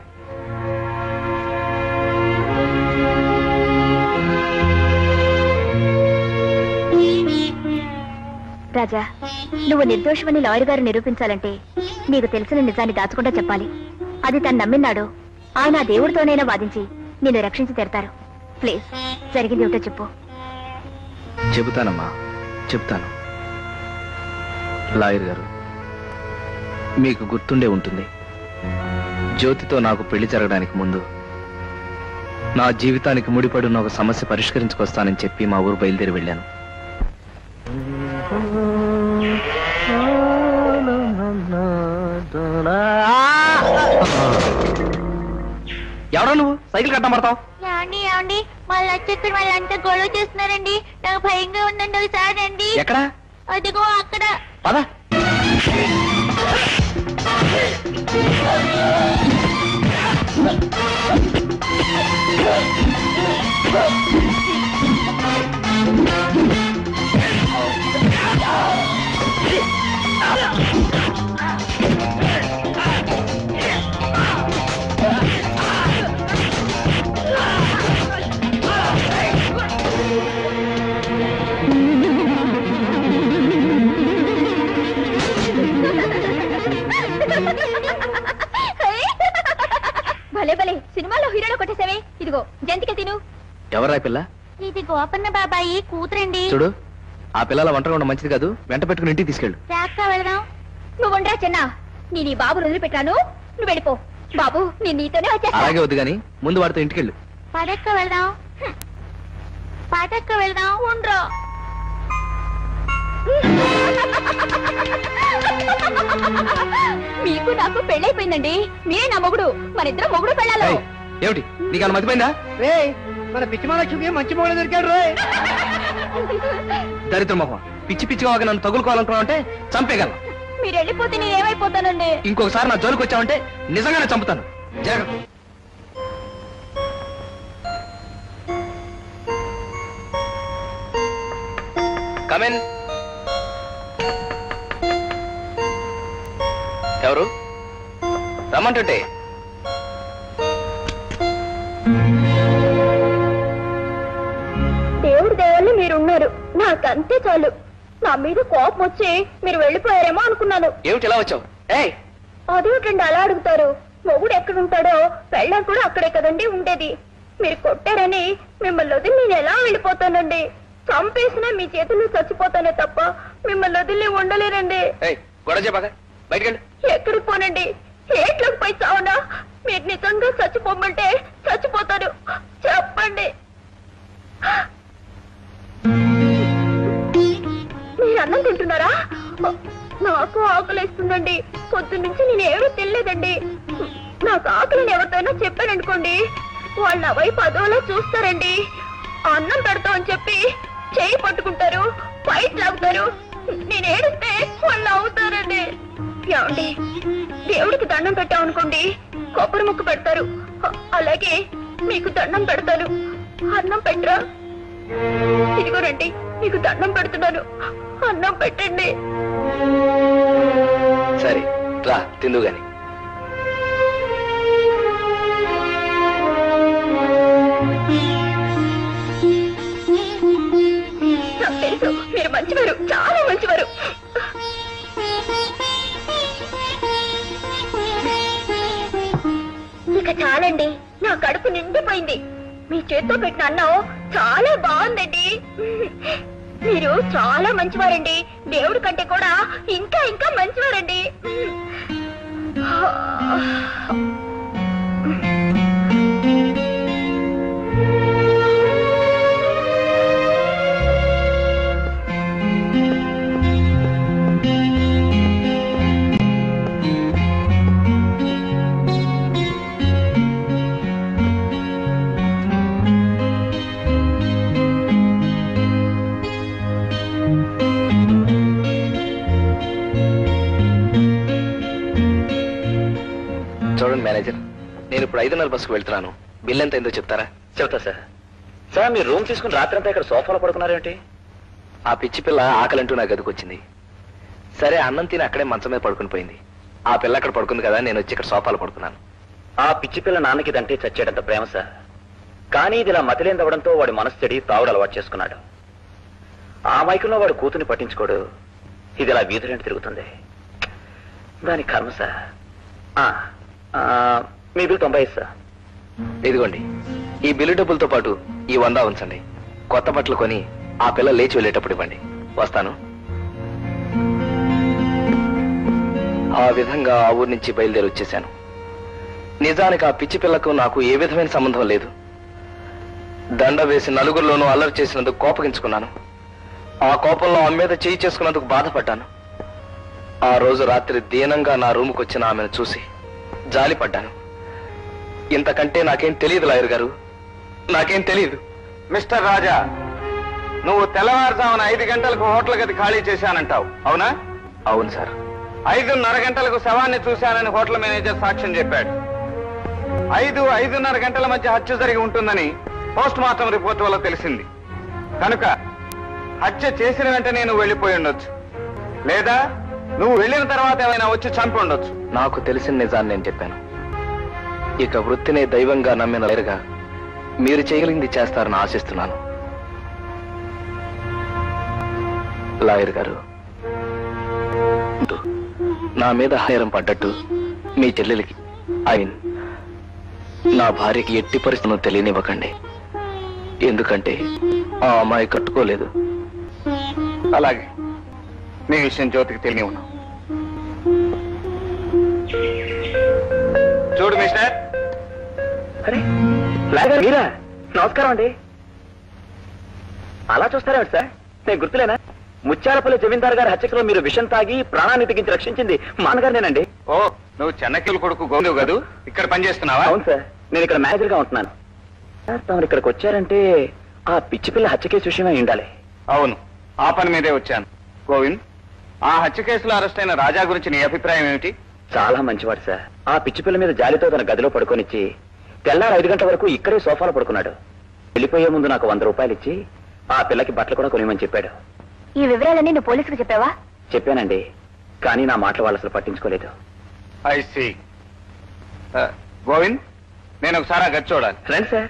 O: రాజా నువ్వు నిర్దోషమని లాయర్ గారు నిరూపించాలంటే నీకు తెలిసిన నిజాన్ని దాచకుండా చెప్పాలి అది తను నమ్మినాడు ఆయన ఆ దేవుడితోనైనా వాదించి నిన్ను రక్షించి తెరతారు ప్లీజ్ జరిగింది ఏమిటో చెప్పు
R: చెబుతానమ్మా చెప్తాను లాయర్ గారు మీకు గుర్తుండే ఉంటుంది జ్యోతితో నాకు పెళ్లి జరగడానికి ముందు నా జీవితానికి ముడిపడిన ఒక సమస్య పరిష్కరించుకొస్తానని చెప్పి మా ఊరు బయలుదేరి వెళ్ళాను
D: ఎవడో నువ్వు సైకిల్ కట్టం పడతావు
U: ఏమండి ఏమండి మా లచ్చక్కడ వాళ్ళంతా గొడవ చేస్తున్నారండి నాకు భయంగా ఉందండి ఒకసారి రండి
D: ఎక్కడ
U: అదిగో అక్కడ
D: పద
O: భలే భలే సినిమాలో హీరోలో కొట్టేసావే ఇదిగో జంతిక తిను
R: ఎవరా పిల్ల
U: ఇది గోపన్న బాబాయి కూతురండి
R: చూడు ఆ పిల్లల ఒంటరిగా ఉండడం మంచిది కాదు వెంట పెట్టుకుని ఇంటికి తీసుకెళ్ళు
U: రాక్క వెళదాం
O: నువ్వు ఉండరా చిన్న నేను ఈ బాబు వదిలిపెట్టాను నువ్వు వెళ్ళిపో బాబు నేను నీతోనే వచ్చేస్తా
R: అలాగే వద్దు గాని ముందు వాడితో ఇంటికెళ్ళు
U: పడక్క వెళదాం హ్మ్. పడక్క వెళదాం ఉండ్రో
O: మీకు నాకు పెళ్ళైపోయిందండి మీరే నా మొగుడు మన ఇద్దరు మొగుడు పెళ్ళాలి
R: ఏయ్, ఏమిటి నీకు అన్న మతిపోయిందా
L: రే మన పిచ్చి మహాలక్ష్మికి మంచి మొగుడు దొరికాడు రే
R: దరిద్ర మొహం పిచ్చి పిచ్చిగా ఒక నన్ను తగులుకోవాలనుకున్నావు అంటే చంపేయగలను
O: మీరు వెళ్ళిపోతే నేను ఏమైపోతానండి
R: ఇంకొకసారి నా జోలికి వచ్చావంటే నిజంగానే చంపుతాను జాగ్రత్త కమెన్ ఎవరు రమ్మంటుంటే
O: దేవుడి దేవాళ్ళు మీరున్నారు నాకంతే చాలు నా మీద కోపం వచ్చి మీరు వెళ్ళిపోయారేమో అనుకున్నాను
D: ఏమిటి ఇలా వచ్చావు ఏయ్
O: అదేమిటండి అలా అడుగుతారు మొగుడు ఎక్కడుంటాడో పెళ్ళాం కూడా అక్కడే కదండి ఉండేది మీరు కొట్టారని మిమ్మల్ని వదిలి నేను ఎలా వెళ్ళిపోతానండి చంపేసినా మీ చేతుల్లో చచ్చిపోతానే తప్ప మిమ్మల్ని వదిలి ఉండలేనండి
D: ఏయ్ గొడవ చెప్పాక బయటకెళ్ళు
O: ఎక్కడికి పోనండి ఏట్లోకి పోయి చావనా మీరు నిజంగా చచ్చిపోమంటే చచ్చిపోతాను చెప్పండి మీరు అన్నం తింటున్నారా నాకు ఆకలిస్తుందండి పొద్దున్నుంచి నేను ఏమీ తినలేదండి నాకు ఆకలిని ఎవరితోనో చెప్పాననుకోండి వాళ్ళు నా వైపు అదోలా చూస్తారండి అన్నం పెడతామని చెప్పి చేయి పట్టుకుంటారు బయట లాగుతారు నేను ఏడిస్తే వాళ్ళు అవుతారండి ఏమండి దేవుడికి దండం పెట్టామనుకోండి కొబ్బరి ముక్క పెడతారు అ- అలాగే మీకు దండం పెడతాను అన్నం పెట్టరా ఇదిగోనండి మీకు దండం పెడుతున్నాను అన్నం పెట్టండి
D: సరే రా తిందు గాని
O: నాకు తెలుసు మీరు మంచివారు చాలా మంచివారు ఇక చాలండి నా కడుపు నిండిపోయింది మీ చేత్తో పెట్టిన అన్నం చాలా బాగుందండి మీరు చాలా మంచివారండి దేవుడి కంటే కూడా ఇంకా ఇంకా మంచివారండి
D: చూడండి మేనేజర్ నేను ఇప్పుడు ఐదున్నర బస్సుకు వెళ్తున్నాను బిల్ ఎంత అయిందో చెప్తారా
E: చెబుతా సార్ సార్ మీరు రూమ్ తీసుకుని రాత్రంతా ఇక్కడ సోఫాలో పడుకున్నారేంటి
D: ఆ పిచ్చి పిల్ల ఆకలంటూ నా గదికి వచ్చింది సరే అన్నం తిని అక్కడే మంచం మీద పడుకుని పోయింది ఆ పిల్ల అక్కడ పడుకుంది కదా నేను వచ్చి ఇక్కడ సోఫాలో పడుకున్నాను
E: ఆ పిచ్చి పిల్ల నాన్నకి ఇదంటే చచ్చేటంత ప్రేమ సార్ కానీ ఇది ఇలా మతిలేందవడంతో వాడి మనసు చెడి తావుడు అలవాటు చేసుకున్నాడు ఆ మైకంలో వాడు కూతుని పట్టించుకోడు ఇది ఇలా వీధులంటి తిరుగుతుంది దాని కర్మ సార్ ఆ, ఆ, మీ బిల్ తొంభై ఐదు సార్
D: ఇదిగోండి ఈ బిల్లు డబ్బులతో పాటు ఈ వంద ఉంచండి కొత్త బట్టలు కొని ఆ పిల్ల లేచి వెళ్ళేటప్పుడు ఇవ్వండి వస్తాను ఆ విధంగా ఆ ఊరి నుంచి బయలుదేరి వచ్చేశాను నిజానికి ఆ పిచ్చి పిల్లకు నాకు ఏ విధమైన సంబంధం లేదు దండ వేసి నలుగురిలోనూ అల్లరి చేసినందుకు కోపగించుకున్నాను ఆ కోపంలో ఆమె మీద చేయి చేసుకున్నందుకు బాధపడ్డాను ఆ రోజు రాత్రి దీనంగా నా రూముకు వచ్చిన ఆమెను చూసి జాలిపడ్డాను ఇంతకంటే నాకేం తెలియదు లాయర్ గారు నాకేం తెలియదు
A: మిస్టర్ రాజా నువ్వు తెల్లవారుజామున ఐదు గంటలకు హోటల్ గది ఖాళీ చేశానంటావు అవునా
D: అవును సార్
A: ఐదున్నర గంటలకు శవాన్ని చూశానని హోటల్ మేనేజర్ సాక్ష్యం చెప్పాడు ఐదు ఐదున్నర గంటల మధ్య హత్య జరిగి ఉంటుందని పోస్ట్ మార్టం రిపోర్ట్ వల్ల తెలిసింది కనుక హత్య చేసిన వెంటనే నువ్వు వెళ్ళిపోయి ఉండొచ్చు లేదా నువ్వు వెళ్ళిన తర్వాత ఏమైనా వచ్చి చంపి ఉండొచ్చు
D: నాకు తెలిసిన నిజాన్ని నేను చెప్పాను ఇక వృత్తినే దైవంగా నమ్మిన లేరుగా మీరు చేయగలిగింది చేస్తారని ఆశిస్తున్నాను లాయర్ గారు నా మీద హైరం పడ్డట్టు మీ చెల్లెలికి ఐ మీన్ నా భార్యకి ఎట్టి పరిస్థితులను తెలియనివ్వకండి ఎందుకంటే ఆ అమ్మాయి కట్టుకోలేదు
A: అలాగే నీ విషయం జ్యోతికి తెలియ ఉన్నావు చూడు మిస్టర్
E: అరే లాగా మీరా నమస్కారం అండి అలా చూస్తారా సార్ నేను గుర్తులేనా ముత్యాలపల్లి జమీందార్ గారి హత్యలో మీరు విషం తాగి ప్రాణాన్ని తెగించి రక్షించింది మా నాన్నగారినేనండి
A: ఓ నువ్వు చెన్నకిల్ కొడుకు గోండు కదూ ఇక్కడ పనిచేస్తున్నావా
E: అవును సార్ నేను ఇక్కడ మేనేజర్ గా ఉంటున్నాను సార్ తమరు ఇక్కడికి వచ్చారంటే ఆ పిచ్చి పిల్ల హత్య కేసు విషయమై ఉండాలి
A: అవును ఆ పని మీదే వచ్చాను గోవింద్ ఆ హత్య కేసులో అరెస్ట్ అయిన రాజా గురించి నీ అభిప్రాయం ఏమిటి
E: చాలా మంచివాడు సార్ ఆ పిచ్చి పిల్ల మీద జాలితో తన గదిలో పడుకొనిచ్చి తెల్లారు ఐదు గంటల వరకు ఇక్కడే సోఫాలో పడుకున్నాడు వెళ్ళిపోయే ముందు నాకు వంద రూపాయలు ఇచ్చి ఆ పిల్లకి బట్టలు కూడా కొనిమని చెప్పాడు
O: ఈ వివరాలన్నీ నువ్వు పోలీసుకు చెప్పావా
E: చెప్పానండి కానీ నా మాటలు వాళ్ళు అసలు పట్టించుకోలేదు
A: ఐ సి గోవింద్ నేను ఒకసారి ఆ గది చూడాలి
E: రండి సార్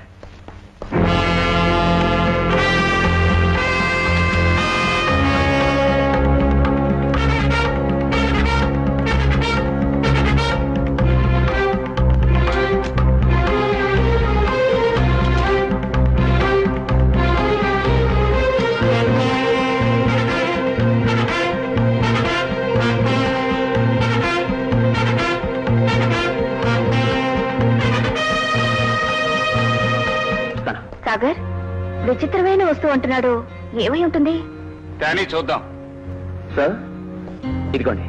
O: విచిత్రమైన వస్తువు అంటున్నాడు ఏమై ఉంటుంది
C: కానీ చూద్దాం
R: సార్ ఇదిగోండి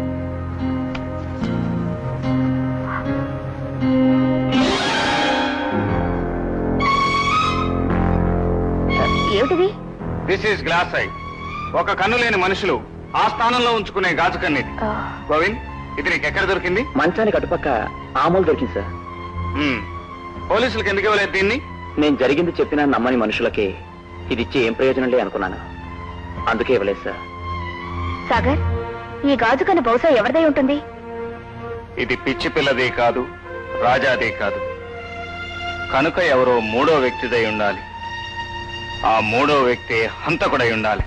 O: ఏమిటిది
C: దిస్ ఈస్ గ్లాస్ ఐ ఒక కన్ను లేని మనుషులు ఆ స్థానంలో ఉంచుకునే గాజు కన్నిది గోవింద్ ఇది నీకు ఎక్కడ దొరికింది
R: మంచానికి అటుపక్క ఆమోలు దొరికింది సార్
C: మ్మ్. పోలీసులకు ఎందుకు ఇవ్వలేదు దీన్ని
R: నేను జరిగింది చెప్పినా నమ్మని మనుషులకి ఇది ఇచ్చి ఏం ప్రయోజనం లే అనుకున్నాను అందుకే ఇవ్వలేదు సార్
O: సాగర్ ఈ గాజు కన్ను బహుశా ఎవరిదై ఉంటుంది
C: ఇది పిచ్చి పిల్లదే కాదు రాజాదే కాదు కనుక ఎవరో మూడో వ్యక్తిదై ఉండాలి ఆ మూడో వ్యక్తి హంతకుడై ఉండాలి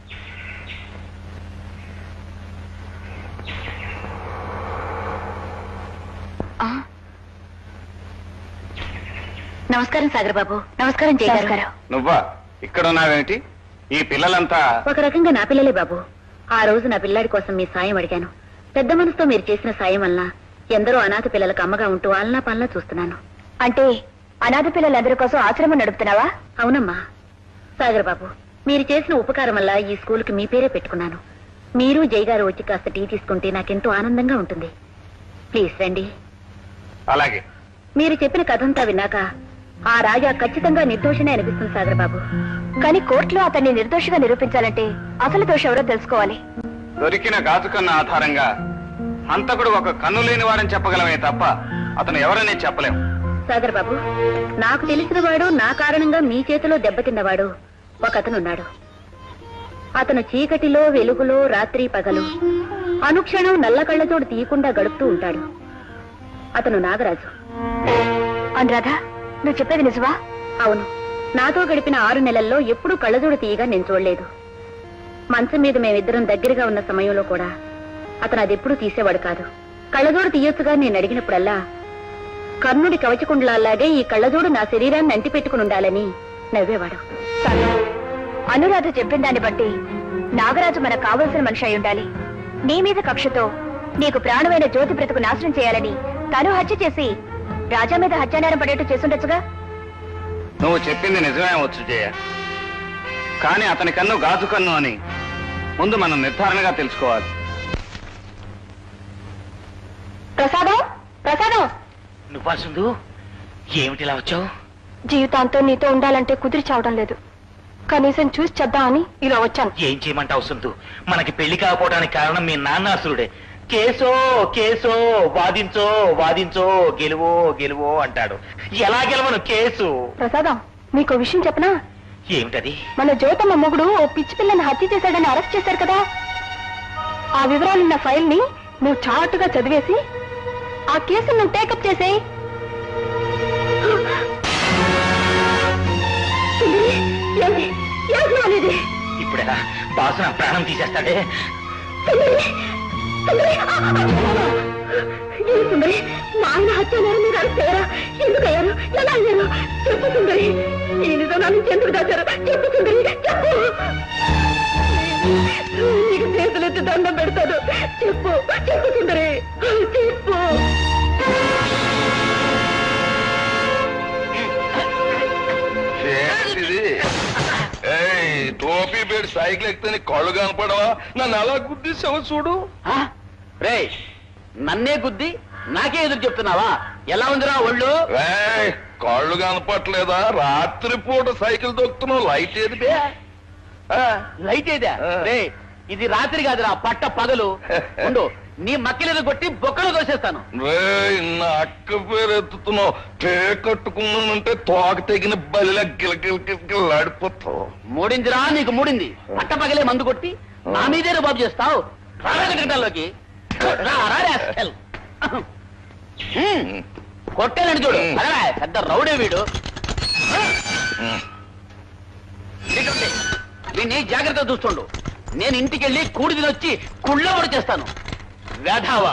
O: ఆ. నమస్కారం సాగర్ బాబు నమస్కారం జయ
C: నువ్వా ఇక్కడ ఉన్నావేమిటి ఈ పిల్లలంతా
O: ఒక రకంగా నా పిల్లలే బాబు ఆ రోజు నా పిల్లాడి కోసం మీ సాయం అడిగాను పెద్ద మనసుతో మీరు చేసిన సాయం వలన ఎందరో అనాథ పిల్లలకు అమ్మగా ఉంటూ ఆలనా పాలనా చూస్తున్నాను అంటే అనాథ పిల్లలందరి కోసం ఆశ్రమం నడుపుతున్నావా అవునమ్మా సాగర్ బాబు మీరు చేసిన ఉపకారం వల్ల ఈ స్కూల్కి మీ పేరే పెట్టుకున్నాను మీరు జై గారు వచ్చి కాస్త టీ తీసుకుంటే నాకెంతో ఆనందంగా ఉంటుంది ప్లీజ్ రండి
C: అలాగే
O: మీరు చెప్పిన కథంతా విన్నాక ఆ రాజా ఖచ్చితంగా నిర్దోషినే అనిపిస్తుంది సాగర్ బాబు కానీ కోర్టులో అతన్ని నిర్దోషిగా నిరూపించాలంటే అసలు దోషం ఎవరో తెలుసుకోవాలి
C: దొరికిన గాజు కన్ను ఆధారంగా హంతకుడు ఒక కన్ను లేనివాడని చెప్పగలమే తప్ప అతను ఎవరనే చెప్పలేం
O: సాగర్ బాబు నాకు తెలిసిన వాడు నా కారణంగా మీ చేతిలో దెబ్బతిన్నవాడు ఒక అతనున్నాడు అతను చీకటిలో వెలుగులో రాత్రి పగలు అనుక్షణం నల్ల కళ్ళతోడు తీయకుండా గడుపుతూ ఉంటాడు అతను నాగరాజు అనురాధ నువ్వు చెప్పేది నిజమా అవును నాతో గడిపిన ఆరు నెలల్లో ఎప్పుడూ కళ్ళజోడు తీయగా నేను చూడలేదు మంచం మీద మేమిద్దరం దగ్గరగా ఉన్న సమయంలో కూడా అతను అది ఎప్పుడూ తీసేవాడు కాదు కళ్ళజోడు తీయొచ్చుగా నేను అడిగినప్పుడల్లా కర్ణుడి కవచకుండలాగే ఈ కళ్ళజోడు నా శరీరాన్ని అంటి పెట్టుకుని ఉండాలని నవ్వేవాడు అనురాధ చెప్పిన దాన్ని బట్టి నాగరాజు మనకు కావలసిన మనిషి అయి ఉండాలి నీ మీద కక్షతో నీకు ప్రాణమైన జ్యోతి బ్రతుకు నాశనం చేయాలని తను హత్య చేసి రాజా మీద హత్యానేరం పడేట్టు చేసుండొచ్చుగా
C: నువ్వు చెప్పింది నిజమే వచ్చు జయ కానీ అతని కన్ను గాజు కన్ను అని ముందు మనం నిర్ధారణగా తెలుసుకోవాలి
O: ప్రసాదం ప్రసాదం
E: నువ్వా సుందు ఏమిటి ఇలా వచ్చావు
O: జీవితాంతో నీతో ఉండాలంటే కుదిరి చావడం లేదు కనీసం చూసి చేద్దామని ఇలా వచ్చాను
E: ఏం చేయమంటావు సుందు మనకి పెళ్లి కాకపోవడానికి కారణం మీ నాన్నాసురుడే కేసో కేసో వాదించో వాదించో గెలువో గెలువో అంటాడు ఎలా గెలవను కేసు
O: ప్రసాదం నీకు విషయం చెప్పనా
E: ఏమిటది
O: మన జ్యోతమ్మ మొగుడు ఓ పిచ్చి పిల్లని హత్య చేశాడని అరెస్ట్ చేశారు కదా ఆ వివరాలున్న ఫైల్ ని నువ్వు చాటుగా చదివేసి ఆ కేసును నువ్వు టేకప్ చేసేయి
E: ఇప్పుడెలా బాసు నా ప్రాణం తీసేస్తాడే
O: సుందరి మా ఆయన హత్య నేరం మీరు అరెస్ట్ ఎందుకు అయ్యారు ఎలా అయ్యారు చెప్పు సుందరి ఈ నిజం నా నుంచి ఎందుకు దాచారు చెప్పు సుందరి చెప్పు నీకు చేతులెత్తి దండం పెడతాను చెప్పు చెప్పు సుందరి చెప్పు
P: ఏంటిది ఏయ్ టోపీ బేడి సైకిల్ ఎక్కితే నీ కళ్ళు కనపడవా నన్ను అలా గుద్దేశావు చూడు
K: రే నన్నే గుద్ది నాకే ఎదురు చెప్తున్నావా ఎలా ఉందిరా ఒళ్ళు
P: ఏయ్, కళ్ళు కనపట్లేదా రాత్రి పూట సైకిల్ దొక్కుతున్నావు లైట్ ఏది బే
K: లైట్ ఏదా రే ఇది రాత్రి కాదురా పట్ట పగలు ఉండు నీ మక్కిలేదు కొట్టి బొక్కలు దోసేస్తాను
P: రేయ్, నా అక్క పేరు ఎత్తుతున్నావు పే కట్టుకున్నానంటే తోక తెగిన బలిలా గిలగిలగిలాడిపోతావు
K: మూడిందిరా నీకు మూడింది పట్ట పగలే మందు కొట్టి నా మీదే బాబు చేస్తావు రాగటంలోకి కొట్టాలని చూడు అదరా పెద్ద రౌడే వీడు ఇటువంటి. వీడిని జాగ్రత్త చూస్తుండు నేను ఇంటికి వెళ్ళి కూడి తినొచ్చి కుళ్ళ కూడా చేస్తాను వేధావా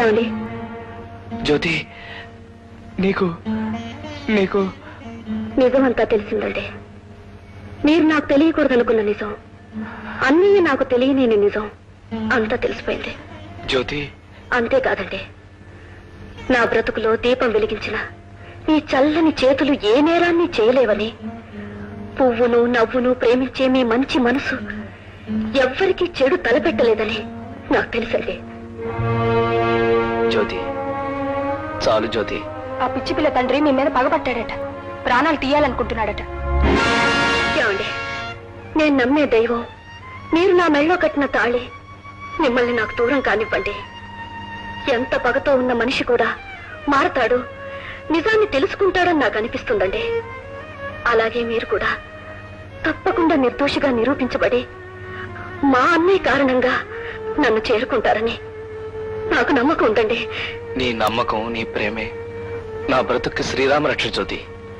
O: ఏమండి
R: జ్యోతి నీకు నీకు
O: నిజమంతా తెలిసిందండి మీరు నాకు తెలియకూడదనుకున్న నిజం అన్నీ నాకు తెలియని నిజం అంతా తెలిసిపోయింది
R: జ్యోతి
O: అంతేకాదండి నా బ్రతుకులో దీపం వెలిగించిన ఈ చల్లని చేతులు ఏ నేరాన్ని చేయలేవని పువ్వును నవ్వును ప్రేమించే మీ మంచి మనసు ఎవ్వరికీ చెడు తలపెట్టలేదని నాకు తెలుసండి
R: జ్యోతి చాలు జ్యోతి
O: ఆ పిచ్చి పిల్ల తండ్రి మీ మీద పగబట్టాడట ప్రాణాలు తీయాలనుకుంటున్నాడట ఏమండి నేను నమ్మే దైవం మీరు నా మెళ్ళో కట్టిన తాళి మిమ్మల్ని నాకు దూరం కానివ్వండి ఎంత పగతో ఉన్న మనిషి కూడా మారతాడు నిజాన్ని తెలుసుకుంటాడని నాకు అనిపిస్తుందండి అలాగే మీరు కూడా తప్పకుండా నిర్దోషిగా నిరూపించబడి మా అన్నయ్య కారణంగా నన్ను చేరుకుంటారని నాకు నమ్మకం ఉందండి
R: నీ నమ్మకం నీ ప్రేమే నా బ్రతుక్కి శ్రీరామ రక్ష జ్యోతి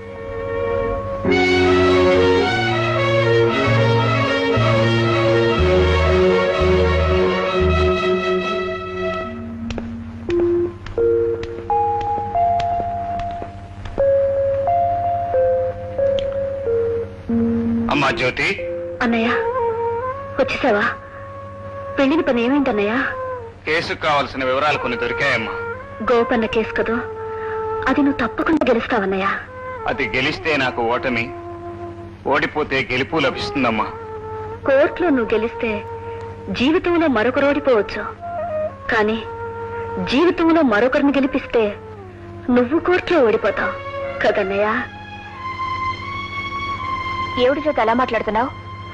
C: అమ్మా జ్యోతి
O: అన్నయ్య వచ్చేసావా పెళ్లిన పని ఏమైందన్నయ్య
C: కేసుకు కావాల్సిన వివరాలు కొన్ని దొరికాయమ్మా
O: గోపన్న కేసు కదూ అది నువ్వు తప్పకుండా గెలుస్తావన్నయ్య
C: అది గెలిస్తే నాకు ఓటమి ఓడిపోతే గెలుపు లభిస్తుందమ్మా
O: కోర్టులో నువ్వు గెలిస్తే జీవితంలో మరొకరు ఓడిపోవచ్చు కానీ జీవితంలో మరొకరిని గెలిపిస్తే నువ్వు కోర్టులో ఓడిపోతావు కదన్నయ్య ఏమిటి చేత ఎలా మాట్లాడుతున్నావు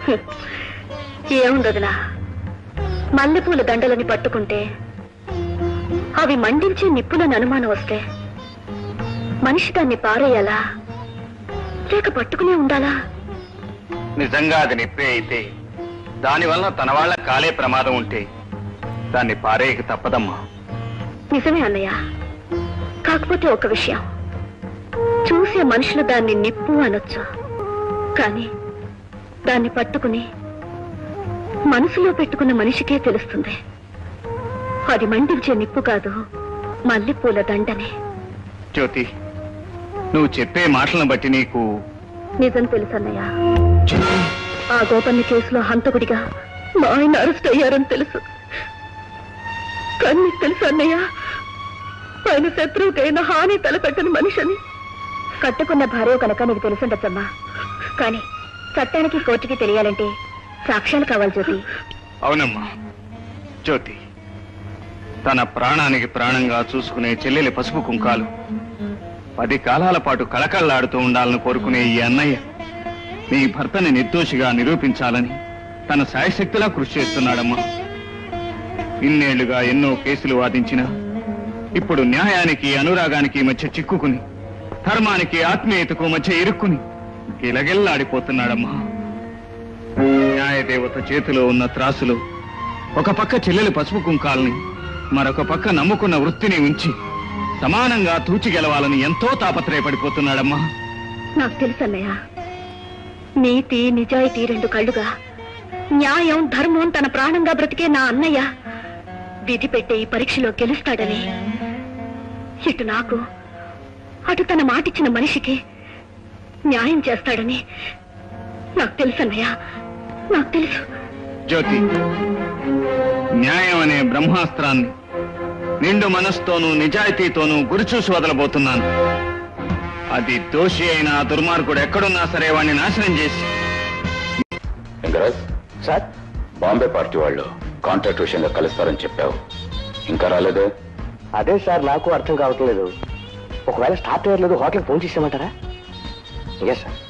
O: ఏముందదినా మల్లెపూల దండలని పట్టుకుంటే అవి మండించే నిప్పులని అనుమానం వస్తే మనిషి దాన్ని పారేయాలా లేక పట్టుకునే ఉండాలా
C: నిజంగా అది నిప్పే అయితే దానివల్ల తన వాళ్ళ కాలే ప్రమాదం ఉంటే దాన్ని పారేయక తప్పదమ్మా
O: నిజమే అన్నయ్య కాకపోతే ఒక విషయం చూసే మనుషులు దాన్ని నిప్పు అనొచ్చు కానీ దాన్ని పట్టుకుని మనసులో పెట్టుకున్న మనిషికే తెలుస్తుంది అది మండించే నిప్పు కాదు మల్లెపూల దండనే
C: జ్యోతి నువ్వు చెప్పే మాటలను బట్టి నీకు
O: నిజం తెలుసన్నయ్య ఆ గోపన్న కేసులో హంతకుడిగా మా ఆయన అరెస్ట్ అయ్యారని తెలుసు కానీ నీకు తెలుసు అన్నయ్య ఆయన శత్రువుకైనా హాని తలపెట్టని మనిషిని కట్టుకున్న భార్య కనుక నీకు తెలుసుండొచ్చమ్మా కానీ చట్టానికి కోర్టుకి తెలియాలంటే సాక్ష్యాలు కావాలి జ్యోతి
C: అవునమ్మా జ్యోతి తన ప్రాణానికి ప్రాణంగా చూసుకునే చెల్లెలి పసుపు కుంకాలు పది కాలాల పాటు కళకళలాడుతూ ఉండాలని కోరుకునే ఈ అన్నయ్య నీ భర్తని నిర్దోషిగా నిరూపించాలని తన శాయశక్తిలా కృషి చేస్తున్నాడమ్మా ఇన్నేళ్లుగా ఎన్నో కేసులు వాదించినా ఇప్పుడు న్యాయానికి అనురాగానికి మధ్య చిక్కుకుని ధర్మానికి ఆత్మీయతకు మధ్య ఇరుక్కుని గిలగిల్లాడిపోతున్నాడమ్మా న్యాయదేవత చేతిలో ఉన్న త్రాసులో ఒక పక్క చెల్లెలి పసుపు కుంకాలని మరొక పక్క నమ్ముకున్న వృత్తిని ఉంచి సమానంగా తూచి గెలవాలని ఎంతో తాపత్రయపడిపోతున్నాడమ్మా
O: నాకు తెలుసు అన్నయ్య నీతి నిజాయితీ రెండు కళ్ళుగా న్యాయం ధర్మం తన ప్రాణంగా బ్రతికే నా అన్నయ్య విధి పెట్టే ఈ పరీక్షలో గెలుస్తాడని ఇటు నాకు అటు తన మాటిచ్చిన మనిషికి న్యాయం చేస్తాడని నాకు తెలుసు అన్నయ్య నాకు తెలుసు
C: జ్యోతి న్యాయం అనే బ్రహ్మాస్త్రాన్ని నిండు మనసుతోనూ నిజాయితీతోనూ గురిచూసి వదలబోతున్నాను అది దోషి అయిన ఆ దుర్మార్గుడు ఎక్కడున్నా సరే వాడిని నాశనం చేసి
H: లింగరాజ్ సార్ బాంబే పార్టీ వాళ్ళు కాంట్రాక్ట్ విషయంగా కలుస్తారని చెప్పావు ఇంకా రాలేదే
D: అదే సార్ నాకు అర్థం కావట్లేదు ఒకవేళ స్టార్ట్ అయ్యలేదు హోటల్కి ఫోన్ చేసామంటారా yes sir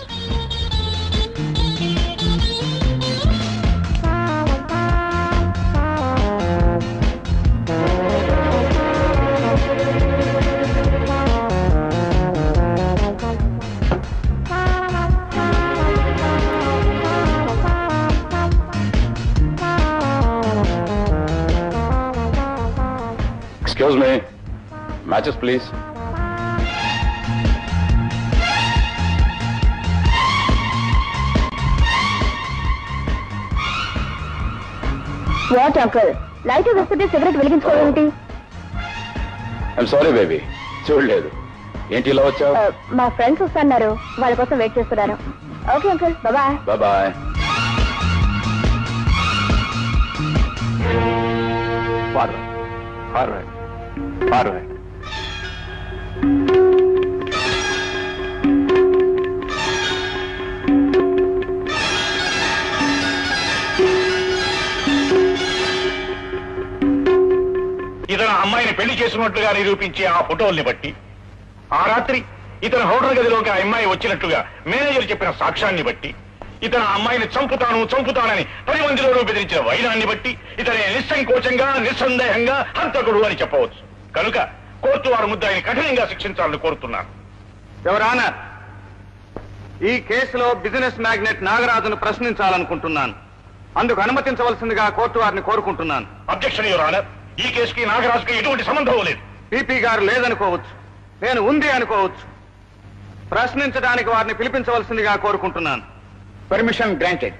H: excuse me matches please
O: what uncle light వేస్తుంటే సిగరెట్ వెలిగించుకోవేంటి
H: ఐఎమ్ సారీ బేబీ చూడలేదు ఏంటి ఇలా వచ్చావు
O: మా ఫ్రెండ్స్ వస్తున్నారు వాళ్ళ కోసం వెయిట్ చేస్తున్నారు okay uncle bye
H: bye
G: forward forward forward
B: ఇతను ఆ అమ్మాయిని పెళ్లి చేసుకున్నట్లుగా నిరూపించే ఆ ఫోటోల్ని బట్టి ఆ రాత్రి ఇతను హోటల్ గదిలోకి ఆ అమ్మాయి వచ్చినట్టుగా మేనేజర్ చెప్పిన సాక్ష్యాన్ని బట్టి ఇతను ఆ అమ్మాయిని చంపుతాను చంపుతానని పది మందిలోనూ బెదిరించిన వైరాన్ని బట్టి ఇతని నిస్సంకోచంగా నిస్సందేహంగా హంతకుడు అని చెప్పవచ్చు కనుక కోర్టు వారు ముద్దాయిని కఠినంగా శిక్షించాలని కోరుతున్నాను
A: ఎవరానా ఈ కేసులో బిజినెస్ మ్యాగ్నెట్ నాగరాజును ప్రశ్నించాలనుకుంటున్నాను అందుకు అనుమతించవలసిందిగా కోర్టు వారిని కోరుకుంటున్నాను
B: అబ్జెక్షన్ యువర్ ఆనర్ ఈ కేసుకి నాగరాజుకి ఎటువంటి సంబంధం లేదు
A: పీపీ గారు లేదనుకోవచ్చు నేను ఉంది అనుకోవచ్చు ప్రశ్నించడానికి వారిని పిలిపించవలసిందిగా కోరుకుంటున్నాను
C: పర్మిషన్ గ్రాంటెడ్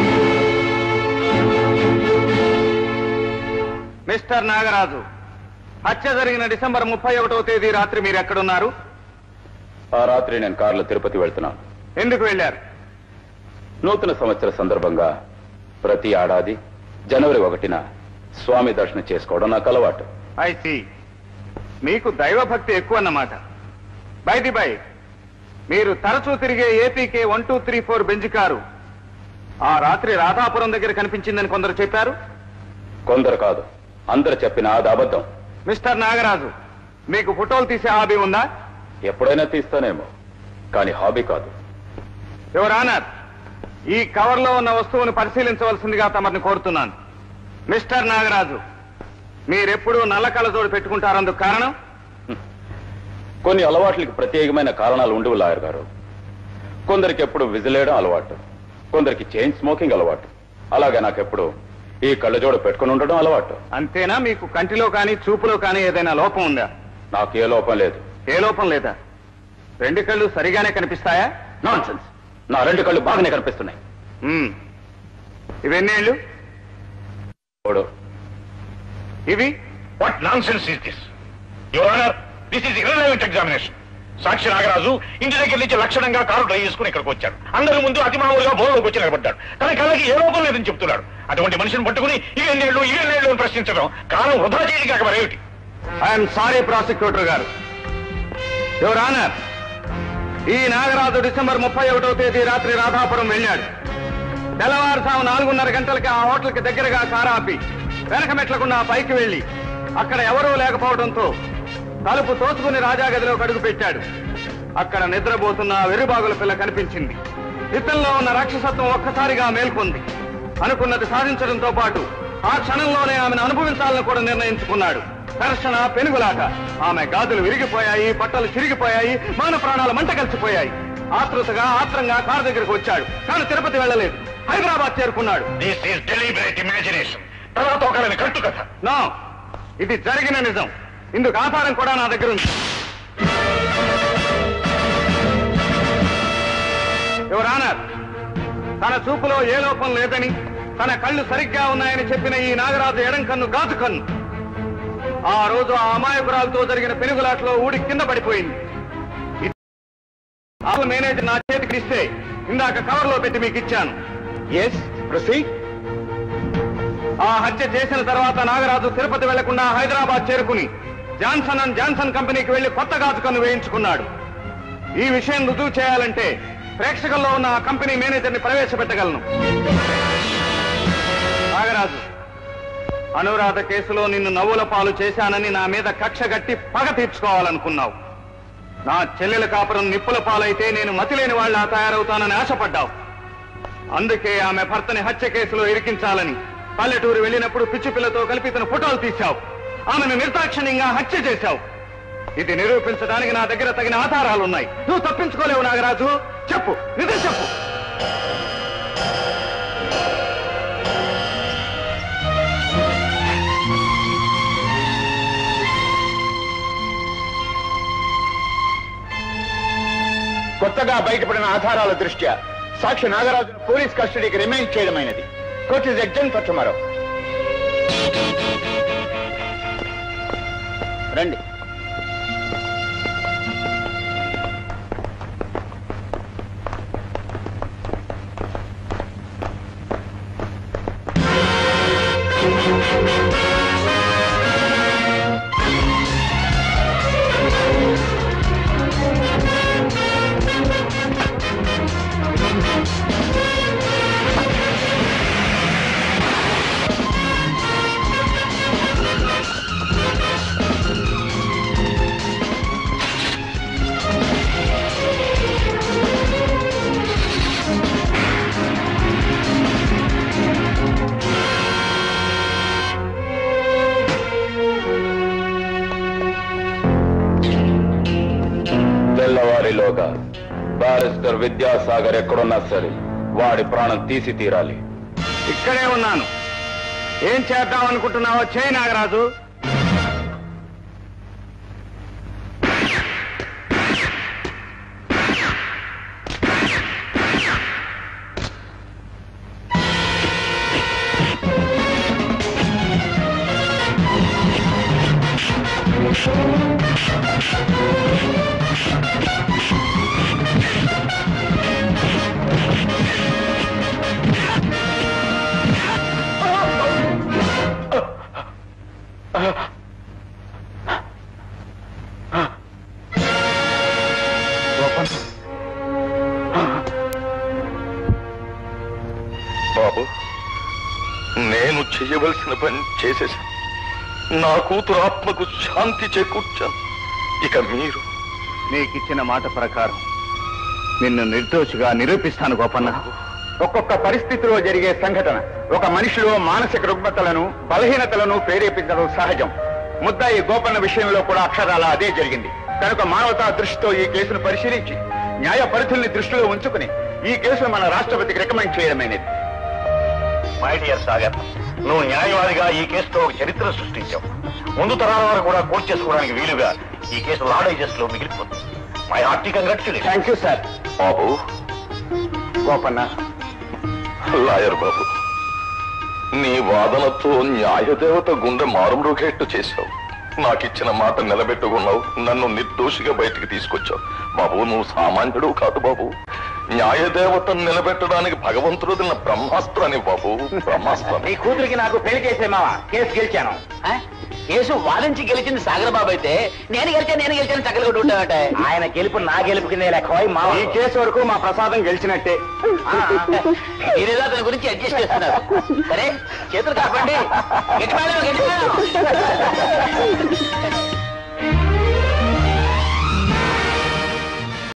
A: మిస్టర్ నాగరాజు హత్య జరిగిన డిసెంబర్ ముప్పై ఒకటవ తేదీ రాత్రి మీరు ఎక్కడున్నారు
H: ఆ రాత్రి నేను కారులో తిరుపతి వెళ్తున్నాను
A: ఎందుకు వెళ్ళారు
H: నూతన సంవత్సర సందర్భంగా ప్రతి ఏడాది జనవరి ఒకటిన స్వామి దర్శనం చేసుకోవడం నాకు అలవాటు
A: ఐ సి మీకు దైవభక్తి ఎక్కువ అన్నమాట బైది బై మీరు తరచూ తిరిగే APK one two three four Benz car ఆ రాత్రి రాధాపురం దగ్గర కనిపించిందని కొందరు చెప్పారు
H: కొందరు కాదు అందరు చెప్పిన అది అబద్ధం
A: మిస్టర్ నాగరాజు మీకు ఫోటోలు తీసే హాబీ ఉందా
H: ఎప్పుడైనా తీస్తానేమో కానీ హాబీ కాదు
A: యువర్ ఆనర్ ఈ కవర్లో ఉన్న వస్తువును పరిశీలించవలసిందిగా తమరిని కోరుతున్నాను మిస్టర్ నాగరాజు మీరెప్పుడూ నల్ల కళ్ళజోడు పెట్టుకుంటారందుకు కారణం
H: కొన్ని అలవాట్లకి ప్రత్యేకమైన కారణాలు ఉండవు లాయర్ గారు కొందరికి ఎప్పుడు విజిలేయడం అలవాటు కొందరికి చైన్ స్మోకింగ్ అలవాటు అలాగే నాకెప్పుడు ఈ కళ్ళజోడ పెట్టుకుని ఉండడం అలవాటు
A: అంతేనా మీకు కంటిలో కానీ చూపులో కానీ ఏదైనా లోపం ఉందా
H: నాకు ఏ లోపం లేదు
A: ఏ లోపం లేదా రెండు కళ్ళు సరిగానే కనిపిస్తాయా
H: నాన్ నా రెండు కళ్ళు బాగానే కనిపిస్తున్నాయి
A: మ్మ్. ఇవెన్నేళ్ళు
H: ఓడు
A: ఇవి
B: what nonsense is this your honour this is irrelevant examination సాక్షి నాగరాజు ఇంటి దగ్గర నుంచి లక్షణంగా కారు డ్రైవ్ చేసుకుని ఇక్కడికి వచ్చాడు అందరి ముందు అతి మామూలుగా బోర్లోకి వచ్చి నిలబడ్డాడు కానీ కళ్ళకి ఏ లోపం లేదని చెప్తున్నాడు అటువంటి మనిషిని పట్టుకుని ఇవేళ్ళేళ్ళు ఇవేళ్ళేళ్ళు అని ప్రశ్నించడం కాలం వృధా చేయడం కాక మరేమిటి
A: ఐఎమ్ సారీ ప్రాసిక్యూటర్ గారు యువర్ ఆనర్ ఈ నాగరాజు డిసెంబర్ ముప్పై ఒకటవ తేదీ రాత్రి రాధాపురం వెళ్ళాడు తెల్లవారుజాము నాలుగున్నర గంటలకి ఆ హోటల్కి దగ్గరగా కారు ఆపి వెనక మెట్లకుండా పైకి వెళ్లి అక్కడ ఎవరూ లేకపోవడంతో తలుపు తోసుకుని రాజా గదిలో అడుగు పెట్టాడు అక్కడ నిద్రపోతున్న ఆ వెర్రిబాగుల పిల్ల కనిపించింది ఇతల్లో ఉన్న రాక్షసత్వం ఒక్కసారిగా మేల్కొంది అనుకున్నది సాధించడంతో పాటు ఆ క్షణంలోనే ఆమెను అనుభవించాలని కూడా నిర్ణయించుకున్నాడు ఘర్షణ పెనుగులాట ఆమె గాజులు విరిగిపోయాయి బట్టలు చిరిగిపోయాయి మాన ప్రాణాలు మంట కలిసిపోయాయి ఆతృతగా ఆత్రంగా కారు దగ్గరకు వచ్చాడు కానీ తిరుపతి వెళ్ళలేదు హైదరాబాద్ చేరుకున్నాడు
B: దిస్ ఈస్ డెలిబరేట్ ఇమాజినేషన్ తర్వాత ఒకరిని కట్టు కథ
A: నో ఇది జరిగిన నిజం ఇందుకు ఆధారం కూడా నా దగ్గర ఉంది యువర్ ఆనర్ తన చూపులో ఏ లోపం లేదని తన కళ్ళు సరిగ్గా ఉన్నాయని చెప్పిన ఈ నాగరాజు ఎడం కన్ను గాజు కన్ను ఆ రోజు ఆ అమాయకురాలతో జరిగిన పెనుగులాట్లో ఊడి కింద పడిపోయింది ఇది ఆ మేనేజర్ నా చేతికి ఇస్తే ఇందాక కవర్లో పెట్టి మీకు ఇచ్చాను ఎస్ ప్రొసీడ్ ఆ హత్య చేసిన తర్వాత నాగరాజు తిరుపతి వెళ్లకుండా హైదరాబాద్ చేరుకుని జాన్సన్ అండ్ జాన్సన్ కంపెనీకి వెళ్లి కొత్త గాజు కన్ను వేయించుకున్నాడు ఈ విషయం రుజువు చేయాలంటే ప్రేక్షకుల్లో ఉన్న ఆ కంపెనీ మేనేజర్ని ప్రవేశపెట్టగలను నాగరాజు అనురాధ కేసులో నిన్ను నవ్వుల పాలు చేశానని నా మీద కక్ష గట్టి పగ తీర్చుకోవాలనుకున్నావు నా చెల్లెల కాపురం నిప్పుల పాలైతే నేను మతిలేని వాళ్ళ తయారవుతానని ఆశపడ్డావు అందుకే ఆమె భర్తని హత్య కేసులో ఇరికించాలని పల్లెటూరు వెళ్ళినప్పుడు పిచ్చి పిల్లతో కలిపి తన ఫోటోలు తీశావు ఆమెను నిర్దాక్షిణ్యంగా హత్య చేశావు ఇది నిరూపించడానికి నా దగ్గర తగిన ఆధారాలు ఉన్నాయి నువ్వు తప్పించుకోలేవు నాగరాజు చెప్పు నిజం చెప్పు
C: కొత్తగా బయటపడిన ఆధారాల దృష్ట్యా సాక్షి నాగరాజును పోలీస్ కస్టడీకి రిమైండ్ చేయడమైనది court is exam for tomorrow
H: రండి ఈలోగా బారిస్టర్ విద్యాసాగర్ ఎక్కడున్నా సరే వాడి ప్రాణం తీసి తీరాలి
A: ఇక్కడే ఉన్నాను ఏం చేద్దాం అనుకుంటున్నావో చేయి నాగరాజు
P: బాబు నేను చెయ్యవలసిన పని చేసేశాను నా కూతురు ఆత్మకు శాంతి చేకూర్చాను ఇక మీరు
C: నీకిచ్చిన మాట ప్రకారం నిన్ను నిర్దోషిగా నిరూపిస్తాను గోపన్న ఒక్కొక్క పరిస్థితిలో జరిగే సంఘటన ఒక మనిషిలో మానసిక రుగ్మతలను బలహీనతలను ప్రేరేపించడం సహజం ముద్దాయి గోపన్న విషయంలో కూడా అక్షరాల అదే జరిగింది కనుక మానవతా దృష్టితో ఈ కేసును పరిశీలించి న్యాయ పరిధుల్ని దృష్టిలో ఉంచుకుని ఈ కేసును మన రాష్ట్రపతికి రికమెండ్ చేయడమైనది
B: మై డియర్ సాగర్ నువ్వు న్యాయవాదిగా ఈ కేసుతో ఒక చరిత్ర సృష్టించావు ముందు తరాల వారు కూడా కోర్టు చేసుకోవడానికి వీలుగా ఈ కేసు లా డైజెస్ట్ లో మిగిలిపోతుంది my hearty congratulation
C: thank you sir
P: బాబు
C: గోపన్న
P: లాయర్ బాబు నీ వాదనతో న్యాయదేవత గుండె మారుమ్రోగేట్టు చేశావు నాకిచ్చిన మాట నిలబెట్టుకున్నావు నన్ను నిర్దోషిగా బయటికి తీసుకొచ్చావు బాబు నువ్వు సామాన్యుడు కాదు బాబు న్యాయదేవతను నిలబెట్టడానికి భగవంతుడు తిన్న బ్రహ్మాస్త్రాన్ని బాబు బ్రహ్మాస్త్రం
E: నీ కూతురికి నాకు పెళ్లి చేసే మావా కేసు గెలిచాను ఆ? కేసు వాదించి గెలిచింది సాగర్ బాబు అయితే నేను గెలిచాను నేను గెలిచాను చక్కలు కొట్టుకుంటామట ఆయన గెలుపు నా గెలుపు కింద లెక్క మా
C: ఈ కేసు వరకు మా ప్రసాదం గెలిచినట్టే
E: మీరేదో అతని గురించి అడ్జస్ట్ చేస్తున్నారు సరే చేతులు కాపండి గట్టిపాడు, గట్టిపాడు.